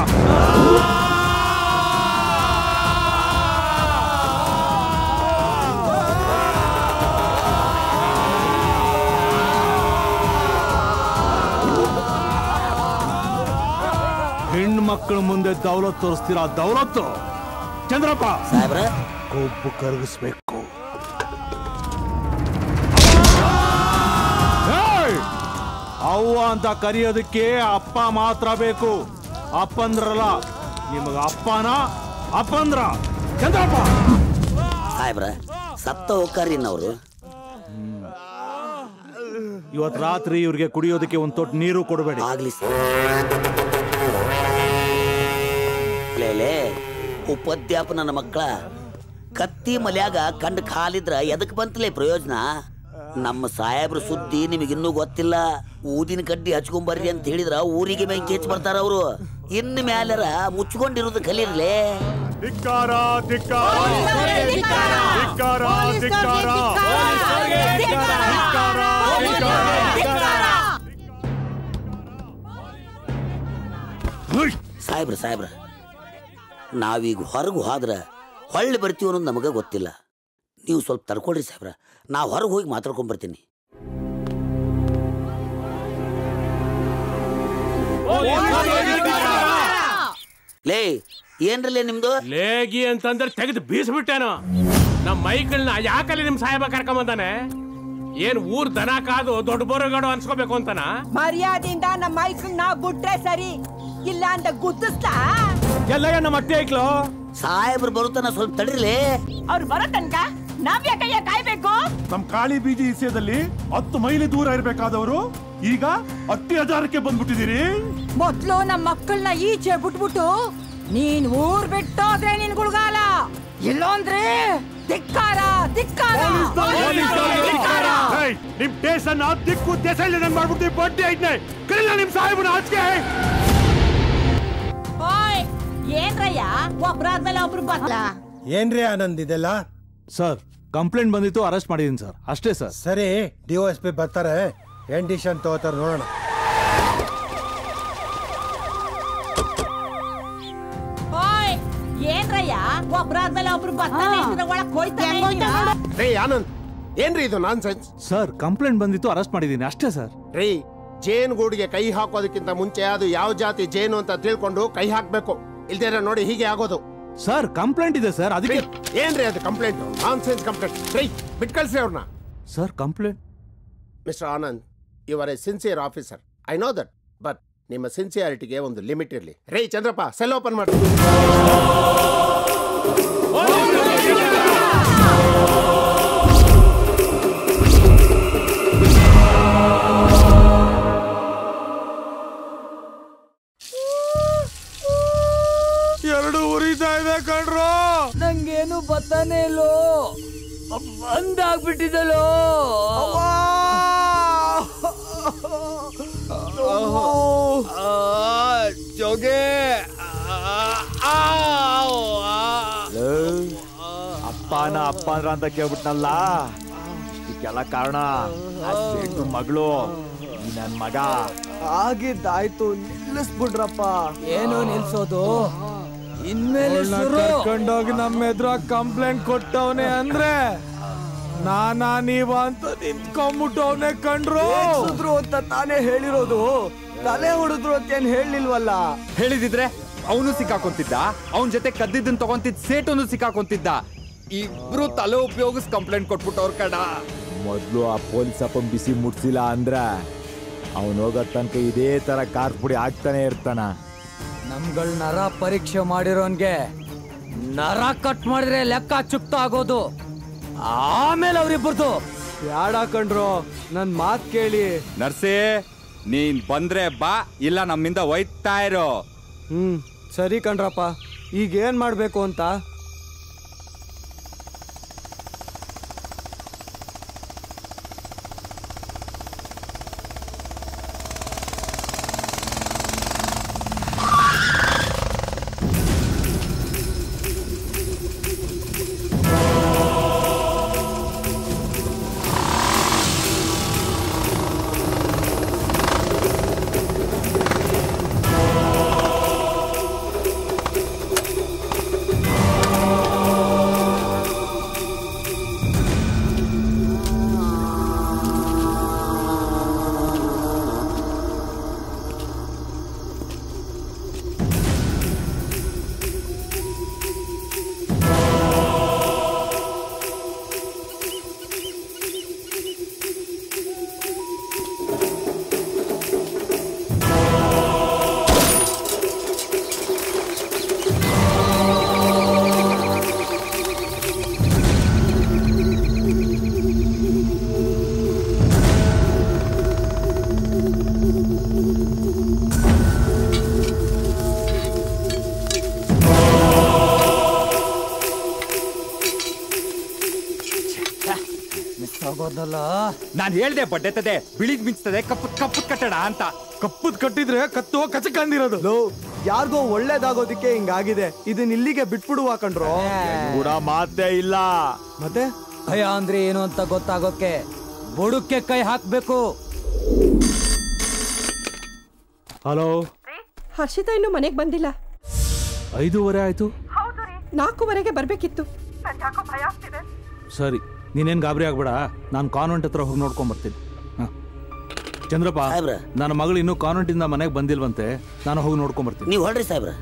ಹೆಣ್ಮಕ್ಳ ಮುಂದೆ ದೌಲತ್ ತೋರಿಸ್ತೀರಾ ದೌಲತ್ತು ಚಂದ್ರಪ್ಪ ಸಾಹೇಬ್ರ ಕೊಬ್ಬು ಕರಗಿಸ್ಬೇಕು ಏಯ್! ಅವ್ವ ಅಂತ ಕರೆಯೋದಕ್ಕೆ ಅಪ್ಪ ಮಾತ್ರ ಬೇಕು ಅಪ್ಪಂದ್ರಲ್ಲ ನಿಮಗ ಅಪ್ಪನ ಅಪ್ಪಂದ್ರ ಚಂದ್ರಪ್ಪ ಸಾಹೇಬ್ರ ಸತ್ತ ಹೋಗ್ತಾರ್ರಿ ಇನ್ನವ್ರು ಇವತ್ ರಾತ್ರಿ ಇವ್ರಿಗೆ ಕುಡಿಯೋದಕ್ಕೆ ಒಂದ್ ತೊಟ್ಟು ನೀರು ಕೊಡಬೇಡಿ ಆಗ್ಲಿ ಲೇಲೆ ಉಪದ್ಯಾಪ ನನ್ನ ಮಕ್ಕಳ ಕತ್ತಿ ಮಲ್ಯಾಗ ಕಂಡು ಖಾಲಿದ್ರ ಎದಕ್ ಬಂತಲೇ ಪ್ರಯೋಜನ ನಮ್ಮ ಸಾಹೇಬ್ರ ಸುದ್ದಿ ನಿಮಗಿನ್ನೂ ಗೊತ್ತಿಲ್ಲ ಊದಿನ ಕಡ್ಡಿ ಹಚ್ಕೊಂಬರ್ರಿ ಅಂತ ಹೇಳಿದ್ರ ಊರಿಗೆ ಬೆಂಕಿ ಹಚ್ಚಿ ಬರ್ತಾರ ಅವರು ಇನ್ನು ಮ್ಯಾಲರ ಮುಚ್ಕೊಂಡಿರೋದು ಕಲೀರ್ಲೇ ಧಿಕ್ಕಾರ ಧಿಕ್ಕಾರ ಧಿಕ್ಕಾರ ಧಿಕ್ಕಾರ ಸಾಹೇಬ್ರ ಸಾಹೇಬ್ರ ನಾವೀಗ ಹೊರಗೆ ಹೋದ್ರ ಹೊಳ್ಳಿ ಬರ್ತೀವಿ ಅನ್ನೋದು ನಮಗೆ ಗೊತ್ತಿಲ್ಲ ನೀವು ಸ್ವಲ್ಪ ತಡ್ಕೊಳ್ರಿ ಸಾಹೇಬ್ರ ನಾ ಹೊರಗೆ ಹೋಗಿ ಮಾತಾಡ್ಕೊಂಡ್ ಬರ್ತೀನಿ ಲೇ ಏನ್ರಲ್ಲೇ ನಿಮ್ದು ಲೇಗಿ ಅಂತಂದ್ರೆ ತೆಗೆದು ಬೀಸ್ಬಿಟ್ಟೇನು ನಮ್ಮ ಮೈಕಳ್ನ ಯಾಕಲ್ಲಿ ನಿಮ್ ಸಾಹೇಬ ಕರ್ಕೊಂಬಂದಾನೆ ಏನ್ ಊರ್ ದನ ಕಾದು ದೊಡ್ಡ ಬೋರಗಾಡು ಅನ್ಸ್ಕೋಬೇಕು ಅಂತನಾ ಮರ್ಯಾದೆಯಿಂದ ನಮ್ಮ ಮೈಕನ್ನ ನಾವು ಬಿಟ್ರೆ ಸರಿ ಇಲ್ಲ ಅಂತ ಗುದ್ದಿಸ್ತಾ ಎಲ್ಲ ನಮ್ಮ ಅಟ್ಟೆ ಐಕ್ಲು ಸಾಹೇಬ್ರು ಬರುತ್ತಾನ ಸ್ವಲ್ಪ ತಡಿರ್ಲಿ ಅವ್ರು ಬರೋ ತನಕ ನಾವ್ ಯಾಕಯ್ಯ ಕಾಯ್ಬೇಕು ನಮ್ ಕಾಳಿ ಬೀಜಿ ವಿಷಯದಲ್ಲಿ ಹತ್ತು ಮೈಲಿ ದೂರ ಇರಬೇಕಾದವರು ಈಗ ಹತ್ತಿ ಹಜಾರಕ್ಕೆ ಬಂದ್ಬಿಟ್ಟಿದ್ದೀರಿ ಮೊದ್ಲು ನಮ್ಮ ಮಕ್ಕಳನ್ನ ಈಚೆ ಬಿಟ್ಬಿಟ್ಟು ನೀನ್ ಊರ್ ಬಿಟ್ಟೋದ್ರೆ ನಿನ್ ಗುಳ್ಗಾಲ ಇಲ್ಲೋಂದ್ರೆ ಧಿಕ್ಕಾರ ಧಿಕ್ಕಾರ ಏಯ್, ನಿಮ್ ದೇಶನ ದಿಕ್ಕು ದೇಶ ಇಲ್ಲ ಮಾಡ್ಬಿಟ್ಟು ಬಡ್ಡಿ ಐತ್ನೆ ಕರೀಲ ನಿಮ್ ಸಾಹೇಬನ ಆಚೆಗೆ ಓಯ್ ಏನ್ರಯ್ಯ ಒಬ್ರಾದ್ಮೇಲೆ ಒಬ್ರು ಬತ್ತಲ ಏನ್ರಿ ಆನಂದ್ ಇದೆಲ್ಲ ಸರ್ ಕಂಪ್ಲೇಂಟ್ ಬಂದಿತ್ತು ಅರೆಸ್ಟ್ ಮಾಡಿದೀನಿ ಸರ್ ಅಷ್ಟೇ ಸರ್ ಸರಿ ಡಿ ಎಸ್ ಪಿ ಬರ್ತಾರೆ ಏನ್ ಡಿಸಿಷನ್ ತಗೋತಾರೆ ನೋಡೋಣ ಓಯ್ ಏನ್ರಯ್ಯ ಒಬ್ರಾದ್ಮೇಲೆ ಒಬ್ರು ಬರ್ತಾನೆ ಇದ್ರ ಒಳಗ್ ಹೋಯ್ತಾನೆ ಇದೀರಾ? ರೇ ಆನಂದ್ ಏನ್ರಿ ಇದು ನಾನ್ ಸೆನ್ಸ್ ಸರ್ ಕಂಪ್ಲೇಂಟ್ ಬಂದಿತ್ತು ಅರೆಸ್ಟ್ ಮಾಡಿದೀನಿ ಅಷ್ಟೇ ಸರ್ ರೀ ಜೇನ್ ಗೂಡಿಗೆ ಕೈ ಹಾಕೋದಕ್ಕಿಂತ ಮುಂಚೆ ಅದು ಯಾವ ಜಾತಿ ಜೇನು ಅಂತ ತಿಳ್ಕೊಂಡು ಕೈ ಹಾಕ್ಬೇಕು ಇಲ್ದೇರ ನೋಡಿ ಹೀಗೆ ಆಗೋದು ಸರ್ ಕಂಪ್ಲೇಂಟ್ ಇದೆ ಸರ್ ಅದಕ್ಕೆ ಏನ್ರಿ ಅದು ಕಂಪ್ಲೇಂಟ್ ನಾನ್ ಸೆನ್ಸ್ ಕಂಪ್ಲೇಂಟ್ ರೈ ಬಿಟ್ ಕಳ್ಸಿ ಅವ್ರನ್ನ sir complaint mister Anand you are a sincere officer I know that but ನಿಮ್ಮ ಸಿನ್ಸಿಯಾರಿಟಿಗೆ ಒಂದು ಲಿಮಿಟ್ ಇರಲಿ ರೇ ಚಂದ್ರಪ್ಪ ಸೆಲ್ ಓಪನ್ ಮಾಡಿ ಎರಡು ಉರಿತಾ ಇದೆ ಕಣ್ರೋ ನಂಗೇನು ಬತ್ತಾನೆ ಇಲ್ಲೋ ಬಂದಾಗ್ಬಿಟ್ಟಿದಲೋ ಜೋಗೆ ಅಪ್ಪನ ಅಪ್ಪ ಅಂದ್ರ ಅಂತ ಕೇಳ್ಬಿಟ್ನಲ್ಲ ಇದಕ್ಕೆಲ್ಲ ಕಾರಣ ಆ ಸೇಟು ಮಗಳು ಈ ನನ್ ಮಗ ಆಗಿದ್ದಾಯ್ತು ನಿಲ್ಲಿಸ್ಬಿಡ್ರಪ್ಪ ಏನು ನಿಲ್ಸೋದು ಇನ್ಮೇಲೆ ಶುರು ಕರ್ಕೊಂಡೋಗಿ ನಮ್ಮ ಎದುರ ಕಂಪ್ಲೇಂಟ್ ಕೊಟ್ಟವನೆ ಅಂದ್ರೆ ನಾನಾ ನೀವ ಅಂತ ನಿಂತ್ಕೊಂಡ್ಬಿಟ್ಟವನೆ ಕಂಡ್ರು ಹೊಡ್ಸಿದ್ರು ಅಂತ ತಾನೇ ಹೇಳಿರೋದು ತಲೆ ಹೊಡೆದ್ರು ಅಂತ ಏನ್ ಹೇಳಿಲ್ವಲ್ಲ ಹೇಳಿದಿದ್ರೆ ಅವನು ಸಿಕ್ಕಾಕೊಂತಿದ್ದ ಅವನ ಜೊತೆ ಕದ್ದಿದ್ದನ್ ತಗೊಂತಿದ್ ಸೇಟುನು ಸಿಕ್ಕಾಕೊಂತಿದ್ದ ಇಬ್ರು ತಲೆ ಉಪಯೋಗಿಸ್ ಕಂಪ್ಲೇಂಟ್ ಕೊಟ್ಬಿಟ್ಟವ್ರ ಕಡ ಮೊದ್ಲು ಆ ಪೊಲೀಸ್ ಅಪ್ಪನ್ ಬಿಸಿ ಮುಟ್ಸಿಲ್ಲ ಅಂದ್ರ ಅವನ್ ಹೋಗೋ ತನಕ ಇದೇ ತರ ಕಾರ್ ಪುಡಿ ಆಗ್ತಾನೆ ಇರ್ತಾನ ನಮ್ಗಳ ನರ ಪರೀಕ್ಷೆ ಮಾಡಿರೋನ್ಗೆ ನರ ಕಟ್ ಮಾಡಿದ್ರೆ ಲೆಕ್ಕ ಚುಕ್ತ ಆಗೋದು ಆಮೇಲೆ ಅವ್ರಿಬ್ಬರದು ಯಾಡ ಕಂಡ್ರು ನನ್ ಮಾತ್ ಕೇಳಿ ನರ್ಸೇ ನೀನ್ ಬಂದ್ರೆ ಬಾ ಇಲ್ಲ ನಮ್ಮಿಂದ ಒಯ್ತಾ ಇರೋ ಹ್ಮ್ ಸರಿ ಕಣ್ರಪ್ಪ ಈಗ ಏನ್ ಮಾಡ್ಬೇಕು ಅಂತ ಆ ಆಗ್ಬೋದಲ್ಲ ನಾನ್ ಹೇಳ್ದೆ ಬಡ್ಡೆತದೆ ಬಿಳಿದ್ ಮಿಂಚ್ತದೆ ಕಪ್ಪದ್ ಕಪ್ಪದ್ ಕಟ್ಟಡ ಅಂತ ಕಪ್ಪದ್ ಕಟ್ಟಿದ್ರೆ ಕತ್ತು ಕಚಕ ಅಂದಿರೋದು ಲೋ ಯಾರಿಗೋ ಒಳ್ಳೇದಾಗೋದಿಕ್ಕೆ ಹಿಂಗಾಗಿದೆ ಇದನ್ನ ಇಲ್ಲಿಗೆ ಬಿಟ್ಬಿಡುವ ಕಣ್ರೋ ಕೂಡ ಮಾತೇ ಇಲ್ಲ ಮತ್ತೆ ಭಯ ಅಂದ್ರೆ ಏನು ಅಂತ ಗೊತ್ತಾಗೋಕೆ ಬುಡಕ್ಕೆ ಕೈ ಹಾಕ್ಬೇಕು ಹಲೋ ಹರ್ಷಿತಾ ಇನ್ನು ಮನೆಗೆ ಬಂದಿಲ್ಲ ಐದೂವರೆ ಆಯ್ತು ನಾಲ್ಕೂವರೆಗೆ ಬರ್ಬೇಕಿತ್ತು ಸರಿ ನೀನೇನ್ ಗಾಬರಿ ಆಗ್ಬೇಡ ನಾನು ಕಾನ್ವೆಂಟ್ ಹತ್ರ ಹೋಗಿ ನೋಡ್ಕೊಂಡ್ ಬರ್ತೀನಿ ಹ. ಚಂದ್ರಪ್ಪ ನನ್ನ ಮಗಳು ಇನ್ನೂ ಕಾನ್ವೆಂಟ್ ಇಂದ ಮನೆಗೆ ಬಂದಿಲ್ವಂತೆ ನಾನು ಹೋಗಿ ನೋಡ್ಕೊಂಡ್ ಬರ್ತೀನಿ ನೀವು ಹೊಡ್ರಿ ಸಾಹೇಬ್ರ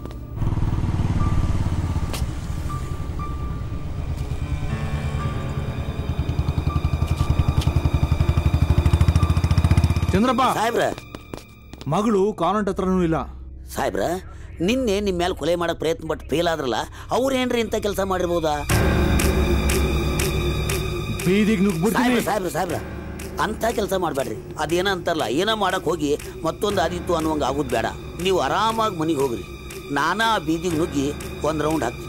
ಚಂದ್ರಪ್ಪ ಸಾಹೇಬ್ರ ಮಗಳು ಕಾನ್ವೆಂಟ್ ಹತ್ರನೂ ಇಲ್ಲ ಸಾಹೇಬ್ರ ನಿನ್ನೆ ನಿಮ್ಮ ಮೇಲೆ ಕೊಲೆ ಮಾಡಕ್ ಪ್ರಯತ್ನ ಪಟ್ಟು ಫೇಲ್ ಆದ್ರಲ್ಲ ಅವ್ರೇನ್ರಿ ಇಂಥ ಕೆಲಸ ಮಾಡಿರ್ಬೋದಾ ಬೀದಿಗೆ ನುಗ್ಬಿಡ್ತೀನಿ ಸಾಹೇಬ್ರ ಸಾಹೇಬ್ರ ಸಾಹೇಬ್ರ ಅಂತ ಕೆಲಸ ಮಾಡಬೇಡ್ರಿ ಅದೇನ ಅಂತಾರಲ್ಲ ಏನೋ ಮಾಡಕ್ ಹೋಗಿ ಮತ್ತೊಂದು ಆದಿತ್ತು ಅನ್ನುವಂಗೆ ಆಗೋದು ಬೇಡ ನೀವು ಆರಾಮಾಗಿ ಮನೆಗೆ ಹೋಗ್ರಿ ನಾನಾ ಬೀದಿಗೆ ನುಗ್ಗಿ ಒಂದು ರೌಂಡ್ ಹಾಕ್ತೀನಿ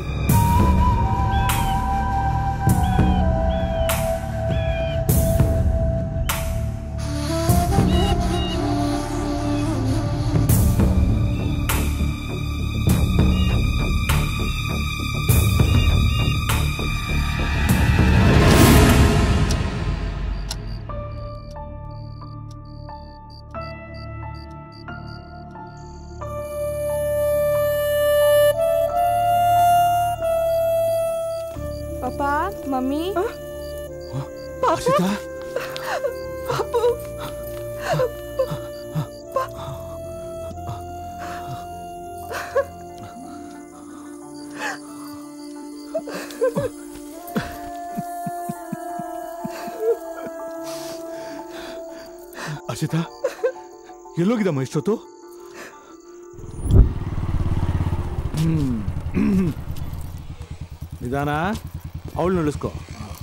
ಪಪ್ಪ ಮಮ್ಮಿ ಪಾಪು ಅರ್ಷಿತಾ ಎಲ್ಲೋಗಿದ್ದಮ್ಮ ಇಷ್ಟೊತ್ತು ಹ್ಮ್. ನಿಧಾನ ಅವಳು ನಡೆಸ್ಕೊ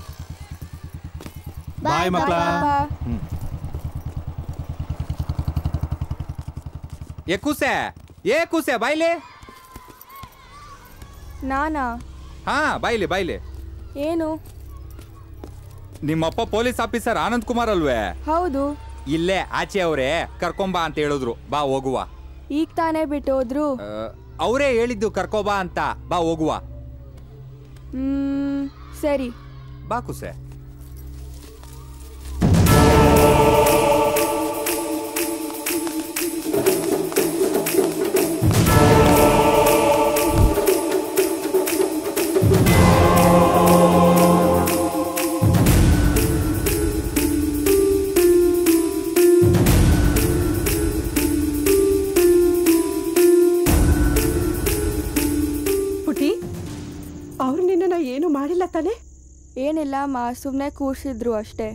ಬಾಯ್ ಮಕ್ಕಳ ಏ ಕೂಸೆ ಏ ಕೂಸೆ ಬಾಯ್ಲಿ ನಾನಾ ಹಾ ಬಾಯ್ಲಿ ಬಾಯ್ಲಿ ಏನು ನಿಮ್ಮಪ್ಪ ಪೊಲೀಸ್ ಆಫೀಸರ್ ಆನಂದ್ ಕುಮಾರ್ ಅಲ್ವೇ ಹೌದು ಇಲ್ಲೇ ಆಚೆ ಅವರೇ ಕರ್ಕೊಂಬಾ ಅಂತ ಹೇಳಿದ್ರು ಬಾ ಹೋಗುವ ಈಗ ತಾನೇ ಬಿಟ್ಟು ಹೋದ್ರು ಅವರೇ ಹೇಳಿದ್ದು ಕರ್ಕೋಬಾ ಅಂತ ಬಾ ಹೋಗುವ ಹ್ಮ್ ಸರಿ ಬಾ ಕುಸೆ ಪುಟಿ ಅವ್ರು ನಿನ್ನ ಏನು ಮಾಡಿಲ್ಲ ತಾನೆ ಏನಿಲ್ಲ ಮಾ ಸುಮ್ಮನೆ ಕೂರ್ಸಿದ್ರು ಅಷ್ಟೇ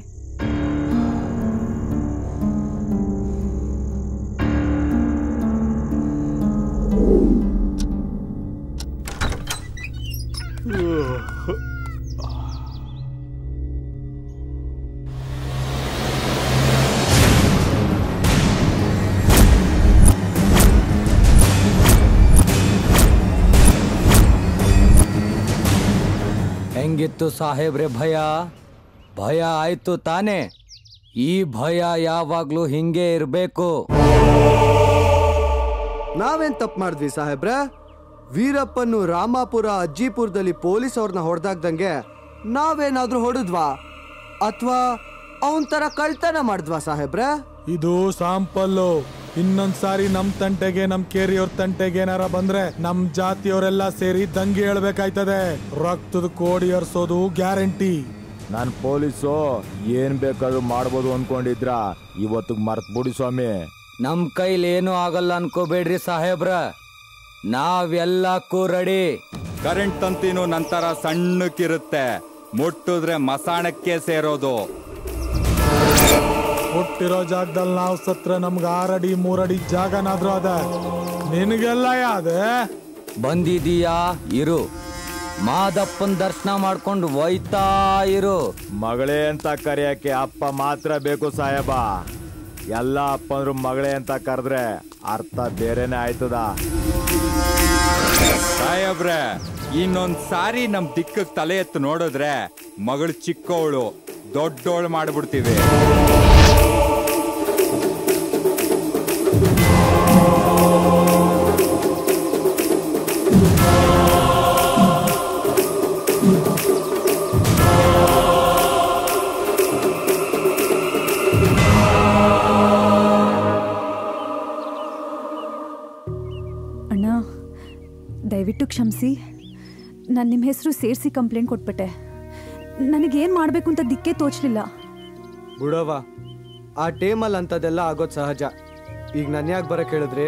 ಹೆಂಗಿತ್ತು ಸಾಹೇಬ್ರೆ ಭಯ ಭಯ ಆಯ್ತು ತಾನೆ ಈ ಭಯ ಯಾವಾಗ್ಲೂ ಹಿಂಗೆ ಇರ್ಬೇಕು ನಾವೇನ್ ತಪ್ಪು ಮಾಡಿದ್ವಿ ಸಾಹೇಬ್ರ ವೀರಪ್ಪನ್ನು ರಾಮಾಪುರ ಅಜ್ಜಿಪುರದಲ್ಲಿ ಪೊಲೀಸ್ ಅವ್ರನ್ನ ಹೊಡೆದಾಗ್ದಂಗೆ ನಾವೇನಾದ್ರೂ ಹೊಡೆದ್ವಾ ಅಥವಾ ಅವನ್ ತರ ಕಳ್ತನ ಮಾಡಿದ್ವಾ ಸಾಹೇಬ್ರ ಇದು ಸಾಂಪಲ್ಲು ಇನ್ನೊಂದ್ಸಾರಿ ನಮ್ ತಂಟೆಗೆ ನಮ್ ಕೇರಿಯವ್ರ ತಂಟೆಗೆ ಏನಾರ ಬಂದ್ರೆ ನಮ್ ಜಾತಿಯವರೆಲ್ಲ ಸೇರಿ ದಂಗೆ ಹೇಳ್ಬೇಕಾಯ್ತದೆ ರಕ್ತದ ಕೋಡಿ ಹರ್ಸೋದು ಗ್ಯಾರಂಟಿ ನಾನ್ ಪೊಲೀಸು ಏನ್ ಬೇಕಾದ್ರೂ ಮಾಡ್ಬೋದು ಅನ್ಕೊಂಡಿದ್ರ ಇವತ್ತಿಗೆ ಮರ್ತ್ ಬಿಡಿ ಸ್ವಾಮಿ ನಮ್ ಕೈಲಿ ಏನೂ ಆಗಲ್ಲ ಅನ್ಕೋಬೇಡ್ರಿ ಸಾಹೇಬ್ರ ನಾವೆಲ್ಲಕ್ಕೂ ರೆಡಿ ಕರೆಂಟ್ ತಂತಿನೂ ನಂತರ ಸಣ್ಣಕ್ಕಿರುತ್ತೆ ಮುಟ್ಟಿದ್ರೆ ಮಸಾಣಕ್ಕೆ ಸೇರೋದು ಹುಟ್ಟಿರೋ ಜಾಗದಲ್ಲಿ ನಾವು ಸತ್ರ ನಮ್ಗೆ ಆರಡಿ ಮೂರಡಿ ಜಾಗನಾದ್ರೂ ಅದ ನಿನಗೆಲ್ಲ ಯಾವ್ದೆ ಬಂದಿದೀಯಾ ಇರು ಮಾದಪ್ಪನ್ ದರ್ಶನ ಮಾಡ್ಕೊಂಡು ಒಯ್ತಾ ಇರು ಮಗಳೇ ಅಂತ ಕರೆಯಕ್ಕೆ ಅಪ್ಪ ಮಾತ್ರ ಬೇಕು ಸಾಹೇಬ ಎಲ್ಲ ಅಪ್ಪಂದ್ರು ಮಗಳೇ ಅಂತ ಕರೆದ್ರೆ ಅರ್ಥ ಬೇರೆನೆ ಆಯ್ತದ ಸಾಹೇಬ್ರೆ ಇನ್ನೊಂದ್ ಸಾರಿ ನಮ್ ದಿಕ್ಕಕ್ ತಲೆ ಎತ್ತು ನೋಡಿದ್ರೆ ಮಗಳು ಚಿಕ್ಕವಳು ದೊಡ್ಡೋಳು ಮಾಡ್ಬಿಡ್ತೀವಿ ಅಣ್ಣ ದಯವಿಟ್ಟು ಕ್ಷಮಿಸಿ ನಾನು ನಿಮ್ಮ ಹೆಸರು ಸೇರಿಸಿ ಕಂಪ್ಲೇಂಟ್ ಕೊಟ್ಬಿಟ್ಟೆ ನನಗೇನು ಮಾಡಬೇಕು ಅಂತ ದಿಕ್ಕೇ ತೋಚಲಿಲ್ಲ ಬಿಡವ ಆ ಟೇಮಲ್ಲಿ ಅಂಥದ್ದೆಲ್ಲ ಆಗೋದು ಸಹಜ ಈಗ ನನ್ನ ಯಾಕೆ ಬರಕ್ಕೆ ಹೇಳಿದ್ರಿ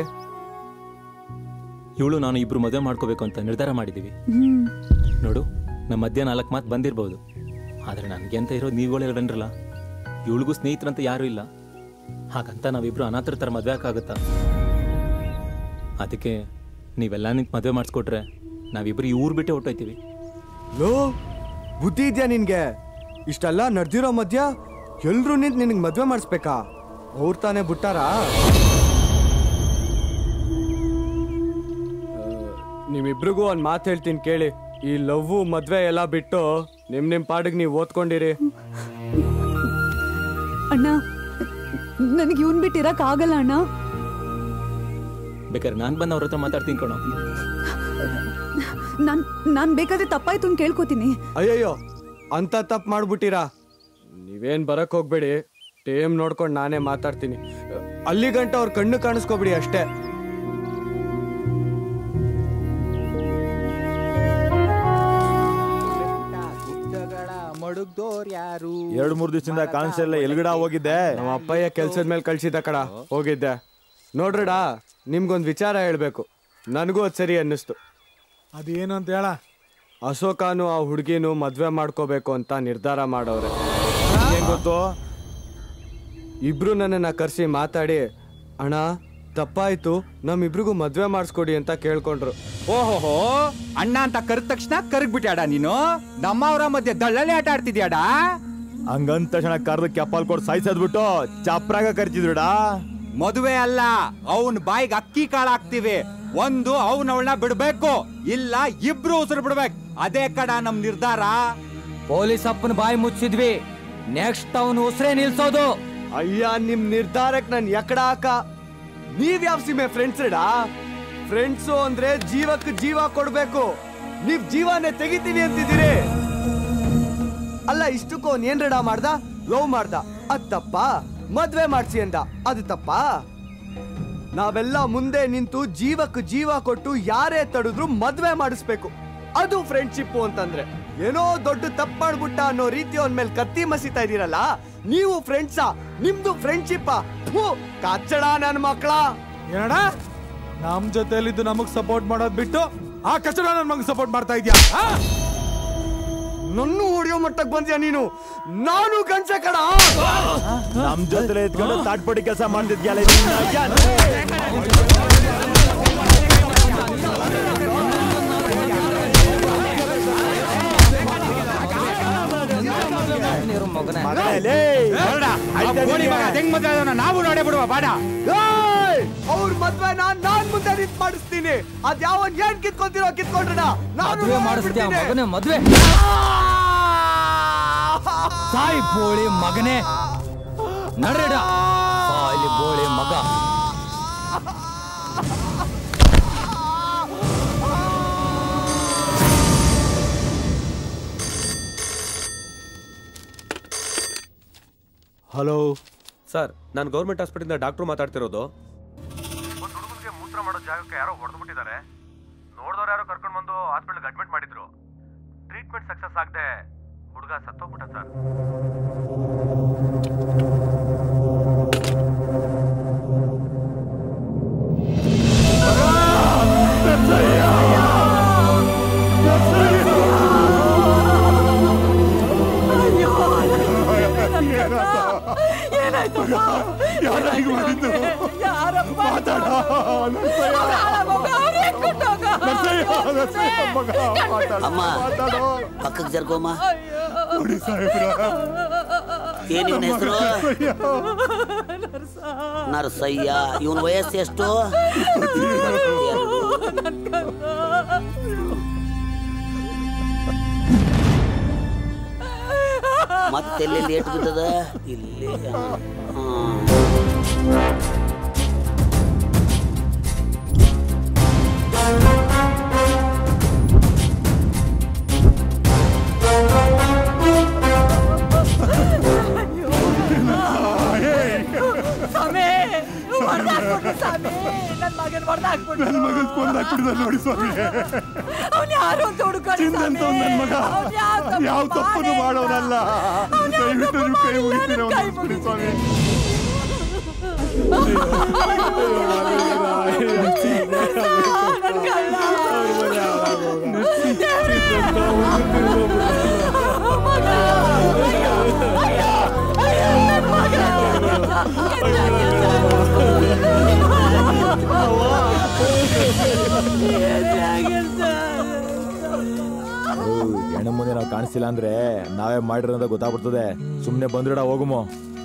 ಇವಳು ನಾನು ಇಬ್ರು ಮದುವೆ ಮಾಡ್ಕೋಬೇಕು ಅಂತ ನಿರ್ಧಾರ ಮಾಡಿದ್ದೀವಿ ಹ್ಮ್ ನೋಡು ನಮ್ಮ ಮಧ್ಯ ನಾಲ್ಕು ಮಾತು ಬಂದಿರ್ಬೋದು ಆದರೆ ನನಗೆ ಅಂತ ಇರೋದು ನೀವುಗಳೆರಡನ್ರಲ್ಲ ಇವಳಿಗೂ ಸ್ನೇಹಿತರಂತ ಯಾರೂ ಇಲ್ಲ ಹಾಗಂತ ನಾವಿಬ್ರು ಅನಾಥರ ಥರ ಮದುವೆ ಆಗುತ್ತಾ ಅದಕ್ಕೆ ನೀವೆಲ್ಲ ನಿಂತು ಮದುವೆ ಮಾಡಿಸ್ಕೊಟ್ರೆ ನಾವಿಬ್ರು ಈ ಊರು ಬಿಟ್ಟೆ ಹೊಟ್ಟೋಯ್ತೀವಿ ಲೋ ಬುದ್ಧಿ ಇದೆಯಾ ನಿನ್ಗೆ ಇಷ್ಟೆಲ್ಲ ನಡೆದಿರೋ ಮಧ್ಯ ಎಲ್ರು ನಿಂತು ನಿನಗೆ ಮದ್ವೆ ಮಾಡಿಸ್ಬೇಕಾ ಅವ್ರು ತಾನೇ ಬಿಟ್ಟಾರಾ ನಿಮ್ಮಿಬ್ರಿಗೂ ಒಂದು ಮಾತು ಹೇಳ್ತೀನಿ ಕೇಳಿ ಈ ಲವ್ವು ಮದ್ವೆ ಎಲ್ಲ ಬಿಟ್ಟು ನಿಮ್ ನಿಮ್ ಪಾಡಿಗೆ ನೀವು ಓದ್ಕೊಂಡಿರಿ ಅಣ್ಣ ನನಗೆ ಇವನ್ ಬಿಟ್ಟು ಇರಕ್ಕಾಗಲ್ಲ ಅಣ್ಣ ಬೇಕಾದ್ರೆ ನಾನು ಬಂದು ಅವ್ರ ಹತ್ರ ಮಾತಾಡ್ತೀನಿ ಕಣೋ ನಾನ್ ನಾನ್ ಬೇಕಾದ್ರೆ ತಪ್ಪಾಯ್ತು ಅಂತ ಕೇಳ್ಕೊತೀನಿ ಅಯ್ಯಯ್ಯೋ ಅಂತ ತಪ್ಪು ಮಾಡ್ಬಿಟ್ಟಿರಾ ನೀವೇನ್ ಬರಕ್ ಹೋಗ್ಬೇಡಿ ಟೇಮ್ ನೋಡ್ಕೊಂಡು ನಾನೇ ಮಾತಾಡ್ತೀನಿ ಅಲ್ಲಿ ಗಂಟ ಅವ್ರ ಕಣ್ಣು ಕಾಣಿಸ್ಕೋಬಿಡಿ ಅಷ್ಟೇ ಮಡುಗ್ದೋರ್ ಯಾರು ಎರಡು ಮೂರು ದಿವಸದಿಂದ ಕಾಣಿಸ್ತಿಲ್ಲ ಎಲ್ಗಡ ಹೋಗಿದ್ದೆ ನಮ್ಮ ಅಪ್ಪಯ್ಯ ಕೆಲ್ಸದ ಮೇಲೆ ಕಳ್ಸಿದ್ದ ಕಡ ಹೋಗಿದ್ದೆ ನೋಡ್ರಡಾ ನಿಮ್ಗೊಂದು ವಿಚಾರ ಹೇಳ್ಬೇಕು ನನಗೂ ಅದು ಸರಿ ಅನ್ನಿಸ್ತು ಅದೇನು ಅಂತ ಹೇಳ ಅಶೋಕನು ಆ ಹುಡುಗಿನೂ ಮದ್ವೆ ಮಾಡ್ಕೋಬೇಕು ಅಂತ ನಿರ್ಧಾರ ಮಾಡವ್ರೆ ಏನ್ ಗೊತ್ತು ಇಬ್ರು ನನ್ನನ್ನ ಕರ್ಸಿ ಮಾತಾಡಿ ಅಣ್ಣ ತಪ್ಪಾಯ್ತು ನಮ್ಮಿಬ್ರಿಗೂ ಮದ್ವೆ ಮಾಡಿಸ್ಕೊಡಿ ಅಂತ ಕೇಳ್ಕೊಂಡ್ರು ಓಹೋಹೋ ಅಣ್ಣ ಅಂತ ಕರೆದ ತಕ್ಷಣ ಕರಗ್ಬಿಟ್ಯಾಡ ನೀನು ನಮ್ಮವರ ಮಧ್ಯೆ ದಳ್ಳಲ್ಲಿ ಆಟ ಆಡ್ತಿದ್ಯಾಡ ಹಂಗಂತ ತಕ್ಷಣ ಕರ್ದು ಕೆಪ್ಪಲ್ ಕೊಟ್ಟು ಸಾಯಿಸದ್ಬಿಟ್ಟು ಚಪ್ರಾಗ ಕರ್ತಿದ್ರುಡಾ ಮದುವೆ ಅಲ್ಲ ಅವನ್ ಬಾಯಿಗೆ ಅಕ್ಕಿ ಕಾಳು ಹಾಕ್ತಿವಿ ಒಂದು ಅವನವಳನ್ನ ಬಿಡ್ಬೇಕು ಇಲ್ಲ ಇಬ್ರು ಉಸಿರು ಬಿಡ್ಬೇಕು ಅದೇ ಕಡ ನಮ್ ನಿರ್ಧಾರ ಪೊಲೀಸ್ ಅಪ್ಪನ ಬಾಯಿ ಮುಚ್ಚಿದ್ವಿ ನೆಕ್ಸ್ಟ್ ಅವನು ಉಸಿರೇ ನಿಲ್ಸೋದು ಅಯ್ಯ ನಿಮ್ ನಿರ್ಧಾರಕ್ಕೆ ನನ್ ಎಕಡ ಹಾಕ ನೀವ್ ಯಾವ ಸೀಮೆ ಫ್ರೆಂಡ್ಸ್ ಇಡಾ ಫ್ರೆಂಡ್ಸು ಅಂದ್ರೆ ಜೀವಕ್ಕೆ ಜೀವ ಕೊಡ್ಬೇಕು ನೀವ್ ಜೀವನೇ ತೆಗಿತೀವಿ ಅಂತಿದ್ದೀರಿ ಅಲ್ಲ ಇಷ್ಟಕ್ಕೂ ಅವ್ನ್ ಏನ್ ರೆಡ ಮಾಡ್ದ ಲವ್ ಮಾಡ್ದ ಅದ್ ತಪ್ಪ ಮದ್ವೆ ಮಾಡ್ಸಿ ಅಂದ ಅದು ತಪ್ಪ ನಾವೆಲ್ಲ ಮುಂದೆ ನಿಂತು ಜೀವಕ್ಕೆ ಜೀವ ಕೊಟ್ಟು ಯಾರೇ ತಡೆದ್ರು ಮದ್ವೆ ಮಾಡಿಸ್ಬೇಕು ಅದು ಫ್ರೆಂಡ್ಶಿಪ್ ಅಂತಂದ್ರೆ ಏನೋ ದೊಡ್ಡ ತಪ್ಪು ಮಾಡ್ಬಿಟ್ಟ ಅನ್ನೋ ರೀತಿ ಅವನ್ ಮೇಲೆ ಕತ್ತಿ ಮಸಿತಾ ಇದೀರಲ್ಲ ನೀವು ಫ್ರೆಂಡ್ಸಾ ನಿಮ್ದು ಫ್ರೆಂಡ್ಶಿಪ್ ಕಚ್ಚಡ ನನ್ ಮಕ್ಳ ಏನಡ ನಮ್ ಜೊತೆಲಿದ್ದು ನಮಗ್ ಸಪೋರ್ಟ್ ಮಾಡೋದ್ ಬಿಟ್ಟು ಆ ಕಚಡ ನನ್ ಮಗ ಸಪೋರ್ಟ್ ಮಾಡ್ತಾ ಇದ್ಯಾ ಆ? ನನ್ನ ಹೊಡಿಯೋ ಮಟ್ಟಕ್ಕೆ ಬಂದ್ಯಾ ನೀನು ನಾನು ಗಂಚ ಕಡ ನಮ್ ಜೊತೆ ಎತ್ಕೊಂಡು ತಾಟ್ಪಡಿ ಕೆಲಸ ಮಾಡ್ತಿದ್ಯಲ್ಲ ಹೆಂಗ್ ಮದ್ವೆ ಆದವ್ನ ನಾವು ನೋಡೇ ಬಿಡುವ ಬಾಡ ಅವ್ರ ಮದ್ವೆ ನಾನ್ ನಾನ್ ಮುಂದೆ ನಿಂತ್ ಮಾಡಿಸ್ತೀನಿ ಅದ್ ಯಾವನ್ ಏನ್ ಕಿತ್ಕೊಂತಿರೋ ಕಿತ್ಕೊಂಡ್ರಣ ನಾನು ಮದುವೆ ಮಾಡಿಸ್ತೀಯ ಮಗನೇ ಮದುವೆ ಸಾಯಿ ಬೋಳಿ ಮಗನೇ ನಡ್ರಿಡ ಸಾಯ್ಲಿ ಬೋಳಿ ಮಗ ಹಲೋ ಸರ್ ನಾನು ಗೌರ್ಮೆಂಟ್ ಹಾಸ್ಪಿಟಲ್ ಡಾಕ್ಟ್ರು ಮಾತಾಡ್ತಿರೋದು ಒಂದು ಹುಡುಗನಿಗೆ ಮೂತ್ರ ಮಾಡೋ ಜಾಗಕ್ಕೆ ಯಾರೋ ಹೊಡೆದ್ಬಿಟ್ಟಿದ್ದಾರೆ ನೋಡಿದವ್ರು ಯಾರೋ ಕರ್ಕೊಂಡು ಬಂದು ಹಾಸ್ಪಿಟಲ್ಗೆ ಅಡ್ಮಿಟ್ ಮಾಡಿದ್ರು ಟ್ರೀಟ್ಮೆಂಟ್ ಸಕ್ಸಸ್ ಆಗದೆ ಹುಡುಗ ಸತ್ತೋಗ್ಬಿಟ್ಟ ಸರ್ ಏನಾಯ್ತು ಯಾರಾಗಿ ಮಾಡಿದ್ದು? ಯಾರಪ್ಪ ಮಾತಾಡ, ಅಮ್ಮ ಪಕ್ಕಕ್ಕೆ ಜರ್ಕೋಮ್ಮ ನೋಡಿ ಸಾಹೇಬ್ರ ಏನ್ ಇವನ ಹೆಸರು ನರಸಯ್ಯ ಇವನ್ ವಯಸ್ಸು ಎಷ್ಟು ಮತ್ತೆ ಎಲ್ಲಿ ಲೇಟ್ ಬಿದ್ದದ ಇಲ್ಲಿ ಸ್ವಾಮಿ ಹೊಡ್ದಾಕ್ಬಿಟ್ರು ಸ್ವಾಮಿ ನನ್ ಮಗನ್ ಹೊಡ್ದಾಕ್ಬಿಟ್ರು ನನ್ನ ಮಗನ್ ಕೊಂದಾಕ್ಬಿಟ್ಟಿದ ನೋಡಿ ಸ್ವಾಮಿ ಅವ್ನ್ ಯಾರು ಅಂತ ಹುಡುಕೊಂಡು ಚಿಂದಂತವ್ ನನ್ ಮಗ ಯಾವ ತಪ್ಪನ್ನು ಮಾಡೋನಲ್ಲ ದಯವಿಟ್ಟು ನೀವು ಕೈ ಮುಗಿತೀರ ಒಂದು ಸ್ವಾಮಿ ಹೆಣ್ಣು ಮುಂದೆ ನಾವು ಕಾಣಿಸ್ತಿಲ್ಲ ಅಂದ್ರೆ ನಾವೇ ಮಾಡಿರೋ ಅಂತ ಗೊತ್ತಾಗ್ಬಿಡ್ತದೆ ಸುಮ್ನೆ ಬಂದ್ರಿಡ ಹೋಗುಮೋ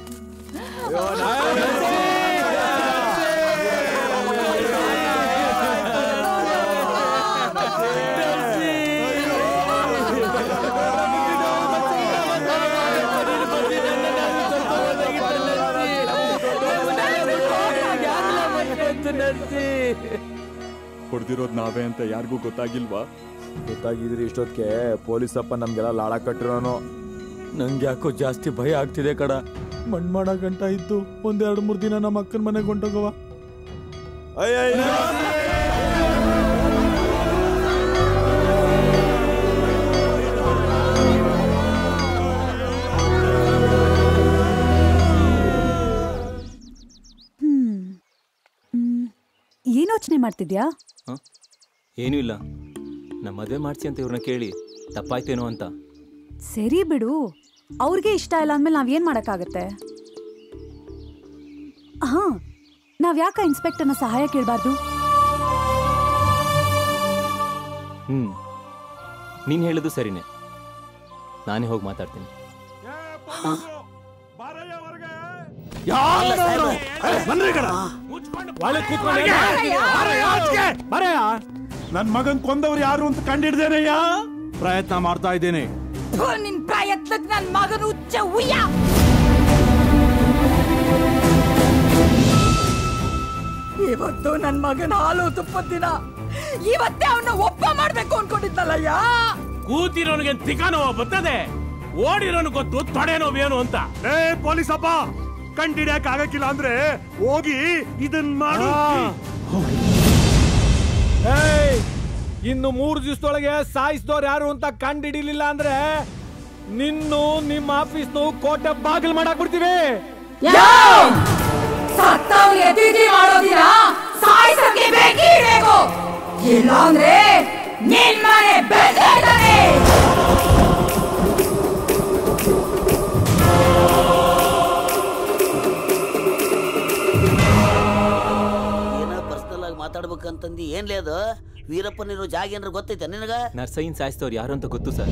ಹೊಡೆದಿರೋದು ನಾವೇ ಅಂತ ಯಾರಿಗೂ ಗೊತ್ತಾಗಿಲ್ವಾ ಗೊತ್ತಾಗಿದ್ರಿ ಇಷ್ಟೊತ್ತಿಗೆ ಪೊಲೀಸ್ ಅಪ್ಪ ನಮ್ಗೆಲ್ಲ ಲಾಳ ಕಟ್ಟಿರೋನು ನಂಗೆ ಯಾಕೋ ಜಾಸ್ತಿ ಭಯ ಆಗ್ತಿದೆ ಕಡ ಮಣ್ ಮಾಡ ಗಂಟ ಇದ್ದು ಒಂದೆರಡು ಮೂರು ದಿನ ನಮ್ಮ ಅಕ್ಕನ ಮನೆಗೆ ಹೊಂಟೋಗವ ಹ್ಮ್ ಹ್ಮ್. ಏನ್ ಯೋಚನೆ ಮಾಡ್ತಿದ್ಯಾ ಏನೂ ಇಲ್ಲ ನಮ್ಮ ಮದುವೆ ಮಾಡಿಸಿ ಅಂತ ಇವ್ರನ್ನ ಕೇಳಿ ತಪ್ಪಾಯ್ತೇನೋ ಅಂತ ಸರಿ ಬಿಡು ಅವ್ರಿಗೆ ಇಷ್ಟ ಇಲ್ಲ ಅಂದ್ಮೇಲೆ ನಾವೇನ್ ಮಾಡಕ್ಕಾಗತ್ತೆ ಹಾ ನಾವ್ ಯಾಕ ಇನ್ಸ್ಪೆಕ್ಟರ್ನ ಸಹಾಯ ಕೇಳಬಾರ್ದು ಹ್ಮ್ ನೀನು ಹೇಳೋದು ಸರಿನೇ ನಾನೇ ಹೋಗಿ ಮಾತಾಡ್ತೀನಿ ನನ್ ಮಗನ್ ಕೊಂದವ್ರು ಯಾರು ಅಂತ ಕಂಡಿಡ್ದೇನಯ್ಯ ಪ್ರಯತ್ನ ಮಾಡ್ತಾ ಇದ್ದೇನೆ ಥು, ನಿನ್ ಪ್ರಯತ್ನಕ್ ನನ್ ಮಗನ ಹುಚ್ಚ ಉಯ್ಯ ಇವತ್ತು ನನ್ ಮಗನ ಹಾಲು ತುಪ್ಪದ ದಿನ ಇವತ್ತೇ ಅವನ್ನ ಒಪ್ಪ ಮಾಡ್ಬೇಕು ಅನ್ಕೊಂಡಿದ್ನಲ್ಲಯ್ಯ ಕೂತಿರೋನಿಗೆ ತಿಕಾನೋ ಬರ್ತದೆ ಓಡಿರೋನು ಗೊತ್ತು ತೊಡೆ ನೋವೇನು ಅಂತ ಏ ಪೊಲೀಸ್ ಅಪ್ಪ ಕಂಡಿಡ್ಯಾಕ ಆಗಕ್ಕಿಲ್ಲ ಅಂದ್ರೆ ಹೋಗಿ ಇದನ್ ಮಾಡು ಏಯ್ ಇನ್ನು ಮೂರು ದಿವಸದೊಳಗೆ ಸಾಯಿಸಿದವ್ರು ಯಾರು ಅಂತ ಕಂಡಿಡಿಲಿಲ್ಲ ಅಂದ್ರೆ ನಿನ್ನು ನಿಮ್ಮ ಆಫೀಸ್ನು ಕೋಟೆ ಬಾಗಿಲು ಮಾಡಾಕ್ ಬಿಡ್ತೀವಿ ಸತ್ತವ್ರಿಗೆ ತಿಥಿ ಮಾಡೋದಿನ ಸಾಯಿಸಕ್ಕೆ ಬೇಕೇ ಬೇಕು ಇಲ್ಲ ಅಂದ್ರೆ ನಿನ್ ಮನೆ ಬೆದರಿದಾನೆ ಏನ ಪರ್ಸನಲ್ ಆಗಿ ಮಾತಾಡ್ಬೇಕಂತಂದಿ ಏನ್ಲೇ ಅದು ವೀರಪ್ಪನಿರೋ ಜಾಗ ಏನಾರ ಗೊತ್ತೈತೆ ನಿನಗ ನರ್ಸೈನ್ ಸಾಯಿಸಿದವ್ರು ಯಾರು ಅಂತ ಗೊತ್ತು ಸರ್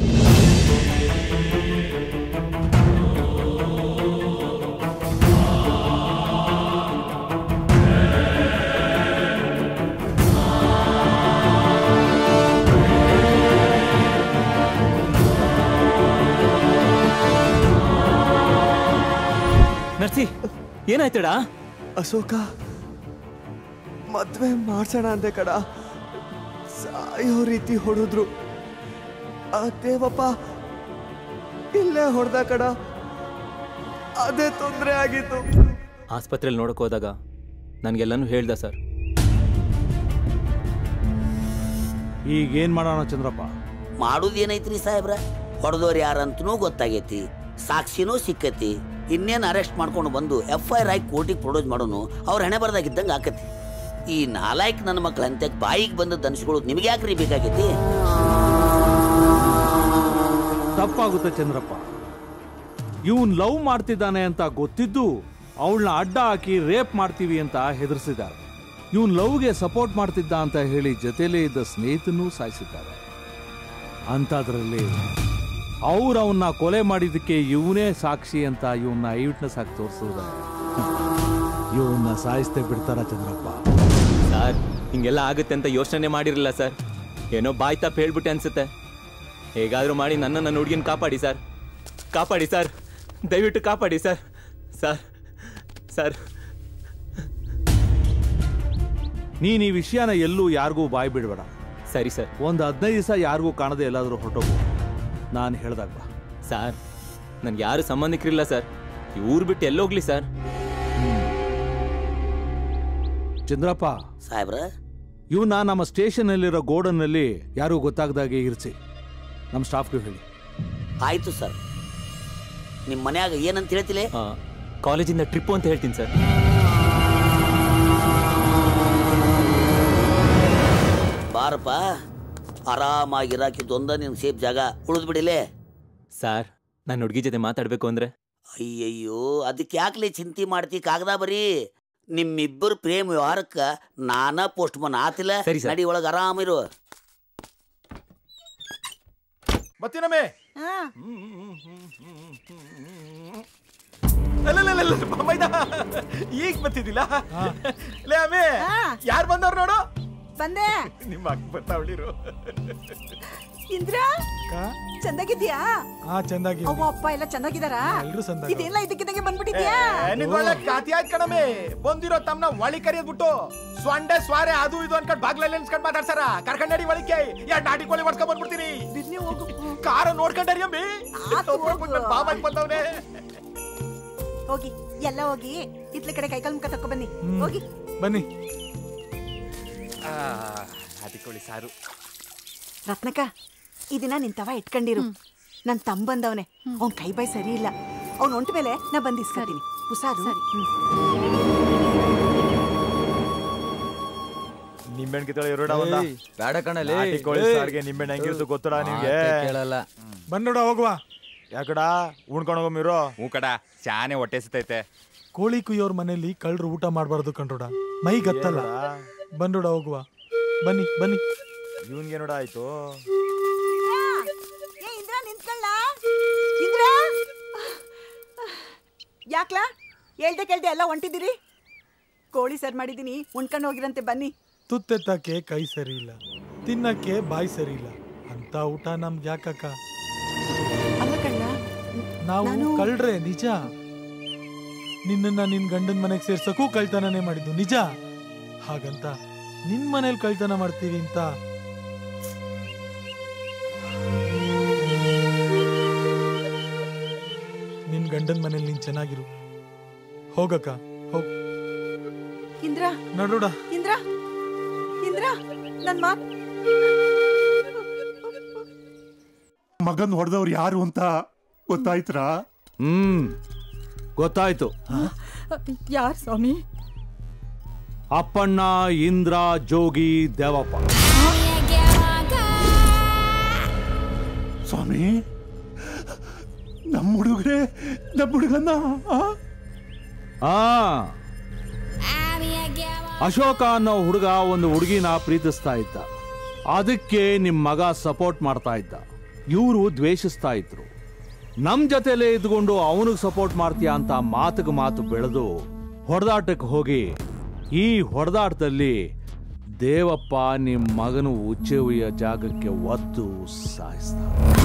ನರ್ಸಿ ಏನಾಯ್ತಡ ಅಶೋಕ ಮದ್ವೆ ಮಾಡ್ಸೋಣ ಅಂದೆ ಕಡ ಸಾಯೋ ರೀತಿ ಹೊಡೆದ್ರು ಆ ದೇವಪ್ಪ ಇಲ್ಲೇ ಹೊಡೆದ ಕಡ ಅದೇ ತೊಂದರೆ ಆಗಿತ್ತು ಆಸ್ಪತ್ರೆಯಲ್ಲಿ ನೋಡಕ್ ಹೋದಾಗ ನನಗೆಲ್ಲನೂ ಹೇಳ್ದ ಸರ್ ಈಗ ಏನ್ ಮಾಡೋಣ ಚಂದ್ರಪ್ಪ ಮಾಡುದು ಏನೈತ್ರಿ ಸಾಹೇಬ್ರ ಹೊಡೆದವ್ರು ಯಾರಂತನೂ ಗೊತ್ತಾಗೈತಿ ಸಾಕ್ಷಿನೂ ಸಿಕ್ಕತಿ ಇನ್ನೇನು ಅರೆಸ್ಟ್ ಮಾಡ್ಕೊಂಡು ಬಂದು ಎಫ್ ಐ ಆರ್ ಆಗಿ ಕೋರ್ಟಿಗೆ ಪ್ರೊಡ್ಯೂಸ್ ಮಾಡೋನು ಅವ್ರ ಹಣೆ ಬರ್ದಾಗಿದ್ದಂಗೆ ಆಕತಿ ಈ ನಾಲಾಯಕ್ ನನ್ನ ಮಕ್ಳ ಅಂತೆ ಬಾಯಿಗೆ ಬಂದದ್ದು ಅನ್ಸ್ಕೊಳ್ಳೋದು ನಿಮ್ಗೆ ಯಾಕ್ರಿ ಬೇಕಾಗೈತಿ ತಪ್ಪಾಗುತ್ತೆ ಚಂದ್ರಪ್ಪ ಇವನ್ ಲವ್ ಮಾಡ್ತಿದ್ದಾನೆ ಅಂತ ಗೊತ್ತಿದ್ದು ಅವಳನ್ನ ಅಡ್ಡ ಹಾಕಿ ರೇಪ್ ಮಾಡ್ತೀವಿ ಅಂತ ಹೆದರ್ಸಿದ್ದಾರೆ ಇವನ್ ಲವ್ಗೆ ಸಪೋರ್ಟ್ ಮಾಡ್ತಿದ್ದ ಅಂತ ಹೇಳಿ ಜೊತೆಲೇ ಇದ್ದ ಸ್ನೇಹಿತನೂ ಸಾಯಿಸಿದ್ದಾರೆ ಅಂಥದ್ರಲ್ಲಿ ಅವ್ರು ಅವನ್ನ ಕೊಲೆ ಮಾಡಿದ್ದಕ್ಕೆ ಇವನೇ ಸಾಕ್ಷಿ ಅಂತ ಇವನ್ನ ಐ ವಿಟ್ನೆಸ್ ಆಗಿ ತೋರಿಸಿದ್ರೆ ಇವನ್ನ ಸಾಯಿಸ್ತೇ ಬಿಡ್ತಾರ ಚಂದ್ರಪ್ಪ ಸರ್ ಹಿಂಗೆಲ್ಲ ಆಗುತ್ತೆ ಅಂತ ಯೋಚನೆ ಮಾಡಿರಲಿಲ್ಲ ಸರ್ ಏನೋ ಬಾಯ್ ತಪ್ಪು ಹೇಳ್ಬಿಟ್ಟೆ ಅನ್ಸುತ್ತೆ ಹೇಗಾದ್ರೂ ಮಾಡಿ ನನ್ನ ನನ್ನ ಹುಡುಗಿನ ಕಾಪಾಡಿ ಸರ್ ಕಾಪಾಡಿ ಸರ್ ದಯವಿಟ್ಟು ಕಾಪಾಡಿ ಸರ್ ಸರ್ ಸರ್ ನೀನ್ ಈ ವಿಷಯನ ಎಲ್ಲೂ ಯಾರಿಗೂ ಬಾಯ್ ಬಿಡಬೇಡ ಸರಿ ಸರ್ ಒಂದು ಹದಿನೈದು ದಿವಸ ಯಾರಿಗೂ ಕಾಣದೆ ಎಲ್ಲಾದ್ರೂ ಹೊರಟೋಗು ನಾನು ಹೇಳ್ದಾಗ ಬಾ ಸರ್ ನನ್ಗೆ ಯಾರು ಸಂಬಂಧಿಕರಿಲ್ಲ ಸರ್ ಈ ಊರು ಬಿಟ್ಟು ಎಲ್ಲೋಗ್ಲಿ ಸರ್ ಚಂದ್ರಪ್ಪ ಸಾಹೇಬ್ರ ಇವನ್ನ ನಮ್ಮ ಸ್ಟೇಷನ್ನಲ್ಲಿರೋ ಗೋಡನ್ನಲ್ಲಿ ಯಾರಿಗೂ ಗೊತ್ತಾಗದಾಗೆ ಇರಿಸಿ ನಮ್ಮ ಸ್ಟಾಫ್ಗೆ ಹೇಳಿ ಆಯ್ತು ಸರ್ ನಿಮ್ಮ ಮನ್ಯಾಗ ಏನಂತ ಹೇಳ್ತಿಲೆ ಕಾಲೇಜಿಂದ ಟ್ರಿಪ್ಪು ಅಂತ ಹೇಳ್ತೀನಿ ಸರ್ ಬಾರಪ್ಪ ಆರಾಮಾಗಿರಾಕಿದ್ದೊಂದ ನಿನ್ ಸೇಫ್ ಜಾಗ ಉಳಿದು ಬಿಡಿಲೆ ಸರ್ ನಾನು ಹುಡುಗಿ ಜೊತೆ ಮಾತಾಡಬೇಕು ಅಂದ್ರೆ ಅಯ್ಯಯ್ಯೋ ಅದಕ್ಕೆ ಯಾಕಲೆ ಚಿಂತೆ ಮಾಡ್ತಿ ಕಾಗದ ಬರೀ ನಿಮ್ಮಿಬ್ಬರು ಪ್ರೇಮ ವ್ಯವಹಾರಕ್ಕ ನಾನ ಪೋಸ್ಟ್ ಮನ್ ಆತಿಲ್ಲ ಸರಿ ಸರ್. ನಡಿ ಒಳಗೆ ಆರಾಮಿರು ಮತ್ತಿನಮ್ಮೆ ಈಗ ಬತ್ತಿದ್ದಿಲ್ಲ ಲೇ ಅಮ್ಮೆ ಯಾರು ಬಂದವ್ರು ನೋಡು ಬಂದೆ ನಿಮ್ಮ ಅಕ್ಕ ಬರ್ತಾವಳಿರು ಇಂದ್ರ ಚಂದಾಗಿದ್ಯಾ ಹಾ ಚಂದಾಗಿ ಅವ್ವ ಅಪ್ಪ ಎಲ್ಲ ಚೆನ್ನಾಗಿದಾರಾ ಎಲ್ರೂ ಚಂದಾಗಿ ಇದೆಲ್ಲ ಇದಕ್ಕಿದಂಗೆ ಬಂದ್ಬಿಟ್ಟಿದ್ಯಾ ನಿನ್ ಒಳ್ಳೆ ಕಾತಿ ಆಯ್ತು ಕಣಮೆ ಬಂದಿರೋ ತಮ್ಮನ ಒಳಿ ಕರಿಯದ್ಬಿಟ್ಟು ಸ್ವಂಡೆ ಸ್ವಾರೆ ಅದು ಇದು ಅನ್ಕೊಂಡ್ ಬಾಗ್ಲಲ್ಲಿ ನಿಲ್ಸ್ಕೊಂಡ್ ಮಾತಾಡ್ಸಾರ ಕರ್ಕೊಂಡ್ ನಡಿ ಒಳಿಕೆ ಎರಡ್ ನಾಟಿ ಕೋಳಿ ಹೊಡ್ಸ್ಕೊಂಡ್ ಬಂದ್ಬಿಡ್ತೀನಿ ಕಾರ ನೋಡ್ಕೊಂಡರಿ ಅಮ್ಮಿ ಬಾಬಾಗ್ ಬಂದವ್ನೆ ಹೋಗಿ ಎಲ್ಲ ಹೋಗಿ ಇತ್ಲ ಕಡೆ ಕೈಕಾಲ್ ಮುಖ ತಕೊ ಬನ್ನಿ ಹೋಗಿ ಬನ್ನಿ ನಾಟಿ ಕೋಳಿ ಸಾರು ರತ್ನಕ ಈ ದಿನ ನಿನ್ ತವ ಇಟ್ಕೊಂಡಿರು ನನ್ ತಮ್ಮ ಬಂದವನೆ ಅವ್ನ್ ಕೈ ಬಾಯ್ ಸರಿ ಇಲ್ಲ ಅವ್ನ್ ಹೊಂಟ ಮೇಲೆ ನಾ ಬಂದ್ ಇಸ್ಕೊತೀನಿ ಹುಷಾರು ನಿಂಬೆಹಣ್ಣು ಕಿತ್ತಳೆ ಎರಡ ಒಂದ ಏಯ್, ಬೇಡ ಕಣಲೇ. ನಾಟಿ ಕೋಳಿ ಏಯ್. ಸಾರಿಗೆ ನಿಂಬೆಹಣ್ಣು ಹೆಂಗಿರ್ತು ಗೊತ್ತಡ ನಿಮ್ಗೆ ಮಾತೇ ಕೇಳಲ್ಲ. ಬಂದೋಡ ಹೋಗುವ ಯಾಕಡ ಉಣ್ಕೊಂಡು ಹೋಗಮಿರೋ ಹ್ಞೂ ಕಡ ಚಾನೆ ಹೊಟ್ಟೆ ಸಿತೈತೆ ಕೋಳಿ ಕುಯ್ಯೋರ್ ಮನೇಲಿ ಕಳ್ರು ಊಟ ಮಾಡಬಾರ್ದು ಕಂಡ್ರೋಡ ಮೈ ಗತ್ತಲ್ಲ ಬಂದೋಡ ಹೋಗುವ ಬನ್ನಿ ಬನ್ನಿ ಇವನ್ಗೆ ನೋಡ ಆಯ್ತು ಏ ಇಂದ್ರ ನಿಂತ್ಕೊಳ್ಳ ಇಂದ್ರ ಯಾಕ್ಲಾ ಹೇಳ್ದೆ ಕೇಳ್ದೆ ಎಲ್ಲ ಹೊಂಟಿದ್ದೀರಿ ಕೋಳಿ ಸರ್ ಮಾಡಿದೀನಿ ಉಣ್ಕೊಂಡು ಹೋಗಿರಂತೆ ಬನ್ನಿ ತುತ್ತೆತ್ತಕ್ಕೆ ಕೈ ಸರಿ ಇಲ್ಲ ತಿನ್ನಕ್ಕೆ ಬಾಯಿ ಸರಿ ಇಲ್ಲ ಅಂತ ಊಟ ನಮ್ಗೆ ಯಾಕಕ್ಕ ಅಲ್ಲ ಕಣ್ಣ ನಾವು ನಾನು- ಕಳ್ರೆ ನಿಜ ನಿನ್ನನ್ನ ನಿನ್ ಗಂಡನ ಮನೆಗೆ ಸೇರ್ಸಕ್ಕೂ ಕಳ್ತನನೇ ಮಾಡಿದ್ದು ನಿಜ ಹಾಗಂತ ನಿನ್ ಮನೇಲಿ ಕಳ್ತನ ಮಾಡ್ತೀವಿ ಅಂತ ನಿನ್ ಗಂಡನ ಮನೇಲಿ ನೀನ್ ಚೆನ್ನಾಗಿರು ಹೋಗಕ್ಕ ಹೋಗ್ ಇಂದ್ರ ನಡೋಡ ಇಂದ್ರ ಇಂದ್ರ ನನ್ ಮಾತ್ ಮಗನ್ ಹೊಡೆದವ್ರು ಯಾರು ಅಂತ ಗೊತ್ತಾಯ್ತ್ರಾ ಹ್ಮ್ ಗೊತ್ತಾಯ್ತು ಯಾರ್ ಸ್ವಾಮಿ ಅಪ್ಪಣ್ಣ ಇಂದ್ರ ಜೋಗಿ ದೇವಪ್ಪ ಸ್ವಾಮಿ ನಮ್ಮ ಹುಡುಗರೇ ನಮ್ಮ ಹುಡುಗನ್ನ ಆ? ಆ ಅಶೋಕ ಅನ್ನೋ ಹುಡುಗ ಒಂದು ಹುಡುಗಿನ ಪ್ರೀತಿಸ್ತಾ ಇದ್ದ ಅದಕ್ಕೆ ನಿಮ್ ಮಗ ಸಪೋರ್ಟ್ ಮಾಡ್ತಾ ಇದ್ದ ಇವರು ದ್ವೇಷಿಸ್ತಾ ಇದ್ರು ನಮ್ ಜೊತೆಲೇ ಇದ್ಕೊಂಡು ಅವನಿಗೆ ಸಪೋರ್ಟ್ ಮಾಡ್ತೀಯ ಅಂತ ಮಾತಿಗೆ ಮಾತು ಬೆಳೆದು ಹೊಡೆದಾಟಕ್ಕೆ ಹೋಗಿ ಈ ಹೊಡೆದಾಟದಲ್ಲಿ ದೇವಪ್ಪ ನಿಮ್ ಮಗನು ಉಚ್ಚೆವಿಯ ಜಾಗಕ್ಕೆ ಒತ್ತು ಸಾಯಿಸ್ದ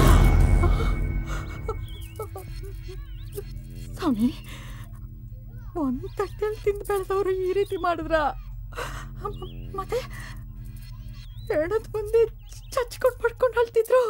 ಸ್ವಾಮಿ ಒಂದ್ ತಟ್ಟೆಲ್ ತಿಂದು ಬೆಳೆದವ್ರು ಈ ರೀತಿ ಮಾಡಿದ್ರ ಮತ್ತೆ ಎರಡದ್ ಮುಂದೆ ಚಚ್ಕೊಂಡ್ ಪಡ್ಕೊಂಡು ಅಳ್ತಿದ್ರು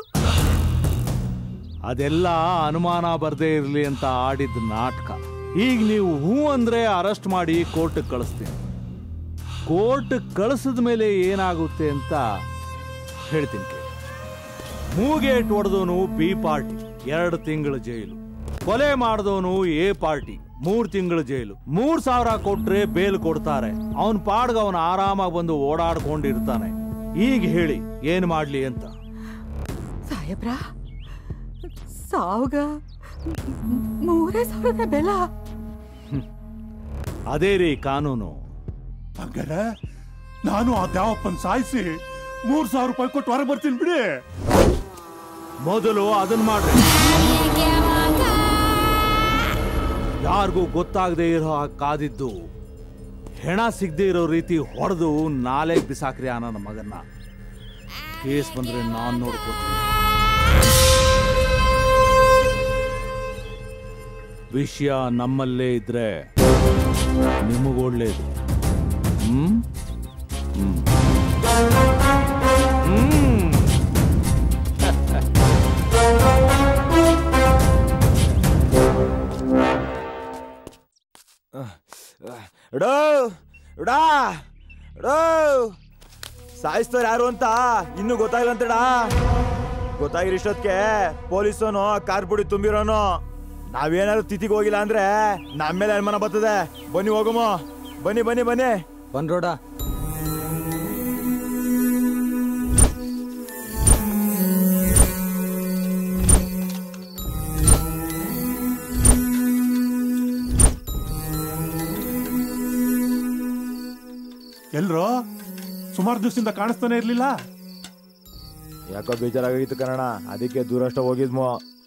ಅದೆಲ್ಲ ಅನುಮಾನ ಬರ್ದೇ ಇರ್ಲಿ ಅಂತ ಆಡಿದ ನಾಟಕ ಈಗ ನೀವು ಹೂ ಅಂದ್ರೆ ಅರೆಸ್ಟ್ ಮಾಡಿ ಕೋರ್ಟ್ಗೆ ಕಳಿಸ್ತೀನಿ ಕೋರ್ಟ್ ಕಳಿಸಿದ ಮೇಲೆ ಏನಾಗುತ್ತೆ ಅಂತ ಹೇಳ್ತೀನಿ ಕೇಳಿ ಮೂಗೇಟ್ ಹೊಡೆದವನು ಬಿ ಪಾರ್ಟಿ ಎರಡು ತಿಂಗಳ ಜೈಲು ಕೊಲೆ ಮಾಡಿದವನು ಎ ಪಾರ್ಟಿ ಮೂರ್ ತಿಂಗಳ ಜೈಲು ಮೂರ್ ಸಾವಿರ ಕೊಟ್ರೆ ಬೇಲ್ ಕೊಡ್ತಾರೆ ಅವನ್ ಪಾಡ್ಗ ಅವನು ಆರಾಮಾಗಿ ಬಂದು ಓಡಾಡ್ಕೊಂಡಿರ್ತಾನೆ ಈಗ ಹೇಳಿ ಏನ್ ಮಾಡ್ಲಿ ಅಂತ ಸಾಹೇಬ್ರ ಸಾವ್ಗ ಮೂರೇ ಸಾವಿರದ ಬೆಲ ಅದೇ ರೀ ಕಾನೂನು ಹಂಗಾರೆ ನಾನು ಆ ದೇವಪ್ಪನ್ ಸಾಯಿಸಿ ಮೂರ್ ಸಾವಿರ ರೂಪಾಯಿ ಕೊಟ್ಟು ಹೊರ ಬರ್ತೀನಿ ಬಿಡಿ ಮೊದಲು ಅದನ್ನ ಮಾಡ್ರಿ ಯಾರಿಗೂ ಗೊತ್ತಾಗದೆ ಇರೋ ಹಾಗ್ ಕಾದಿದ್ದು ಹೆಣ ಸಿಗದೆ ಇರೋ ರೀತಿ ಹೊಡೆದು ನಾಳೆ ಬಿಸಾಕ್ರಿ ಆ ನನ್ನ ಮಗನ್ನ ಕೇಸ್ ಬಂದ್ರೆ ನಾನ್ ನೋಡ್ಕೋತೀನಿ ವಿಷಯ ನಮ್ಮಲ್ಲೇ ಇದ್ರೆ ನಿಮಗೊಳ್ಳೇದು ಹ್ಮ್ ಹ್ಮ್ ಹ್ಮ್ ಎಡೋ ಎಡಾ ಎಡೋ ಸಾಯಿಸ್ತಾರೆ ಯಾರು ಅಂತ ಇನ್ನೂ ಗೊತ್ತಾಗಿಲ್ಲ ಅಂತಡ ಗೊತ್ತಾಗಿರಿ ಇಷ್ಟೊತ್ತಿಗೆ ಪೊಲೀಸನು ಕಾರ್ ಪುಡಿ ತುಂಬಿರೋನು ನಾವೇನಾದ್ರು ತಿಥಿಗೆ ಹೋಗಿಲ್ಲ ಅಂದ್ರೆ ನಮ್ಮ ಮೇಲೆ ಅನುಮಾನ ಬರ್ತದೆ ಬನ್ನಿ ಹೋಗಮ್ಮ ಬನ್ನಿ ಬನ್ನಿ ಬನ್ನಿ ಬಂದ್ರೋಡ ಎಲ್ರೋ ಸುಮಾರು ದಿವಸದಿಂದ ಕಾಣಿಸ್ತಾನೆ ಇರ್ಲಿಲ್ಲ ಯಾಕೋ ಬೇಜಾರಾಗಿತ್ತು ಕನ್ನಡ ಅದಕ್ಕೆ ದೂರಷ್ಟ ಹೋಗಿದ್ಮೋ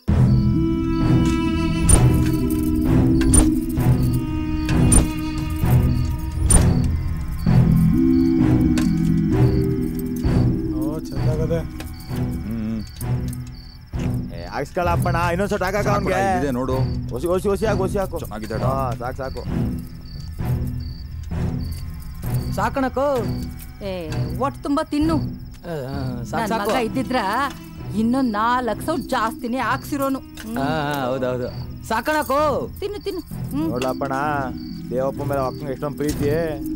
ಚೆನ್ನಾಗದೆ ಹಾಕ್ಸ್ಕೊಳ್ಳಪ್ಪಣ ಇನ್ನೊಂದ್ ಸ್ವಲ್ಪ ಹಾಕಾಕ ಅವ್ನ್ಗೆ ಇದೆ ನೋಡು ಹೊಸಿ ಹೊಸಿ ಹೊಸಿ ಹಾಕು ಹೊಸಿ ಹಾಕು ಚೆನ್ನಾಗಿದೆ ಹಾ, ಸಾಕು ಸಾಕು ಸಾಕಣಕೋ ಏ ಒಟ್ಟು ತುಂಬಾ ತಿನ್ನು ಸಾಕ್ ನನ್ ಸಾಕು ಮಗ ಇದ್ದಿದ್ರ ಇನ್ನೊಂದ್ ನಾಲ್ಕು ಸಾವಿರ ಜಾಸ್ತಿನೇ ಹಾಕ್ಸಿರೋನು ಹ್ಮ್. ಹಾ ಹೌದೌದು ಸಾಕಣಕೋ ತಿನ್ನು ತಿನ್ನು ಹ್ಮ್ ನೋಡ್ಲಪ್ಪಣ ದೇವಪ್ಪ ಮೇಲೆ ಅಕ್ಕಂಗೆ ಎಷ್ಟೊಂದು ಪ್ರೀತಿ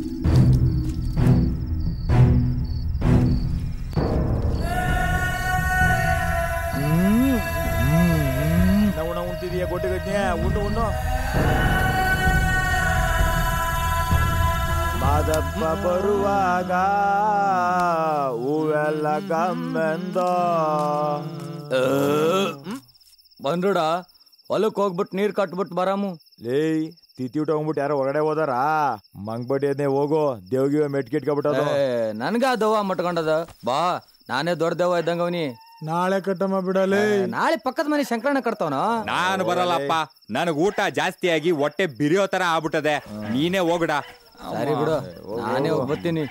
ನಾವು ನಾವು ಉಂಟಿದೀಯ ಗೊಡ್ಡಿ ಗಜ್ಞೆ ಉಂಡು ಉಂಡು ಮಾದಪ್ಪ ಬರುವಾಗ ಹೂವೆಲ್ಲ ಗಮ್ಮೆಂದ ಬಂದ್ರೋಡ ಹೊಲಕ್ಕೆ ಹೋಗ್ಬಿಟ್ಟು ನೀರ್ ಕಟ್ಬಿಟ್ಟು ಬರಾಮು ಲೇಯ್ ತಿಥಿ ಊಟ ಹೋಗ್ಬಿಟ್ಟು ಯಾರೋ ಹೊರಗಡೆ ಹೋದಾರ ಮಂಗ್ಬಡ್ಡಿ ಅದನ್ನೇ ಹೋಗು ದೇವ್ಗಿವ ಮೆಟ್ಕಿಟ್ಕೊಬಿಟ್ಟದು ಏ, ನನ್ಗ ದವ್ವ ಮಟ್ಕೊಂಡದ ಬಾ ನಾನೇ ದೊಡ್ಡ ದವ್ವ ಇದ್ದಂಗವನಿ ನಾಳೆ ಕಟ್ಟಮ್ಮ ಬಿಡಲೇ ನಾಳೆ ಪಕ್ಕದ ಮನೆ ಶಂಕರಣ್ಣ ಕಟ್ತಾವನ ನಾನು ಬರಲ್ಲಪ್ಪ ನನಗ್ ಊಟ ಜಾಸ್ತಿ ಆಗಿ ಹೊಟ್ಟೆ ಬಿರಿಯೋ ತರ ಆಗ್ಬಿಟ್ಟದೆ ನೀನೇ ಹೋಗಡ ಸರಿ ಬಿಡು ನಾನೇ ಹೋಗ್ ಬರ್ತೀನಿ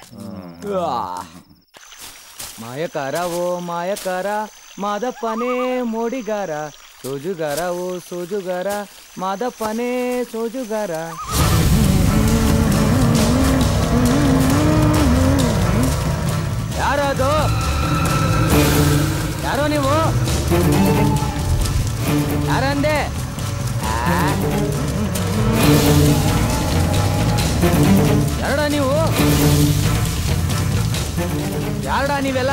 ಮಾಯಕಾರ ಓ ಮಾಯಕಾರ ಮಾದಪ್ಪನೇ ಮೋಡಿಗಾರ ಸೋಜುಗಾರ ಓ ಸೋಜುಗಾರ ಮಾದಪ್ಪನೇ ಸೋಜುಗಾರ ಯಾರದು ಯಾರೋ ನೀವು ಯಾರಂದೆ ಯಾರಡ ನೀವು ಯಾರಡ ನೀವೆಲ್ಲ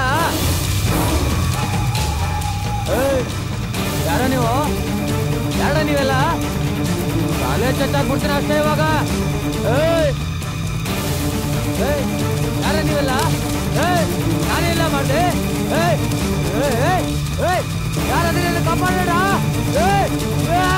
ಏಯ್, ಯಾರ ನೀವು ಯಾರಡ ನೀವೆಲ್ಲ ಕಾಲೇ ಚಚ್ಚಾಕ್ಬಿಡ್ತೀರ ಅಷ್ಟೇ ಇವಾಗ ಏಯ್ ಏಯ್, ಯಾರ ನೀವೆಲ್ಲ ಏಯ್ ನಾನೆಲ್ಲ ಮಾಡ್ದೆ ಏಯ್ ಏಯ್ ಏಯ್ ಏಯ್ ಯಾರಾದ್ರೂ ಕಾಪಾಡೋಣ ಏಯ್ ಆ!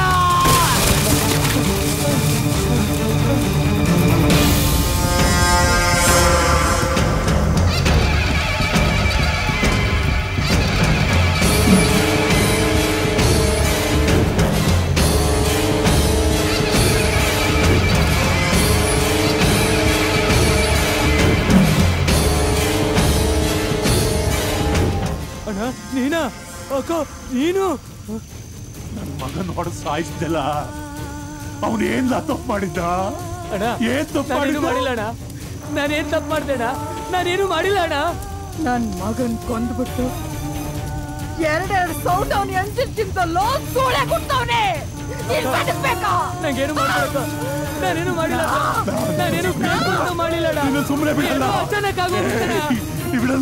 ಅಣ್ಣ ನೀನಾ ಅಕ್ಕ ನೀನು ನನ್ನ ಮಗನ್ ಹೊಡೆದು ಸಾಯಿಸ್ದಲ್ಲ ಅವನು ಏನ್ ತಪ್ಪು ಮಾಡಿದ್ದ ಅಣ್ಣ ಏನ್ ತಪ್ಪು ನಾನೇನು ಮಾಡಿದ್ದ ಮಾಡಿಲ್ಲ ಅಣ್ಣ ನಾನೇನ್ ತಪ್ಪು ಮಾಡ್ದೆ ಅಣ್ಣ ನಾನೇನು ಮಾಡಿಲ್ಲ ಅಣ್ಣ ನನ್ ಮಗನ್ ಕೊಂದ್ಬಿಟ್ಟು ಎರಡೆರಡು ಸೌಟ್ ಅವನಿ ಅಂಚಿಂತ ಲೋನ್ ಸೂಳೆ ಕೊಡ್ತವನೆ ನಂಗೇನು ಮಾಡ್ಬೇಕು ನಾನೇನು ಮಾಡಿಲ್ಲ ಅಣ್ಣ. ನಾನೇನು ಕೇಳ್ಕೊಂಡು ಮಾಡಿಲ್ಲ ಅಣ್ಣ. ನೀನು ಸುಮ್ನೆ ಬಿಡಲ್ಲ. ಏನೋ ಅಚಾನಕ್ ಆಗೋಗ್ಬಿಡ್ತಣ್ಣ. ಬಿಡಲ್ಲ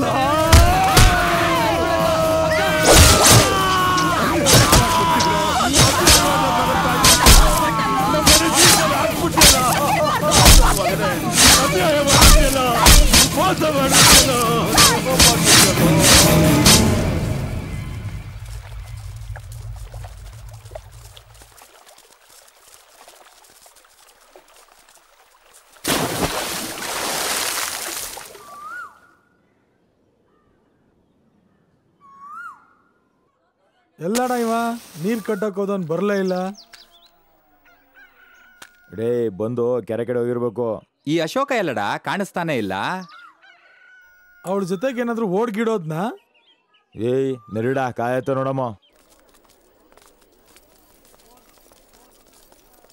ಮೋಸ ಎಲ್ಲಡ ಇವ ನೀರ್ ಕಟ್ಟಕ್ ಹೋದನ್ ಬರ್ಲೇ ಇಲ್ಲ ಡೇ ಬಂದು ಕೆರೆ ಕಡೆ ಹೋಗಿರ್ಬೇಕು ಈ ಅಶೋಕ ಎಲ್ಲಡ ಕಾಣಿಸ್ತಾನೆ ಇಲ್ಲ ಅವಳ ಜೊತೆಗೆ ಏನಾದ್ರು ಓಡ್ಗಿಡೋದ್ನ ಏಯ್ ನರಿಡ ಕಾಯತ್ತ ನೋಡಮ್ಮ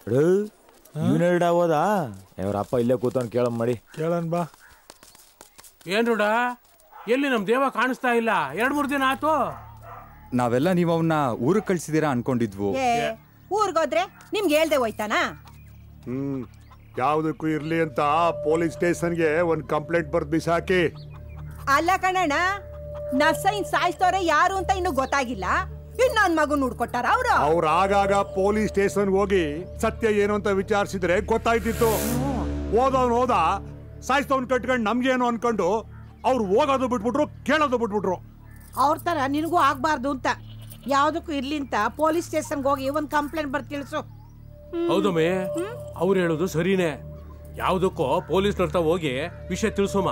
ಇವನೆರಡ ಹೋದಾ ಇವ್ರ ಅಪ್ಪ ಇಲ್ಲೇ ಕೂತವ್ನು ಕೇಳಮ್ ಮಾಡಿ ಕೇಳನ್ ಬಾ ಏನ್ ರೂಢ ಎಲ್ಲಿ ನಮ್ ದೇವ ಕಾಣಿಸ್ತಾ ಇಲ್ಲ ಎರಡ್ ಮೂರ್ ದಿನ ಆತು ನಾವೆಲ್ಲ ನೀವು ಅವನ್ನ ಊರಿಗೆ ಕಳ್ಸಿದೀರಾ ಅನ್ಕೊಂಡಿದ್ವು ಏ ಊರ್ಗೋದ್ರೆ ನಿಮ್ಗೆ ಹೇಳ್ದೆ ಹೋಯ್ತಾನಾ ಹ್ಮ್ ಯಾವ್ದಕ್ಕೂ ಇರ್ಲಿ ಅಂತ ಪೊಲೀಸ್ ಸ್ಟೇಷನ್ಗೆ ಒಂದ್ ಕಂಪ್ಲೇಂಟ್ ಬರ್ದ್ ಬಿಸಾಕಿ ಅಲ್ಲ ಕಣಣ್ಣ ನರ್ಸೈನ್ ಸಾಯಿಸ್ತವ್ರೆ ಯಾರು ಅಂತ ಇನ್ನು ಗೊತ್ತಾಗಿಲ್ಲ ಇನ್ನೊಂದ್ ಮಗು ನೋಡ್ಕೊಟ್ಟಾರ ಅವ್ರು ಅವ್ರ ಆಗಾಗ ಪೊಲೀಸ್ ಸ್ಟೇಷನ್ ಹೋಗಿ ಸತ್ಯ ಏನು ಅಂತ ವಿಚಾರಿಸಿದ್ರೆ ಗೊತ್ತಾಯ್ತಿತ್ತು ಹೋದವ್ನು ಹೋದ ಸಾಯಿಸ್ತವ್ನ್ ಕಟ್ಕೊಂಡು ನಮ್ಗೇನು ಅನ್ಕೊಂಡು ಅವ್ರು ಹೋಗೋದು ಬಿಟ್ಬಿಟ್ರು ಕೇಳೋದು ಬಿಟ್ಬಿಟ್ರು ಅವ್ರ ತರ ನಿನಗೂ ಆಗ್ಬಾರ್ದು ಅಂತ ಯಾವ್ದಕ್ಕೂ ಇರ್ಲಿ ಅಂತ ಪೊಲೀಸ್ ಸ್ಟೇಷನ್ಗೆ ಹೋಗಿ ಒಂದ್ ಕಂಪ್ಲೇಂಟ್ ಬರ್ ತಿಳಿಸು ಹೌದಮ್ಮೆ ಅವ್ರು ಹೇಳೋದು ಸರಿನೇ ಯಾವ್ದಕ್ಕೋ ಪೊಲೀಸ್ ಹತ್ರ ಹೋಗಿ ವಿಷಯ ತಿಳಿಸೋಮ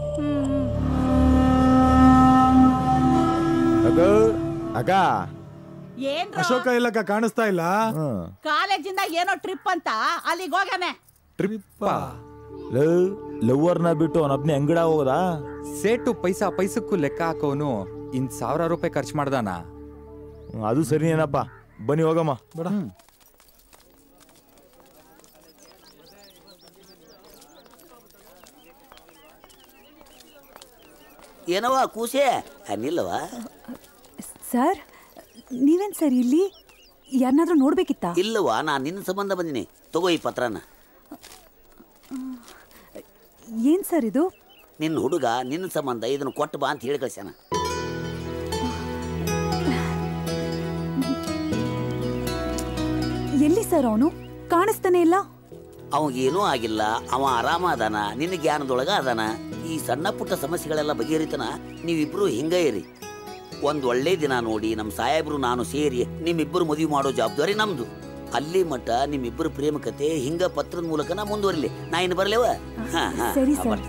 ಅಗ ಅಗ ಏನ್ ಅಶೋಕ ಇಲ್ಲಕ್ಕ ಕಾಣಿಸ್ತಾ ಇಲ್ಲ ಕಾಲೇಜಿಂದ ಏನೋ ಟ್ರಿಪ್ ಅಂತ ಅಲ್ಲಿಗೆ ಹೋಗ್ಯಾನೆ ಟ್ರಿಪ್ಪ ಲವ್ವರ್ನ ಬಿಟ್ಟು ಅವನೊಬ್ನೇ ಅಂಗಡ ಹೋಗದಾ ಸೇಟು ಪೈಸಾ ಪೈಸಕ್ಕೂ ಲೆಕ್ಕ ಹಾಕೋನು ಇನ್ ಸಾವಿರ ರೂಪಾಯಿ ಖರ್ಚು ಮಾಡ್ದಾನ ಅದು ಸರಿ ಏನಪ್ಪ ಬನ್ನಿ ಹೋಗಮ್ಮ ಏನವ ಕೂಸೆ ನಿಲ್ಲವ ಸರ್ ನೀವೇನ್ ಸರ್ ಇಲ್ಲಿ ಯಾರನ್ನಾದ್ರೂ ನೋಡ್ಬೇಕಿತ್ತಾ ಇಲ್ಲವಾ ನಾನು ನಿನ್ನ ಸಂಬಂಧ ಬಂದಿನಿ ತಗೋ ಈ ಪತ್ರನ ಏನ್ ಸರ್ ಇದು ನಿನ್ನ ಹುಡುಗ ನಿನ್ನ ಸಂಬಂಧ ಇದನ್ನು ಕೊಟ್ಟು ಬಾ ಅಂತ ಹೇಳಿ ಕಳ್ಸ್ಯಾನ ಎಲ್ಲಿ ಸರ್ ಅವನು ಕಾಣಿಸ್ತಾನೆ ಇಲ್ಲ ಅವಂಗೇನೂ ಆಗಿಲ್ಲ ಅವ ಆರಾಮ ಅದಾನ ನಿನ್ನ ಜ್ಞಾನದೊಳಗ ಅದಾನ ಈ ಸಣ್ಣ ಪುಟ್ಟ ಸಮಸ್ಯೆಗಳೆಲ್ಲ ಬಗೆಹರಿತನ ನೀವಿಬ್ರು ಹಿಂಗ ಇರಿ ಒಂದ್ ಒಳ್ಳೆ ದಿನ ನೋಡಿ ನಮ್ಮ ಸಾಹೇಬ್ರು ನಾನು ಸೇರಿ ನಿಮ್ಮಿಬ್ಬರು ಮದುವೆ ಮಾಡೋ ಜವಾಬ್ದಾರಿ ನಮ್ದು ಅಲ್ಲಿ ಮಟ್ಟ ನಿಮ್ಮಿಬ್ಬರು ಪ್ರೇಮ ಕತೆ ಹಿಂಗ ಪತ್ರದ ಮೂಲಕ ನಾ ಮುಂದುವರಿಲಿ ನಾ ಇನ್ನು ಬರ್ಲೇವ ಹಾ ಹಾ ಸರಿ ಹಾ, ಸರ್. ಬರ್ತೀನಿ.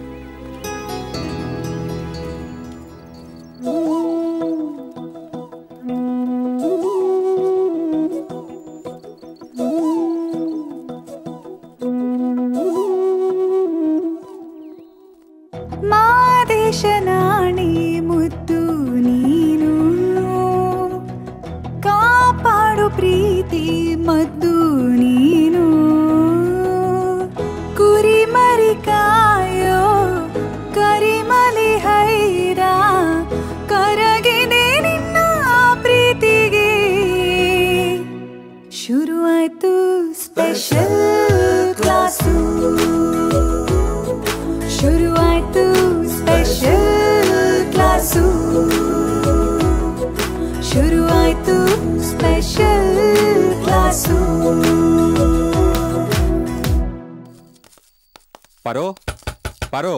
ಮಾದೇಶನಾಣಿ ಮುದ್ದು ನೀನು ಕಾಪಾಡು ಪ್ರೀತಿ ಮದ್ದು ನೀನು ಕುರಿ ಮರಿ ಕಾಯೋ ಕರಿಮಲಿ ಹೈರ ಕರಗಿದೆ ನಿನ್ನ ಪ್ರೀತಿಗೆ ಶುರುವಾಯ್ತು ಸ್ಪೆಷಲ್ ಕ್ಲಾಸು ಶುರುವಾಯ್ತು ಸ್ಪೆಷಲ್ ಕ್ಲಾಸು ಶುರುವಾಯ್ತು ಸ್ಪೆಷಲ್ ಕ್ಲಾಸು ಪರೋ ಪರೋ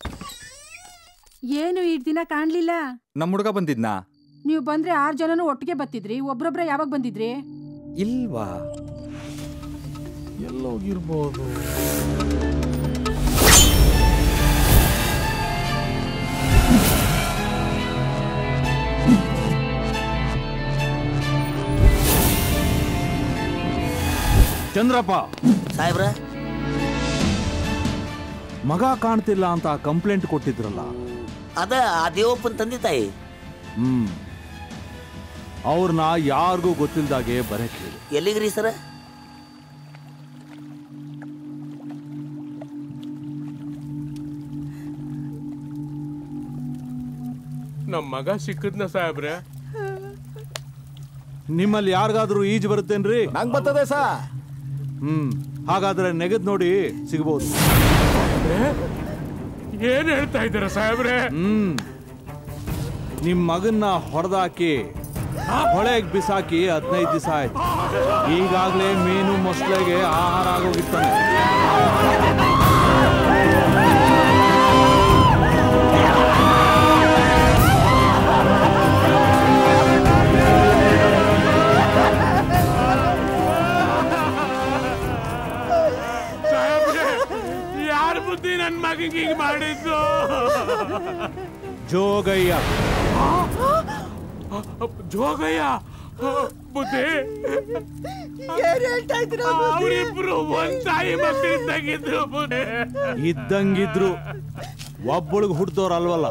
ಏನು ಈ ದಿನ ಕಾಣ್ಲಿಲ್ಲ ನಮ್ಮ ಹುಡುಗ ಬಂದಿದ್ನಾ ನೀವು ಬಂದ್ರೆ ಆರ್ ಜನನು ಒಟ್ಟಿಗೆ ಬತ್ತಿದ್ರಿ ಒಬ್ರೊಬ್ರ ಯಾವಾಗ ಬಂದಿದ್ರಿ ಇಲ್ವಾ ಎಲ್ಲೋಗಿರ್ಬೋದು ಚಂದ್ರಪ್ಪ ಸಾಹೇಬ್ರ ಮಗ ಕಾಣ್ತಿಲ್ಲ ಅಂತ ಕಂಪ್ಲೇಂಟ್ ಕೊಟ್ಟಿದ್ರಲ್ಲ ಅದ ಆ ದೇವಪ್ಪನ ತಂದೆ ತಾಯಿ ಹ್ಮ್ ಅವ್ರನ್ನ ಯಾರಿಗೂ ಗೊತ್ತಿಲ್ದಾಗೆ ಬರಕ್ ಹೇಳಿ ಎಲ್ಲಿಗ್ರಿ ಸರ ನಮ್ ಮಗ ಸಿಕ್ಕದ್ನ ಸಾಹೇಬ್ರೆ ನಿಮ್ಮಲ್ಲಿ ಯಾರಿಗಾದ್ರೂ ಈಜು ಬರುತ್ತೇನ್ರಿ ನಂಗ್ ಬರ್ತದೆ ಸಾ ಹ್ಮ್ ಹಾಗಾದ್ರೆ ನೆಗೆದ್ ನೋಡಿ ಸಿಗ್ಬೋದು ಏನ್ ಹೇಳ್ತಾ ಇದ್ದೀರ ಸಾಹೇಬ್ರೆ ಹ್ಮ್ ನಿಮ್ ಮಗನ್ನ ಹೊಡೆದಾಕಿ ಹೊಳೆಗ್ ಬಿಸಾಕಿ ಹದಿನೈದು ದಿವಸ ಆಯ್ತು ಈಗಾಗ್ಲೇ ಮೀನು ಮೊಸಳೆಗೆ ಆಹಾರ ಆಗೋಗಿತ್ತಾನೆ ಸಾಹೇಬ್ರೆ ಯಾರ ಬುದ್ಧಿ ನನ್ ಮಗಂಗೆ ಹಿಂಗ್ ಮಾಡಿದ್ದು ಜೋಗಯ್ಯ ಜೋಗಯ್ಯ ಬುದ್ಧಿ ಏನ್ ಹೇಳ್ತಾ ಇದ್ದೀರಾ ಅವರಿಬ್ರು ಒಂದ್ ತಾಯಿ ಮಕ್ಕಳಿದ್ದಾಗಿದ್ರು ಬುದ್ಧಿ ಇದ್ದಂಗಿದ್ರು ಒಬ್ಬಳಿಗೆ ಹುಡ್ದವ್ರಲ್ವಲ್ಲ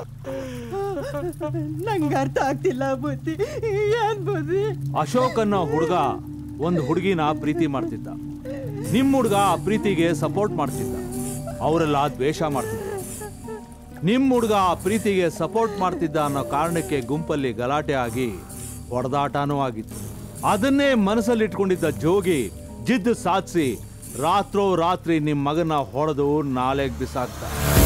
ನಂಗೆ ಅರ್ಥ ಆಗ್ತಿಲ್ಲ ಬುದ್ಧಿ ಏನ್ ಬುದ್ಧಿ ಅಶೋಕ್ ಅನ್ನೋ ಹುಡುಗ ಒಂದು ಹುಡುಗಿನ ಪ್ರೀತಿ ಮಾಡ್ತಿದ್ದ ನಿಮ್ಮ ಹುಡುಗ ಆ ಪ್ರೀತಿಗೆ ಸಪೋರ್ಟ್ ಮಾಡ್ತಿದ್ದ ಅವರೆಲ್ಲ ದ್ವೇಷ ಮಾಡ್ತಿದ್ರು ನಿಮ್ಮ ಹುಡುಗ ಆ ಪ್ರೀತಿಗೆ ಸಪೋರ್ಟ್ ಮಾಡ್ತಿದ್ದ ಅನ್ನೋ ಕಾರಣಕ್ಕೆ ಗುಂಪಲ್ಲಿ ಗಲಾಟೆ ಆಗಿ ಹೊಡೆದಾಟನೂ ಆಗಿತ್ತು ಅದನ್ನೇ ಮನಸ್ಸಲ್ಲಿ ಇಟ್ಕೊಂಡಿದ್ದ ಜೋಗಿ ಜಿದ್ದು ಸಾಧಿಸಿ ರಾತ್ರೋ ರಾತ್ರಿ ನಿಮ್ಮ ಮಗನ ಹೊಡೆದು ನಾಳೆಗೆ ಬಿಸಾಕ್ತ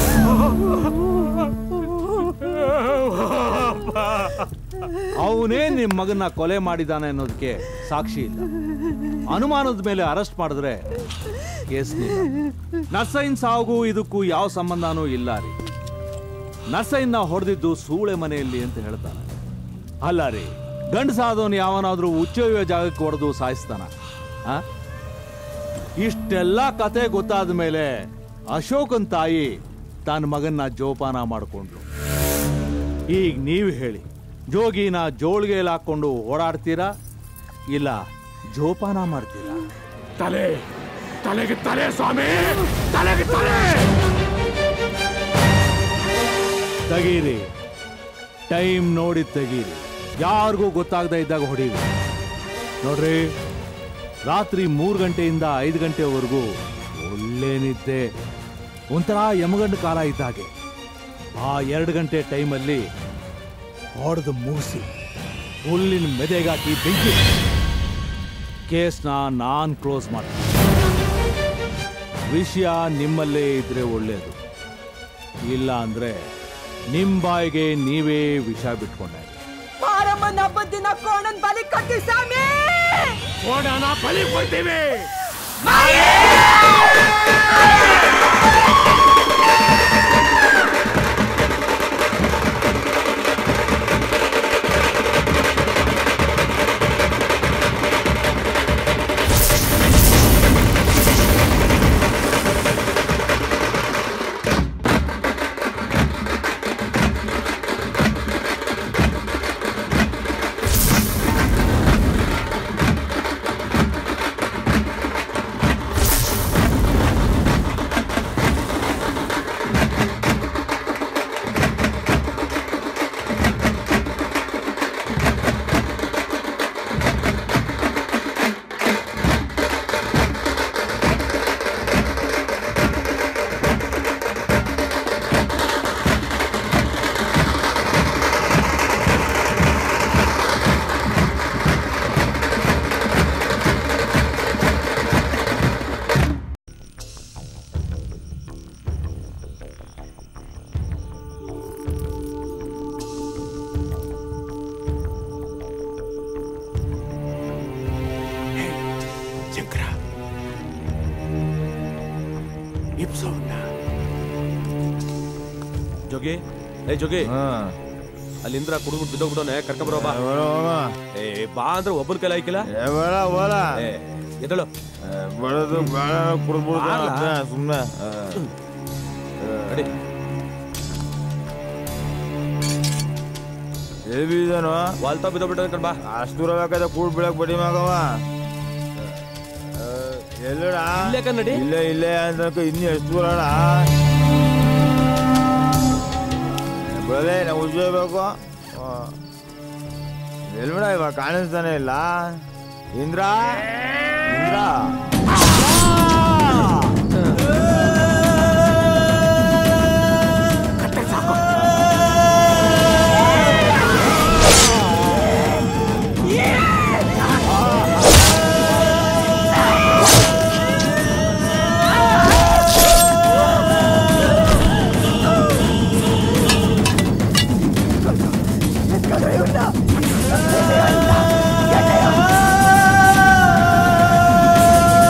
ಅವನೇ ನಿಮ್ಮ ಮಗನ ಕೊಲೆ ಮಾಡಿದಾನೆ ಅನ್ನೋದಕ್ಕೆ ಸಾಕ್ಷಿ ಇಲ್ಲ ಅನುಮಾನದ ಮೇಲೆ ಅರೆಸ್ಟ್ ಮಾಡಿದ್ರೆ ಕೇಸ್ ನರ್ಸೈನ್ ಸಾವುಗೂ ಇದಕ್ಕೂ ಯಾವ ಸಂಬಂಧನೂ ಇಲ್ಲ ರೀ ನರ್ಸೈನ್ನ ಹೊಡೆದಿದ್ದು ಸೂಳೆ ಮನೆಯಲ್ಲಿ ಅಂತ ಹೇಳ್ತಾನೆ ಅಲ್ಲ ರೀ ಗಂಡಸಾದವನು ಯಾವನಾದ್ರೂ ಉಚ್ಚೋಯುವ ಜಾಗಕ್ಕೆ ಹೊಡೆದು ಸಾಯಿಸ್ತಾನ ಆ? ಇಷ್ಟೆಲ್ಲ ಕತೆ ಗೊತ್ತಾದ ಮೇಲೆ ಅಶೋಕನ್ ತಾಯಿ ತನ್ನ ಮಗನ್ನ ಜೋಪಾನ ಮಾಡಿಕೊಂಡ್ರು ಈಗ ನೀವು ಹೇಳಿ ಜೋಗಿನ ಜೋಳಿಗೆಯಲ್ಲಿ ಹಾಕೊಂಡು ಓಡಾಡ್ತೀರಾ ಇಲ್ಲ ಜೋಪಾನ ಮಾಡ್ತೀರಾ ತಲೆ ತಲೆಗೆ ತಲೆ ಸ್ವಾಮಿ ತಲೆಗೆ ತಲೆ ತೆಗೀರಿ ಟೈಮ್ ನೋಡಿ ತೆಗೀರಿ ಯಾರಿಗೂ ಗೊತ್ತಾಗದೇ ಇದ್ದಾಗ ಹೊಡೀರಿ ನೋಡ್ರಿ ರಾತ್ರಿ ಮೂರು ಗಂಟೆಯಿಂದ ಐದು ಗಂಟೆವರೆಗೂ ಒಳ್ಳೆ ನಿದ್ದೆ ಒಂಥರ ಯಮಗಂಡ ಕಾಲ ಇದ್ದಾಗೆ ಆ ಎರಡು ಗಂಟೆ ಟೈಮಲ್ಲಿ ಹೊಡೆದು ಮುಗಿಸಿ ಹುಲ್ಲಿನ ಮೆದೆಗಾಕಿ ಬೆಂಕಿ ಕೇಸ್ನ ನಾನ್ ಕ್ಲೋಸ್ ಮಾಡ್ತೀನಿ ವಿಷಯ ನಿಮ್ಮಲ್ಲೇ ಇದ್ರೆ ಒಳ್ಳೇದು ಇಲ್ಲ ಅಂದ್ರೆ ನಿಮ್ ಬಾಯಿಗೆ ನೀವೇ ವಿಷ ಬಿಟ್ಕೊಂಡೆ ಮಾರಮ್ಮನ ಹಬ್ಬದ ದಿನ ಕೋಣನ್ ಬಲಿ ಕೊಟ್ಟಿ ಸ್ವಾಮಿ ಕೋಣನ ಬಲಿ ಕೊಡ್ತೀವಿ ಶಂಕರ ಇಪ್ಸೋನ್ನ ಜೋಗಿ ಏ ಜೋಗಿ ಅಲ್ಲಿ ಇಂದ್ರ ಕುಡಿದ್ಬಿಟ್ಟು ಬಿದ್ದೋಗ್ಬಿಟ್ಟವನೆ ಕರ್ಕೊಂಬರೋ ಬಾ ಏ ಬಾ ಅಂದ್ರೆ ಒಬ್ಬನ ಕೈಲಿ ಆಯ್ಕಿಲ್ಲ ಏ ಎದಳು ಬಡದು ಬೇಡ ಕುಡ್ದ್ಬಿಡ್ತಾನೆ ಸುಮ್ಮನೆ ನಡಿ ಎಲ್ಲಿ ಬೀದಾನು ವಾಲ್ತಾ ಬಿದ್ದೋಗ್ಬಿಟ್ಟ ಕಣ್ ಬಾ ಅಷ್ಟು ದೂರ ಬೇಕಾದ ಕೂಡ್ ಬೀಳಕ್ ಬಡಿ ಮಗವ ಎಲ್ಲಡ ಇಲ್ಲೇ ಕನ್ನಡಿ ಇಲ್ಲೇ ಇಲ್ಲೇ ಅಂತ ಇನ್ನು ಎಷ್ಟು ದೂರ ಅಣ್ಣ ಬರಲೇ ನಾವು ಉಜ್ಜಬೇಕು ಎಲ್ಬಿಡ ಇವಾಗ ಕಾಣಿಸ್ತಾನೆ ಇಲ್ಲ ಇಂದ್ರ ಇಂದ್ರ Yeah.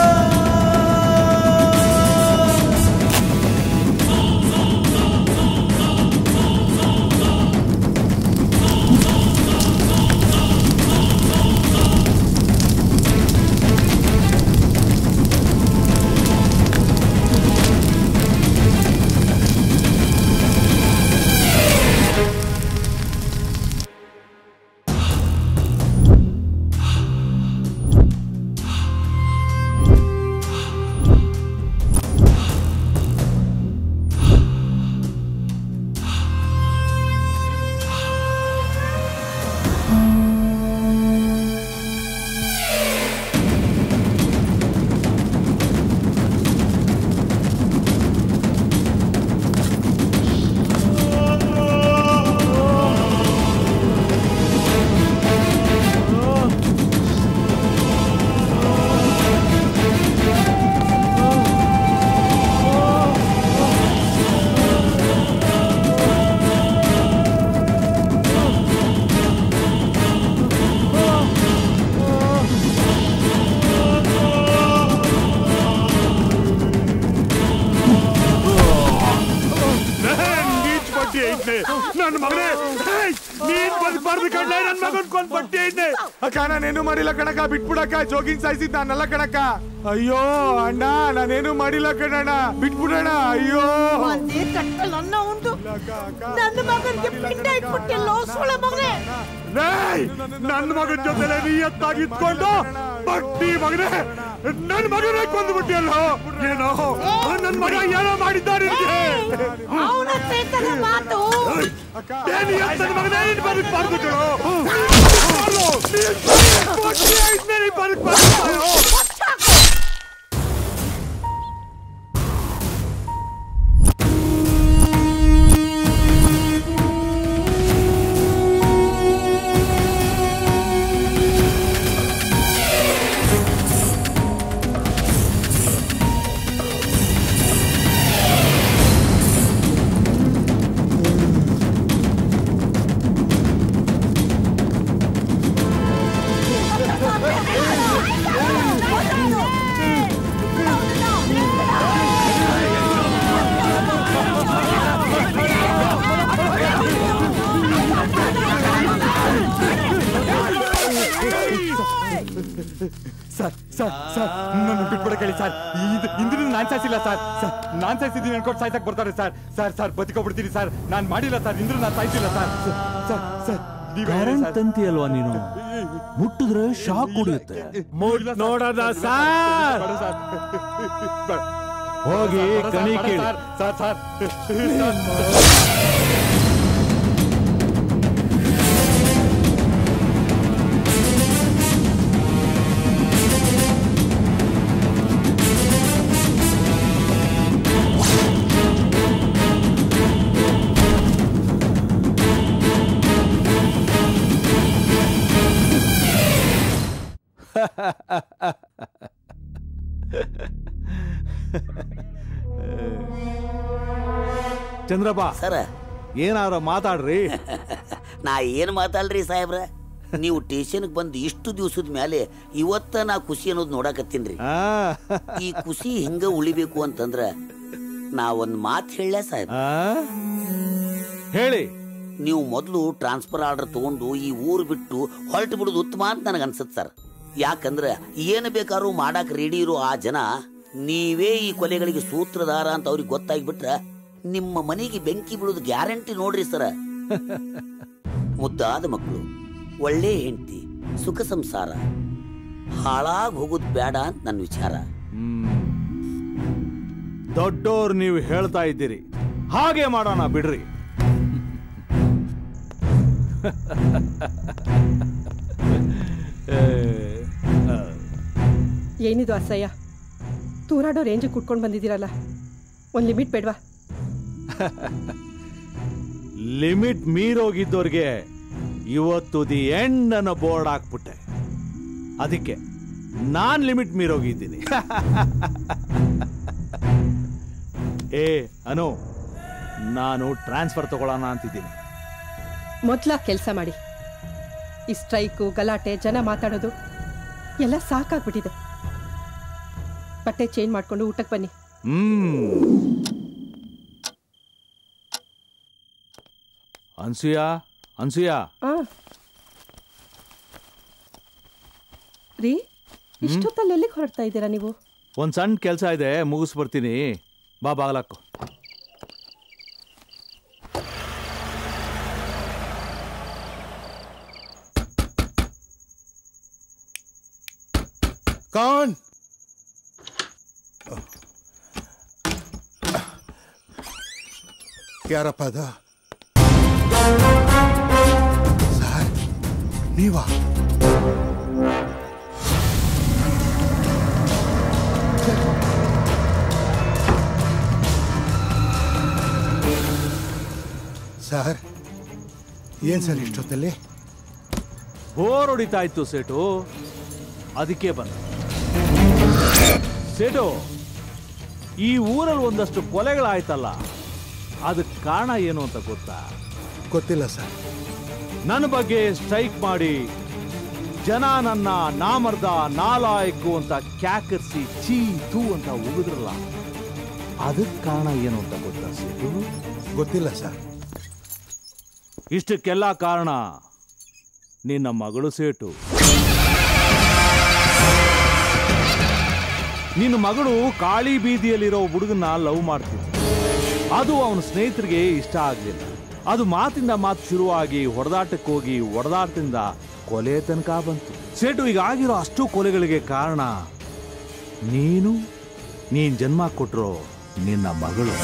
ಇದ್ನೆ ನನ್ನ ಮಗನೇ ಏಯ್, ನೀನ್ ಬದುಕ್ಬಾರ್ದು ಕಣ್ಲೆ ನನ್ ಮಗನ್ ಕೊಂದ್ ಬಟ್ಟೆ ಇದ್ನೆ ಅಕ್ಕ ನಾನೇನು ಮಾಡಿಲ್ಲ ಕಣಕ್ಕ ಬಿಟ್ಬಿಡಕ್ಕ ಜೋಗಿಂಗ್ ಸಾಯಿಸಿದ್ ನಾನಲ್ಲ ಕಣಕ್ಕ ಅಯ್ಯೋ ಅಣ್ಣ ನಾನೇನು ಮಾಡಿಲ್ಲ ಕಣಣ್ಣ ಬಿಟ್ಬಿಡೋಣ ಅಯ್ಯೋ ಒಂದೇ ತಟ್ಟಲ್ಲಿ ಅನ್ನ ಉಂಟು ನನ್ನ ಮಗನಿಗೆ ಪಿಂಡ ಇಟ್ಬಿಟ್ಟಿಲ್ಲೋ ಸೊಳ ಮಗನೇ ಏಯ್, ನನ್ನ ಮಗನ ಜೊತೆಲೆ ನಿಯತ್ತಾಗಿ ಇದ್ಕೊಂಡು ಭಕ್ತಿ ಮಗನೇ ನನ್ನ ಮಗನೇ ಕೊಂದು ಬಿಟ್ಟಿಯಲ್ಲೋ ಏನೋ ನನ್ನ ಮಗ ಏನೋ ಮಾಡಿದ್ದಾರೆ ಅವನ ಹತ್ರ ಮಾತು ನನ್ನ ಮಗನೇ ನೀನ್ ಬದುಕ್ಬಾರ್ದು ಕಣೋ ಬದುಕ್ಬಾರ್ದು. ನೀನ್ ಬದುಕ್ಬಾರ್ದು. ನೀನ್ ಬದುಕ್ಬಾರ್ದು. ಸರ್ ಸರ್ ಸರ್ ನನ್ನ ಬಿಟ್ಬಿಡ ಕೇಳಿ ಸರ್ ಇಂದಿನ ನಾನ್ ಸಾಯಿಸಿಲ್ಲ ಸರ್ ಸರ್ ನಾನ್ ಸಾಯಿಸಿದ್ದೀನಿ ಅನ್ಕೊಂಡು ಸಾಯ್ಸಕ್ ಬರ್ತಾರೆ ಸರ್ ಸರ್ ಸರ್ ಬದುಕೊಬಿಡ್ತೀನಿ ಸರ್ ನಾನ್ ಮಾಡಿಲ್ಲ ಸರ್ ಇಂದ್ರ ನಾನ್ ಸಾಯಿಸಿಲ್ಲ ಸರ್ ಸರ್ ಸರ್ ನೀವ್ ಹೇಳಿ ಕರೆಂಟ್ ಸರ್. ತಂತಿ ಅಲ್ವಾ ನೀನು ಮುಟ್ಟಿದ್ರೆ ಶಾಕ್ ಹೊಡಿಯುತ್ತೆ ನೋಡದ ಸಾರ್ ಬೇಡ ಸರ್. ಬೇಡ. ಹೋಗಿ ಬೇಡ ಸರ್, ಕಣಿ ಬೇಡ ಕೇಳಿ. Sir sir sir Chandrappa sir ಏನಾರ ಮಾತಾಡ್ರಿ ನಾ ಏನ್ ಮಾತಾಡ್ರಿ ಸಾಹೇಬ್ರ ನೀವು ಸ್ಟೇಷನ್ಗೆ ಬಂದು ಇಷ್ಟು ದಿವಸದ ಮೇಲೆ ಇವತ್ತ ನಾ ಖುಷಿ ಅನ್ನೋದು ನೋಡಕತ್ತೀನ್ರಿ ಈ ಖುಷಿ ಹಿಂಗ ಉಳಿಬೇಕು ಅಂತಂದ್ರ ನಾ ಒಂದ್ ಮಾತು ಹೇಳ ಸಾಹೇಬ್ ಹೇಳಿ ನೀವು ಮೊದಲು ಟ್ರಾನ್ಸ್ಫರ್ ಆರ್ಡರ್ ತಗೊಂಡು ಈ ಊರು ಬಿಟ್ಟು ಹೊರಟು ಬಿಡುದು ಉತ್ತಮ ಅಂತ ನನಗೆ ಅನ್ಸುತ್ತೆ ಸರ್ ಯಾಕಂದ್ರೆ ಏನು ಬೇಕಾದ್ರೂ ಮಾಡಾಕ ರೆಡಿ ಇರೋ ಆ ಜನ ನೀವೇ ಈ ಕೊಲೆಗಳಿಗೆ ಸೂತ್ರಧಾರ ಅಂತ ಅವ್ರಿಗೆ ಗೊತ್ತಾಗ್ಬಿಟ್ರ ನಿಮ್ಮ ಮನೆಗೆ ಬೆಂಕಿ ಬಿಡೋದು ಗ್ಯಾರಂಟಿ ನೋಡ್ರಿ ಸರ ಮುದ್ದಾದ ಮಕ್ಕಳು ಒಳ್ಳೆ ಹೆಂಡತಿ ಸುಖ ಸಂಸಾರ ಹಾಳಾಗಿ ಹೋಗೋದು ಬೇಡ ಅಂತ ನನ್ನ ವಿಚಾರ ದೊಡ್ಡೋರು ನೀವು ಹೇಳ್ತಾ ಇದ್ದೀರಿ ಹಾಗೆ ಮಾಡೋಣ ಬಿಡ್ರಿ ಏನಿದು ಅಸಹ್ಯ ತೂರಾಡೋ ರೇಂಜಿಗೆ ಕುಟ್ಕೊಂಡು ಬಂದಿದ್ದೀರಲ್ಲ ಒಂದು ಲಿಮಿಟ್ ಬೇಡವಾ ಲಿಮಿಟ್ ಮೀರೋಗಿದ್ದವ್ರಿಗೆ ಇವತ್ತು ದಿ ಎಂಡ್ ಅನ್ನೋ ಬೋರ್ಡ್ ಹಾಕ್ಬಿಟ್ಟೆ ಅದಕ್ಕೆ ನಾನ್ ಲಿಮಿಟ್ ಮೀರೋಗಿದ್ದೀನಿ ಏ ಅನು ನಾನು ಟ್ರಾನ್ಸ್ಫರ್ ತಗೊಳ್ಳೋಣ ಅಂತಿದ್ದೀನಿ ಮೊದಲ ಕೆಲಸ ಮಾಡಿ ಈ ಸ್ಟ್ರೈಕು ಗಲಾಟೆ ಜನ ಮಾತಾಡೋದು ಎಲ್ಲ ಸಾಕಾಗ್ಬಿಟ್ಟಿದೆ ಬಟ್ಟೆ ಚೇಂಜ್ ಮಾಡ್ಕೊಂಡು ಊಟಕ್ಕೆ ಬನ್ನಿ ಹ್ಮ್ ಅನ್ಸೂಯ ಅನ್ಸೂಯ ಆ ರೀ ಇಷ್ಟೊತ್ತಲ್ಲಿ ಎಲ್ಲಿಗೆ ಹೊರಡ್ತಾ ಇದ್ದೀರಾ ನೀವು ಒಂದ್ ಸಣ್ಣ ಕೆಲಸ ಇದೆ ಮುಗಿಸ್ಬರ್ತೀನಿ ಬಾ ಬಾಗ್ಲಾಕು कौन ಯಾರಪ್ಪ ಅದ ಸರ್ ನೀವಾ ಸರ್ ಏನ್ ಸರ್ ಇಷ್ಟೊತ್ತಲ್ಲಿ ಬೋರ್ ಹೊಡಿತಾ ಇತ್ತು ಸೇಟು ಅದಕ್ಕೆ ಬಂದ ಸೇಟು ಈ ಊರಲ್ಲಿ ಒಂದಷ್ಟು ಕೊಲೆಗಳಾಯ್ತಲ್ಲ ಅದಕ್ಕೆ ಕಾರಣ ಏನು ಅಂತ ಗೊತ್ತಾ ಗೊತ್ತಿಲ್ಲ ಸರ್ ನನ್ನ ಬಗ್ಗೆ ಸ್ಟ್ರೈಕ್ ಮಾಡಿ ಜನ ನನ್ನ ನಾಮರ್ದ ನಾಲಾಯಕು ಅಂತ ಕ್ಯಾಕರ್ಸಿ ಚೀ ತೂ ಅಂತ ಉಗಿದ್ರಲ್ಲ ಅದಕ್ಕೆ ಕಾರಣ ಏನು ಅಂತ ಗೊತ್ತಾ ಸೇಟು ಗೊತ್ತಿಲ್ಲ ಸರ್ ಇಷ್ಟಕ್ಕೆಲ್ಲ ಕಾರಣ ನಿನ್ನ ಮಗಳು ಸೇಟು ನಿನ್ನ ಮಗಳು ಕಾಳಿ ಬೀದಿಯಲ್ಲಿರೋ ಹುಡುಗನ್ನ ಲವ್ ಮಾಡ್ತಿದ್ದ ಅದು ಅವನ ಸ್ನೇಹಿತರಿಗೆ ಇಷ್ಟ ಆಗಲಿಲ್ಲ ಅದು ಮಾತಿಂದ ಮಾತು ಶುರುವಾಗಿ ಹೊಡೆದಾಟಕ್ಕೆ ಹೋಗಿ ಹೊಡೆದಾಟದಿಂದ ಕೊಲೆ ತನಕ ಬಂತು ಸೇಟು ಈಗ ಆಗಿರೋ ಅಷ್ಟು ಕೊಲೆಗಳಿಗೆ ಕಾರಣ ನೀನು ನೀನ್ ಜನ್ಮ ಕೊಟ್ರೋ ನಿನ್ನ ಮಗಳು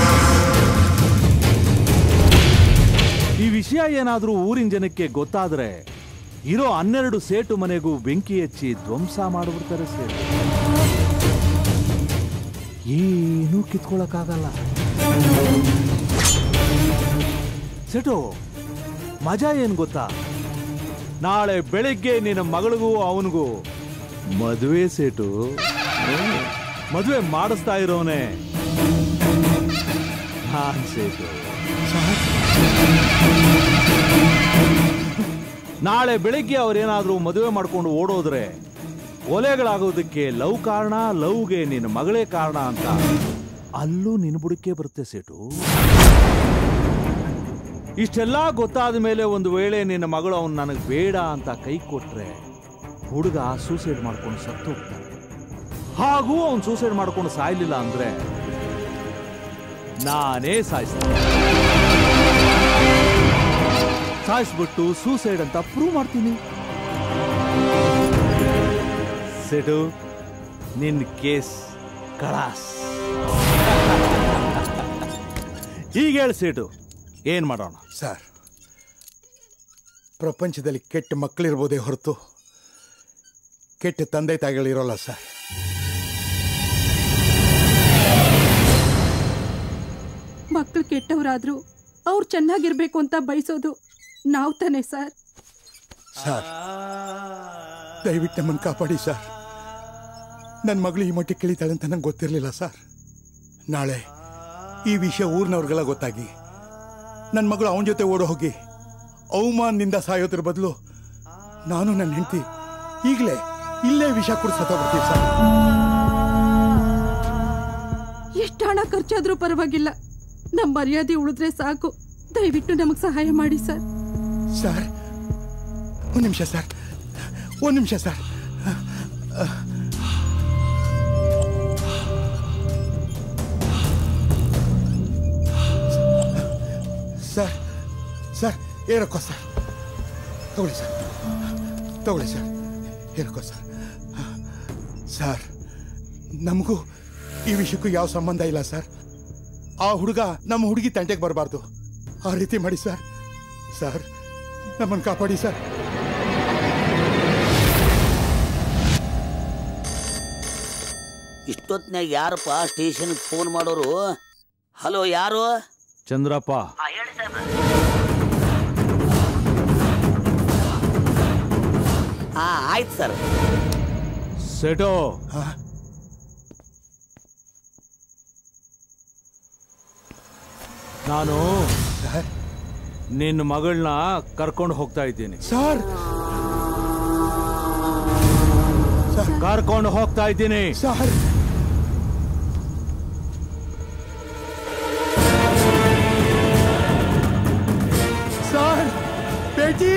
ಈ ವಿಷಯ ಏನಾದ್ರೂ ಊರಿನ ಜನಕ್ಕೆ ಗೊತ್ತಾದ್ರೆ ಇರೋ ಹನ್ನೆರಡು ಸೇಟು ಮನೆಗೂ ಬೆಂಕಿ ಹಚ್ಚಿ ಧ್ವಂಸ ಮಾಡಿಬಿಡ್ತಾರೆ ಸೇಟು ಏನೂ ಕಿತ್ಕೊಳಕ್ಕಾಗಲ್ಲ ಸೇಟು ಮಜಾ ಏನ್ ಗೊತ್ತಾ ನಾಳೆ ಬೆಳಿಗ್ಗೆ ನಿನ್ನ ಮಗಳಿಗೂ ಅವನಿಗೂ ಮದುವೆ ಸೇಟು ಮದುವೆ ಮಾಡಿಸ್ತಾ ಇರೋನೆ ನಾನ್ ಸೇಟು ನಾಳೆ ಬೆಳಿಗ್ಗೆ ಅವ್ರೇನಾದ್ರೂ ಮದುವೆ ಮಾಡ್ಕೊಂಡು ಓಡೋದ್ರೆ ಕೊಲೆಗಳಾಗೋದಕ್ಕೆ ಲವ್ ಕಾರಣ ಲವ್ಗೆ ನಿನ್ನ ಮಗಳೇ ಕಾರಣ ಅಂತ ಅಲ್ಲೂ ನಿನ್ನ ಬುಡಕ್ಕೆ ಬರುತ್ತೆ ಸೇಟು ಇಷ್ಟೆಲ್ಲ ಗೊತ್ತಾದ ಮೇಲೆ ಒಂದು ವೇಳೆ ನಿನ್ನ ಮಗಳು ಅವನು ನನಗೆ ಬೇಡ ಅಂತ ಕೈ ಕೊಟ್ರೆ ಹುಡುಗ ಸೂಸೈಡ್ ಮಾಡ್ಕೊಂಡು ಸತ್ತು ಹೋಗ್ತಾನೆ ಹಾಗೂ ಅವನು ಸೂಸೈಡ್ ಮಾಡ್ಕೊಂಡು ಸಾಯ್ಲಿಲ್ಲ ಅಂದ್ರೆ ನಾನೇ ಸಾಯಿಸ್ತೀನಿ ಸಾಯಿಸ್ಬಿಟ್ಟು ಸೂಸೈಡ್ ಅಂತ ಪ್ರೂವ್ ಮಾಡ್ತೀನಿ ಸೆಟು ನಿನ್ ಕೇಸ್ ಕಳಾಸ್ ಈಗ ಹೇಳಿ ಸೇಟು ಏನ್ ಮಾಡೋಣ ಸರ್ ಪ್ರಪಂಚದಲ್ಲಿ ಕೆಟ್ಟ ಮಕ್ಕಳಿರ್ಬೋದೇ ಹೊರತು ಕೆಟ್ಟ ತಂದೆ ತಾಯಿಗಳಿರೋಲ್ಲ ಸರ್ ಮಕ್ಕಳು ಕೆಟ್ಟವರಾದ್ರೂ ಅವ್ರು ಚೆನ್ನಾಗಿರ್ಬೇಕು ಅಂತ ಬಯಸೋದು ನಾವು ತಾನೇ ಸರ್ ಸರ್ ದಯವಿಟ್ಟು ನಮ್ಮನ್ನು ಕಾಪಾಡಿ ಸರ್ ನನ್ನ ಮಗಳು ಈ ಮಟ್ಟಿಗೆ ಕೇಳಿತಾಳೆ ಅಂತ ನಂಗೆ ಗೊತ್ತಿರಲಿಲ್ಲ ಸರ್ ನಾಳೆ ಈ ವಿಷಯ ಊರಿನವ್ರಿಗೆಲ್ಲ ಗೊತ್ತಾಗಿ ನನ್ನ ಮಗಳು ಅವನ ಜೊತೆ ಓಡೋ ಹೋಗಿ ಅವಮಾನದಿಂದ ಸಾಯೋದ್ರ ಬದಲು ನಾನು ನನ್ನ ಹೆಂಡತಿ ಈಗಲೇ ಇಲ್ಲೇ ವಿಷ ಕುಡಿದು ಸತ್ತೋಗ್ಬಿಡ್ತೀವಿ ಸರ್ ಎಷ್ಟು ಹಣ ಖರ್ಚಾದ್ರೂ ಪರವಾಗಿಲ್ಲ ನಮ್ಮ ಮರ್ಯಾದೆ ಉಳಿದ್ರೆ ಸಾಕು ದಯವಿಟ್ಟು ನಮಗೆ ಸಹಾಯ ಮಾಡಿ ಸರ್ ಸರ್ ಒಂದು ನಿಮಿಷ ಸರ್ ಒಂದು ನಿಮಿಷ ಸರ್ ಸರ್ ಸರ್ ಏನಕ್ಕೋ ಸರ್ ತಗೊಳ್ಳಿ ಸರ್ ತಗೊಳ್ಳಿ ಸರ್ ಏನಕ್ಕೋ ಸರ್ ಸರ್ ನಮಗೂ ಈ ವಿಷಯಕ್ಕೂ ಯಾವ ಸಂಬಂಧ ಇಲ್ಲ ಸರ್ ಆ ಹುಡುಗ ನಮ್ಮ ಹುಡುಗಿ ತಂಟೆಗೆ ಬರಬಾರ್ದು ಆ ರೀತಿ ಮಾಡಿ ಸರ್ ಸರ್ ನಮ್ಮನ್ನು ಕಾಪಾಡಿ ಸರ್ ಇಷ್ಟೊತ್ನಾಗ ಯಾರಪ್ಪ ಸ್ಟೇಷನ್ ಫೋನ್ ಮಾಡೋರು ಹಲೋ ಯಾರು ಚಂದ್ರಪ್ಪ ಹಾ ಆಯ್ತು ಸರ್ ಸೆಟೋ ನಾನು ನಿನ್ನ ಮಗಳನ್ನ ಕರ್ಕೊಂಡು ಹೋಗ್ತಾ ಇದ್ದೀನಿ ಸರ್ ಕರ್ಕೊಂಡು ಹೋಗ್ತಾ ಇದ್ದೀನಿ ಸರ್ ಸರ್ ಬೇಟಿ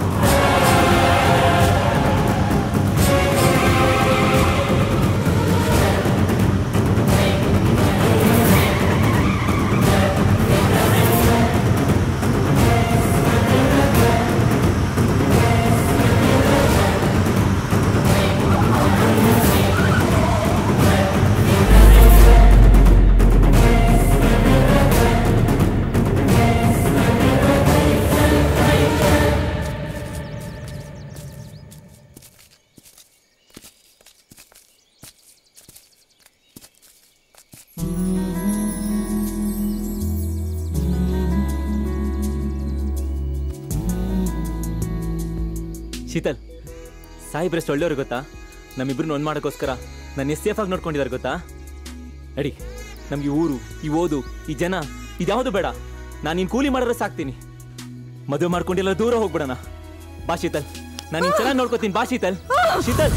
ಶೀತಲ್ ಸಾಯಿಬ್ರಷ್ಟು ಒಳ್ಳೆಯವ್ರು ಗೊತ್ತಾ ನಮ್ಮಿಬ್ರನ್ನ ಒಂದು ಮಾಡೋಕ್ಕೋಸ್ಕರ ನನ್ನ ಎಷ್ಟು ಸೇಫಾಗಿ ನೋಡ್ಕೊಂಡಿದ್ದಾರೆ ಗೊತ್ತಾ ಅಡಿ ನಮ್ಗೆ ಈ ಊರು ಈ ಓದು ಈ ಜನ ಇದ್ಯಾವುದು ಬೇಡ ನಾನು ನೀನು ಕೂಲಿ ಮಾಡಿದ್ರೆ ಸಾಕ್ತೀನಿ ಮದುವೆ ಮಾಡ್ಕೊಂಡಿಲ್ಲ ದೂರ ಹೋಗ್ಬಿಡೋಣ ಬಾ ಶೀತಲ್ ನಾನು ನಿನ್ ಚೆನ್ನಾಗಿ ನೋಡ್ಕೋತೀನಿ ಬಾ ಶೀತಲ್ ಶೀತಲ್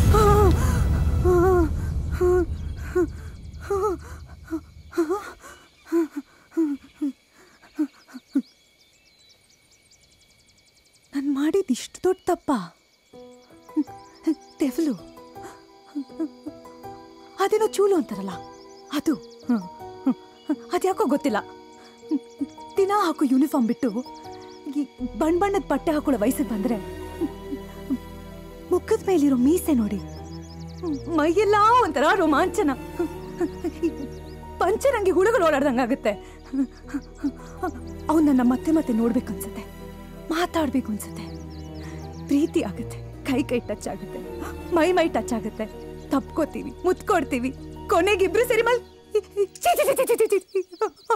ದೊಡ್ಡ ತಪ್ಪ ತೆವಲು ಅದೇನೋ ಚೂಲು ಅಂತಾರಲ್ಲ ಅದು ಅದ್ಯಾಕೋ ಗೊತ್ತಿಲ್ಲ ದಿನ ಹಾಕೋ ಯೂನಿಫಾರ್ಮ್ ಬಿಟ್ಟು ಈ ಬಣ್ಣ ಬಣ್ಣದ ಬಟ್ಟೆ ಹಾಕೊಳ್ಳೋ ವಯಸ್ಸಿಗೆ ಬಂದ್ರೆ ಮುಖದ ಮೇಲಿರೋ ಮೀಸೆ ನೋಡಿ ಮೈಯೆಲ್ಲ ಒಂಥರ ರೋಮಾಂಚನ ಪಂಚರಂಗಿ ಹುಳುಗಳು ಓಡಾಡ್ದಂಗಾಗತ್ತೆ ಅವ್ನು ನನ್ನ ಮತ್ತೆ ಮತ್ತೆ ನೋಡ್ಬೇಕು ಅನ್ಸುತ್ತೆ ಮಾತಾಡ್ಬೇಕು ಅನ್ಸುತ್ತೆ ಪ್ರೀತಿ ಆಗುತ್ತೆ ಕೈ ಕೈ ಟಚ್ ಆಗುತ್ತೆ ಮೈ ಮೈ ಟಚ್ ಆಗುತ್ತೆ ತಪ್ಕೋತೀವಿ ಮುತ್ಕೊಡ್ತೀವಿ ಕೊನೆಗಿಬ್ರು ಸರಿ ಮಲ್ ಛೀ, ಛೀ, ಛೀ, ಛೀ, ಛೀ, ಛೀ, ಛೀ.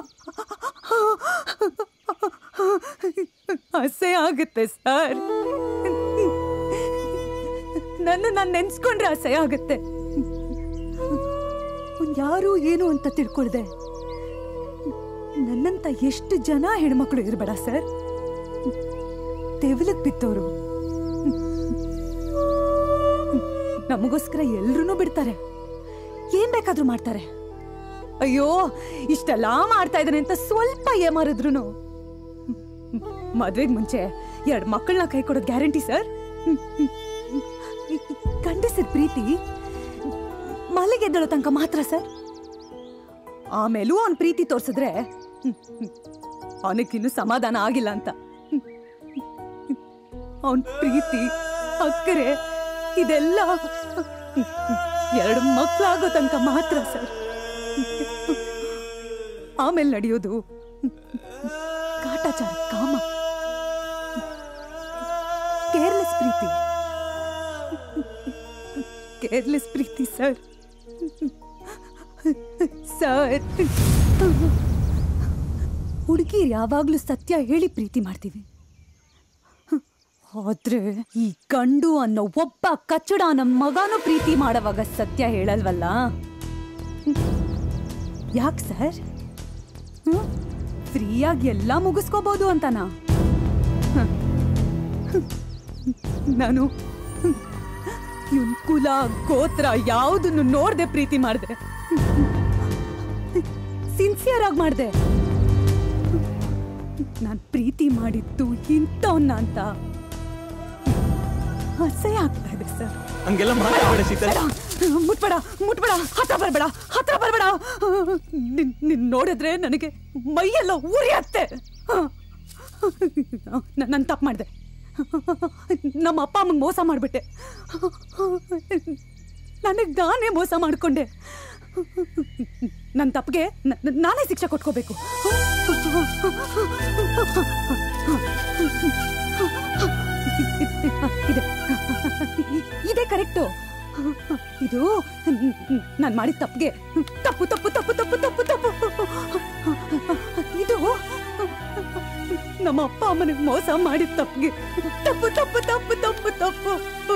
ಅಸಹ್ಯ ಆಗುತ್ತೆ ಸರ್ ನನ್ನ ನಾನು ನೆನ್ಸ್ಕೊಂಡ್ರೆ ಅಸಹ್ಯ ಆಗುತ್ತೆ ಅವ್ನ್ ಯಾರು ಏನು ಅಂತ ತಿಳ್ಕೊಳ್ದೆ ನನ್ನಂತ ಎಷ್ಟು ಜನ ಹೆಣ್ಮಕ್ಳು ಇರಬೇಡ ಸರ್ ತೆವಲಕ್ ಬಿತ್ತವರು ನಮಗೋಸ್ಕರ ಎಲ್ರೂ ಬಿಡ್ತಾರೆ ಏನ್ ಬೇಕಾದ್ರೂ ಮಾಡ್ತಾರೆ ಅಯ್ಯೋ ಇಷ್ಟೆಲ್ಲ ಮಾಡ್ತಾ ಇದ್ದಾನೆ ಅಂತ ಸ್ವಲ್ಪ ಏಮಾರಿದ್ರು ಮದ್ವೆಗ್ ಮುಂಚೆ ಎರಡ್ ಮಕ್ಕಳನ್ನ ಕೈ ಕೊಡೋದು ಗ್ಯಾರಂಟಿ ಸರ್ ಗಂಡಸರ ಪ್ರೀತಿ ಮಲೆಗೆದ್ದಳೋ ತನಕ ಮಾತ್ರ ಸರ್ ಆಮೇಲೂ ಅವನ್ ಪ್ರೀತಿ ತೋರ್ಸಿದ್ರೆ ಅವನಿಗಿನ್ನೂ ಸಮಾಧಾನ ಆಗಿಲ್ಲ ಅಂತ ಅವನ್ ಪ್ರೀತಿ ಅಕ್ಕರೆ ಇದೆಲ್ಲ ಎರಡು ಮಕ್ಕಳಾಗೋ ತನಕ ಮಾತ್ರ ಸರ್ ಆಮೇಲೆ ನಡೆಯೋದು ಕಾಟಾಚಾರ ಕಾಮ ಕೇರ್ಲೆಸ್ ಪ್ರೀತಿ ಕೇರ್ಲೆಸ್ ಪ್ರೀತಿ ಸರ್ ಸರ್ ಹುಡುಗಿರು ಯಾವಾಗ್ಲೂ ಸತ್ಯ ಹೇಳಿ ಪ್ರೀತಿ ಮಾಡ್ತೀವಿ ಆದ್ರೆ ಈ ಗಂಡು ಅನ್ನೋ ಒಬ್ಬ ಕಚ್ಚಡ ನಮ್ಮ ಮಗನೂ ಪ್ರೀತಿ ಮಾಡೋವಾಗ ಸತ್ಯ ಹೇಳಲ್ವಲ್ಲ ಯಾಕೆ ಸರ್ ಫ್ರೀಯಾಗಿ ಎಲ್ಲ ಮುಗಿಸ್ಕೋಬಹುದು ಅಂತನಾ ಹ. ನಾನು ಇವನ್ ಕುಲ ಗೋತ್ರ ಯಾವುದನ್ನು ನೋಡ್ದೆ ಪ್ರೀತಿ ಮಾಡಿದೆ ಸಿನ್ಸಿಯರ್ ಆಗಿ ಮಾಡಿದೆ ನಾನು ಪ್ರೀತಿ ಮಾಡಿದ್ದು ಇಂಥವನ್ನ ಅಂತ ಅಸಹ್ಯ ಆಗ್ತಾ ಇದೆ ಸರ್ ಹಂಗೆಲ್ಲ ಮಾತಾಡಬೇಡ ಶೀತಲ್ ಮುಟ್ಬೇಡ ಮುಟ್ಬೇಡ ಹತ್ರ ಬರಬೇಡ ಹತ್ರ ಬರಬೇಡ ನಿನ್ ನಿನ್ ನೋಡಿದ್ರೆ ನನಗೆ ಮೈಯೆಲ್ಲ ಉರಿಯತ್ತೆ ನಾನು ತಪ್ಪು ಮಾಡಿದೆ ನಮ್ಮ ಅಪ್ಪ ಅಮ್ಮಂಗೆ ಮೋಸ ಮಾಡಿಬಿಟ್ಟೆ ನನಗೆ ನಾನೇ ಮೋಸ ಮಾಡಿಕೊಂಡೆ ನನ್ನ ತಪ್ಪಿಗೆ ನಾನೇ ಶಿಕ್ಷೆ ಕೊಟ್ಕೋಬೇಕು ಇದೆ ಇದೇ ಕರೆಕ್ಟು ಇದು ನಾನು ಮಾಡಿದ ತಪ್ಪಿಗೆ ತಪ್ಪು ತಪ್ಪು ತಪ್ಪು ತಪ್ಪು ತಪ್ಪು ತಪ್ಪು ಇದು ನಮ್ಮ ಅಪ್ಪ ಅಮ್ಮನಿಗೆ ಮೋಸ ಮಾಡಿದ ತಪ್ಪಿಗೆ ತಪ್ಪು ತಪ್ಪು ತಪ್ಪು ತಪ್ಪು ತಪ್ಪು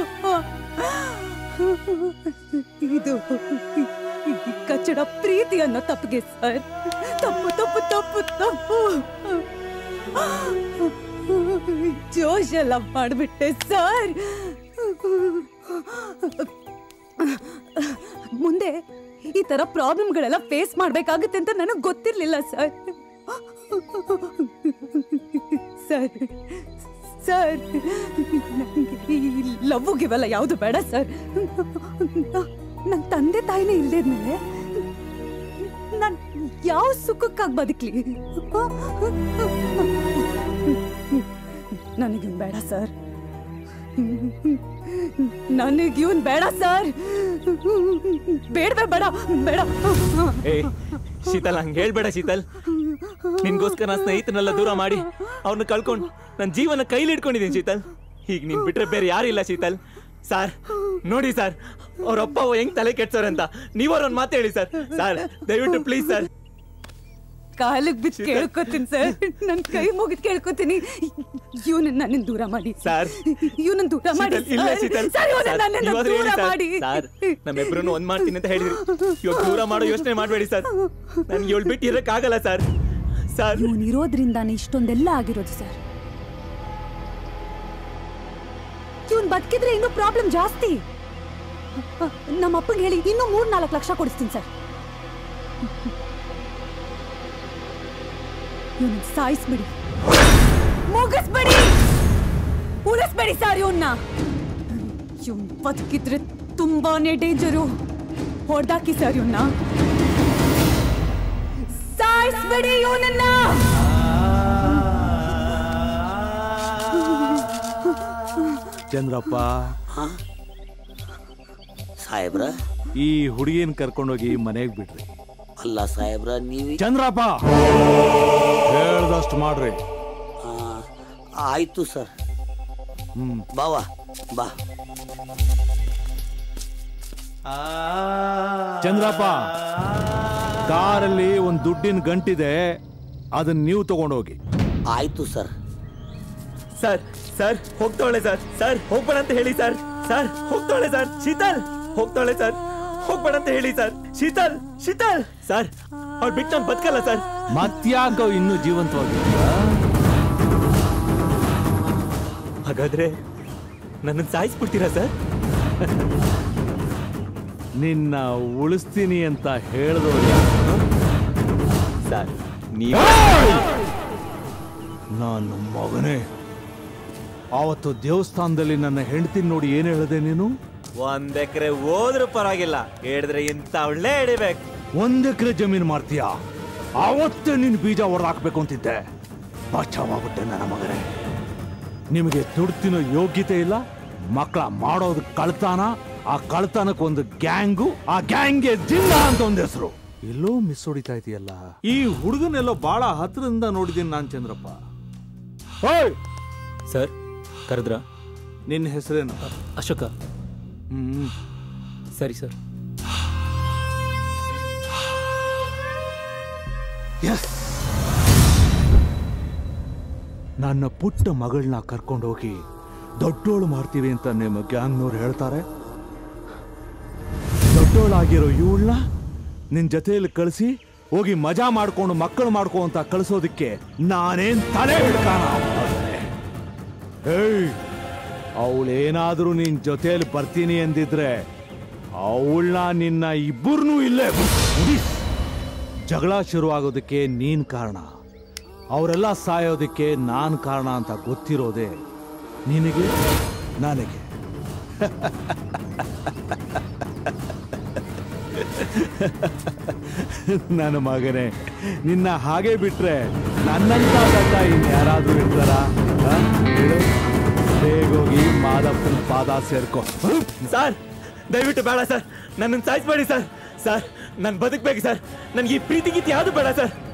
ಇದು ಈ ಕಚ್ಚಡ ಪ್ರೀತಿ ಅನ್ನೋ ತಪ್ಪಿಗೆ ಸರ್ ತಪ್ಪು ತಪ್ಪು ತಪ್ಪು ತಪ್ಪು ಜೋಶ್ ಎಲ್ಲ ಮಾಡಿಬಿಟ್ಟೆ ಸರ್ ಮುಂದೆ ಈ ತರ ಪ್ರಾಬ್ಲಮ್ಗಳೆಲ್ಲ ಫೇಸ್ ಮಾಡ್ಬೇಕಾಗುತ್ತೆ ಅಂತ ನನಗೆ ಗೊತ್ತಿರ್ಲಿಲ್ಲ ಸರ್ ಸರ್ ಸರ್ ನನಗೆ ಈ ಲವ್ ಇವೆಲ್ಲ ಯಾವುದು ಬೇಡ ಸರ್ ನನ್ನ ತಂದೆ ತಾಯಿನೇ ಇಲ್ದಿದ್ಮೇಲೆ ನಾನು ಯಾವ ಸುಖಕ್ಕಾಗಿ ಬದುಕ್ಲಿ ನನಗಿನ್ ಬೇಡ ಸರ್ ನನಗಿವನ್ ಬೇಡ ಸರ್ ಬೇಡವೇ ಬೇಡ ಬೇಡ ಏ ಶೀತಲ್ ಹಂಗೆ ಹೇಳ್ಬೇಡ ಶೀತಲ್ ನಿನ್ಗೋಸ್ಕರ ನನ್ನ ಸ್ನೇಹಿತನೆಲ್ಲ ದೂರ ಮಾಡಿ ಅವ್ರನ್ನ ಕಳ್ಕೊಂಡು ನನ್ನ ಜೀವನ ಕೈಲಿ ಇಟ್ಕೊಂಡಿದ್ದೀನಿ ಶೀತಲ್ ಈಗ ನೀನ್ ಬಿಟ್ರೆ ಬೇರೆ ಯಾರಿಲ್ಲ ಶೀತಲ್ ಸರ್ ನೋಡಿ ಸರ್ ಅವ್ರ ಅಪ್ಪ ಅವ್ವ ಹೆಂಗ್ ತಲೆ ಕೆಡ್ಸೋರೆ ಅಂತ ನೀವವ್ರ ಒಂದ್ ಮಾತು ಹೇಳಿ ಸರ್ ಸರ್ ದಯವಿಟ್ಟು ಪ್ಲೀಸ್ ಸರ್ ಕಾಲಿಗೆ ಬಿದ್ದು ಕೇಳ್ಕೊತೀನಿ ಸರ್ ನನ್ನ ಕೈ ಮುಗಿದು ಕೇಳ್ಕೊತೀನಿ ಇವನನ್ನ ನನ್ನಿಂದ ದೂರ ಮಾಡಿ ಸರ್ ಇವನನ್ನ ದೂರ ಮಾಡಿ ಶೀತಲ್, ಇಲ್ಲ ಶೀತಲ್ ಸರ್ ಇವನನ್ನ ಸರ್, ನನ್ನಿಂದ ನೀವಾದ್ರೂ ದೂರ ಹೇಳಿ ಸರ್. ಮಾಡಿ ಸರ್ ನಮ್ಮಿಬ್ರು ಒಂದ್ ಮಾಡ್ತೀನಿ ಅಂತ ಹೇಳಿದ್ರಿ ಇವಾಗ ದೂರ ಮಾಡೋ ಯೋಚನೆ ಮಾಡ್ಬೇಡಿ ಸರ್ ನನ್ಗೆ ಇವಳು ಬಿಟ್ಟು ಇರಕ್ಕಾಗಲ್ಲ ಸರ್ ಸರ್ ಇವನು ಇರೋದ್ರಿಂದಾನೇ ಇಷ್ಟೊಂದೆಲ್ಲ ಆಗಿರೋದು ಸರ್ ಇವನ್ ಬದುಕಿದ್ರೆ ಇನ್ನೂ ಪ್ರಾಬ್ಲಮ್ ಜಾಸ್ತಿ ನಮ್ಮ ಅಪ್ಪಂಗೆ ಹೇಳಿ ಇನ್ನೂ ಮೂರ್ ನಾಲ್ಕು ಲಕ್ಷ ಕೊಡಿಸ್ತೀನಿ ಸರ್ ಇವನ್ ಸಾಯಿಸ್ಬಿಡಿ ಮುಗಿಸ್ಬಿಡಿ ಉಳಿಸ್ಬೇಡಿ ಸರ್ ಇವನ್ನ ಇವ್ನ್ ಬದುಕಿದ್ರೆ ತುಂಬಾನೇ ಡೇಂಜರು ಹೊಡ್ದಾಕಿ ಸರ್ ಇವನ್ನ ಸಾಯಿಸ್ಬೇಡಿ ಇವನನ್ನ ಚಂದ್ರಪ್ಪ ಸಾಹೇಬ್ರ ಈ ಹುಡುಗಿನ ಕರ್ಕೊಂಡೋಗಿ ಮನೆಗೆ ಬಿಡ್ರಿ ಅಲ್ಲ ಸಾಹೇಬ್ರ ನೀವು ಚಂದ್ರಪ್ಪ ಹೇಳ್ದಷ್ಟು ಮಾಡ್ರಿ ಆಯ್ತು ಸರ್ ಬಾವ ಬಾ ಚಂದ್ರಪ್ಪ ಕಾರಲ್ಲಿ ಒಂದು ದುಡ್ಡಿನ ಗಂಟಿದೆ ಅದನ್ನ ನೀವು ತಗೊಂಡೋಗಿ ಆಯ್ತು ಸರ್ ಸರ್ ಸರ್ ಹೋಗ್ತಾಳೆ ಸರ್ ಸರ್ ಹೋಗ್ಬೇಡ ಅಂತ ಹೇಳಿ ಸರ್ ಸರ್ ಹೋಗ್ತಾಳೆ ಸರ್ ಶೀತಲ್ ಹೋಗ್ತಾಳೆ ಸರ್ ಹೋಗ್ಬೇಡ ಅಂತ ಹೇಳಿ ಸರ್ ಶೀತಲ್ ಶೀತಲ್ ಸರ್ ಅವ್ಳು ಬಿಟ್ಟು ನಾನು ಬದುಕಲ್ಲ ಸರ್ ಮತ್ಯಾಕ ಇನ್ನೂ ಜೀವಂತವಾಗಿ ಹಾಗಾದ್ರೆ ನನ್ನನ್ನು ಸಾಯಿಸ್ಬಿಡ್ತೀರಾ ಸರ್ ನಿನ್ನ ಉಳಿಸ್ತೀನಿ ಅಂತ ಹೇಳಿದವ್ರು ಸರ್ ನಾನು ಮಗನೇ ಆವತ್ತು ದೇವಸ್ಥಾನದಲ್ಲಿ ನನ್ನ ಹೆಂಡತಿ ನೋಡಿ ಏನ್ ಹೇಳಿದೆ ನೀನು ಒಂದ್ ಎಕರೆ ಹೋದ್ರೂ ಪರವಾಗಿಲ್ಲ ಹೇಳಿದ್ರೆ ಇಂತ ಒಳ್ಳೆ ಹಿಡಿಬೇಕು ಒಂದ್ ಎಕರೆ ಜಮೀನು ಮಾಡ್ತೀಯಾ ಆವತ್ತೇ ನಿನ್ ಬೀಜ ಹೊಡೆದಾಕ್ಬೇಕು ಅಂತಿದ್ದೆ ಬಚಾವಾಗ್ಬಿಟ್ಟೆ ನನ್ನ ಮಗನೇ ನಿಮಗೆ ದುಡ್ಡು ತಿನ್ನೋ ಯೋಗ್ಯತೆ ಇಲ್ಲ ಮಕ್ಕಳ ಮಾಡೋದು ಕಳ್ತಾನ ಆ ಕಳ್ತನಕ್ಕೆ ಒಂದು ಗ್ಯಾಂಗು ಆ ಗ್ಯಾಂಗ್ಗೆ ಜಿನ್ನ ಅಂತ ಒಂದು ಹೆಸರು ಎಲ್ಲೋ ಮಿಸ್ ಹೊಡಿತಾ ಇದೆಯಲ್ಲ ಈ ಹುಡುಗನೆಲ್ಲೋ ಬಹಳ ಹತ್ರದಿಂದ ನೋಡಿದ್ದೀನಿ ನಾನ್ ಚಂದ್ರಪ್ಪ ಓಯ್ ಸರ್ ಕರೆದ್ರ ನಿನ್ನ ಹೆಸರೇನು ಅಶೋಕ ಹ್ಮ್ ಸರಿ ಸರ್ ಎಸ್ ನನ್ನ ಪುಟ್ಟ ಮಗಳನ್ನ ಕರ್ಕೊಂಡೋಗಿ ದೊಡ್ಡೋಳು ಮಾಡ್ತೀವಿ ಅಂತ ನಿಮ್ಮ ಗ್ಯಾಂಗ್ನವ್ರು ಹೇಳ್ತಾರೆ ದೊಡ್ಡೋಳಾಗಿರೋ ಇವಳನ್ನ ನಿನ್ ಜೊತೆಯಲ್ಲಿ ಕಳಿಸಿ ಹೋಗಿ ಮಜಾ ಮಾಡ್ಕೊಂಡು ಮಕ್ಕಳು ಮಾಡ್ಕೊ ಅಂತ ಕಳಿಸೋದಕ್ಕೆ ನಾನೇನ್ ತಲೆ ಹಿಡ್ಕಾನ ಏಯ್ ಅವಳೇನಾದ್ರೂ ನಿನ್ ಜೊತೆಯಲ್ಲಿ ಬರ್ತೀನಿ ಎಂದಿದ್ರೆ ಅವಳನ್ನ ನಿನ್ನ ಇಬ್ಬರನ್ನೂ ಇಲ್ಲೇ ಮುಗಿಸ್. ಜಗಳ ಶುರುವಾಗೋದಕ್ಕೆ ನೀನ್ ಕಾರಣ ಅವರೆಲ್ಲ ಸಾಯೋದಕ್ಕೆ ನಾನ್ ಕಾರಣ ಅಂತ ಗೊತ್ತಿರೋದೆ ನಿನಗೆ ನನಗೆ ನನ್ನ ಮಗನೇ ನಿನ್ನ ಹಾಗೆ ಬಿಟ್ರೆ ನನ್ನಂತ ಗಂಡ ಇನ್ಯಾರಾದ್ರೂ ಇರ್ತಾರ ಆ? ಹೇಳು ಬೇಗೋಗಿ ಮಾದಪ್ಪನ ಪಾದ ಸೇರ್ಕೋ ಸರ್ ದಯವಿಟ್ಟು ಬೇಡ ಸರ್ ನನ್ನನ್ನು ಸಾಯಿಸ್ಬೇಡಿ ಸರ್ ಸರ್ ನಾನು ಬದುಕಬೇಕು ಸರ್ ನನಗೆ ಈ ಪ್ರೀತಿ ಗೀತಿ ಯಾವುದು ಬೇಡ ಸರ್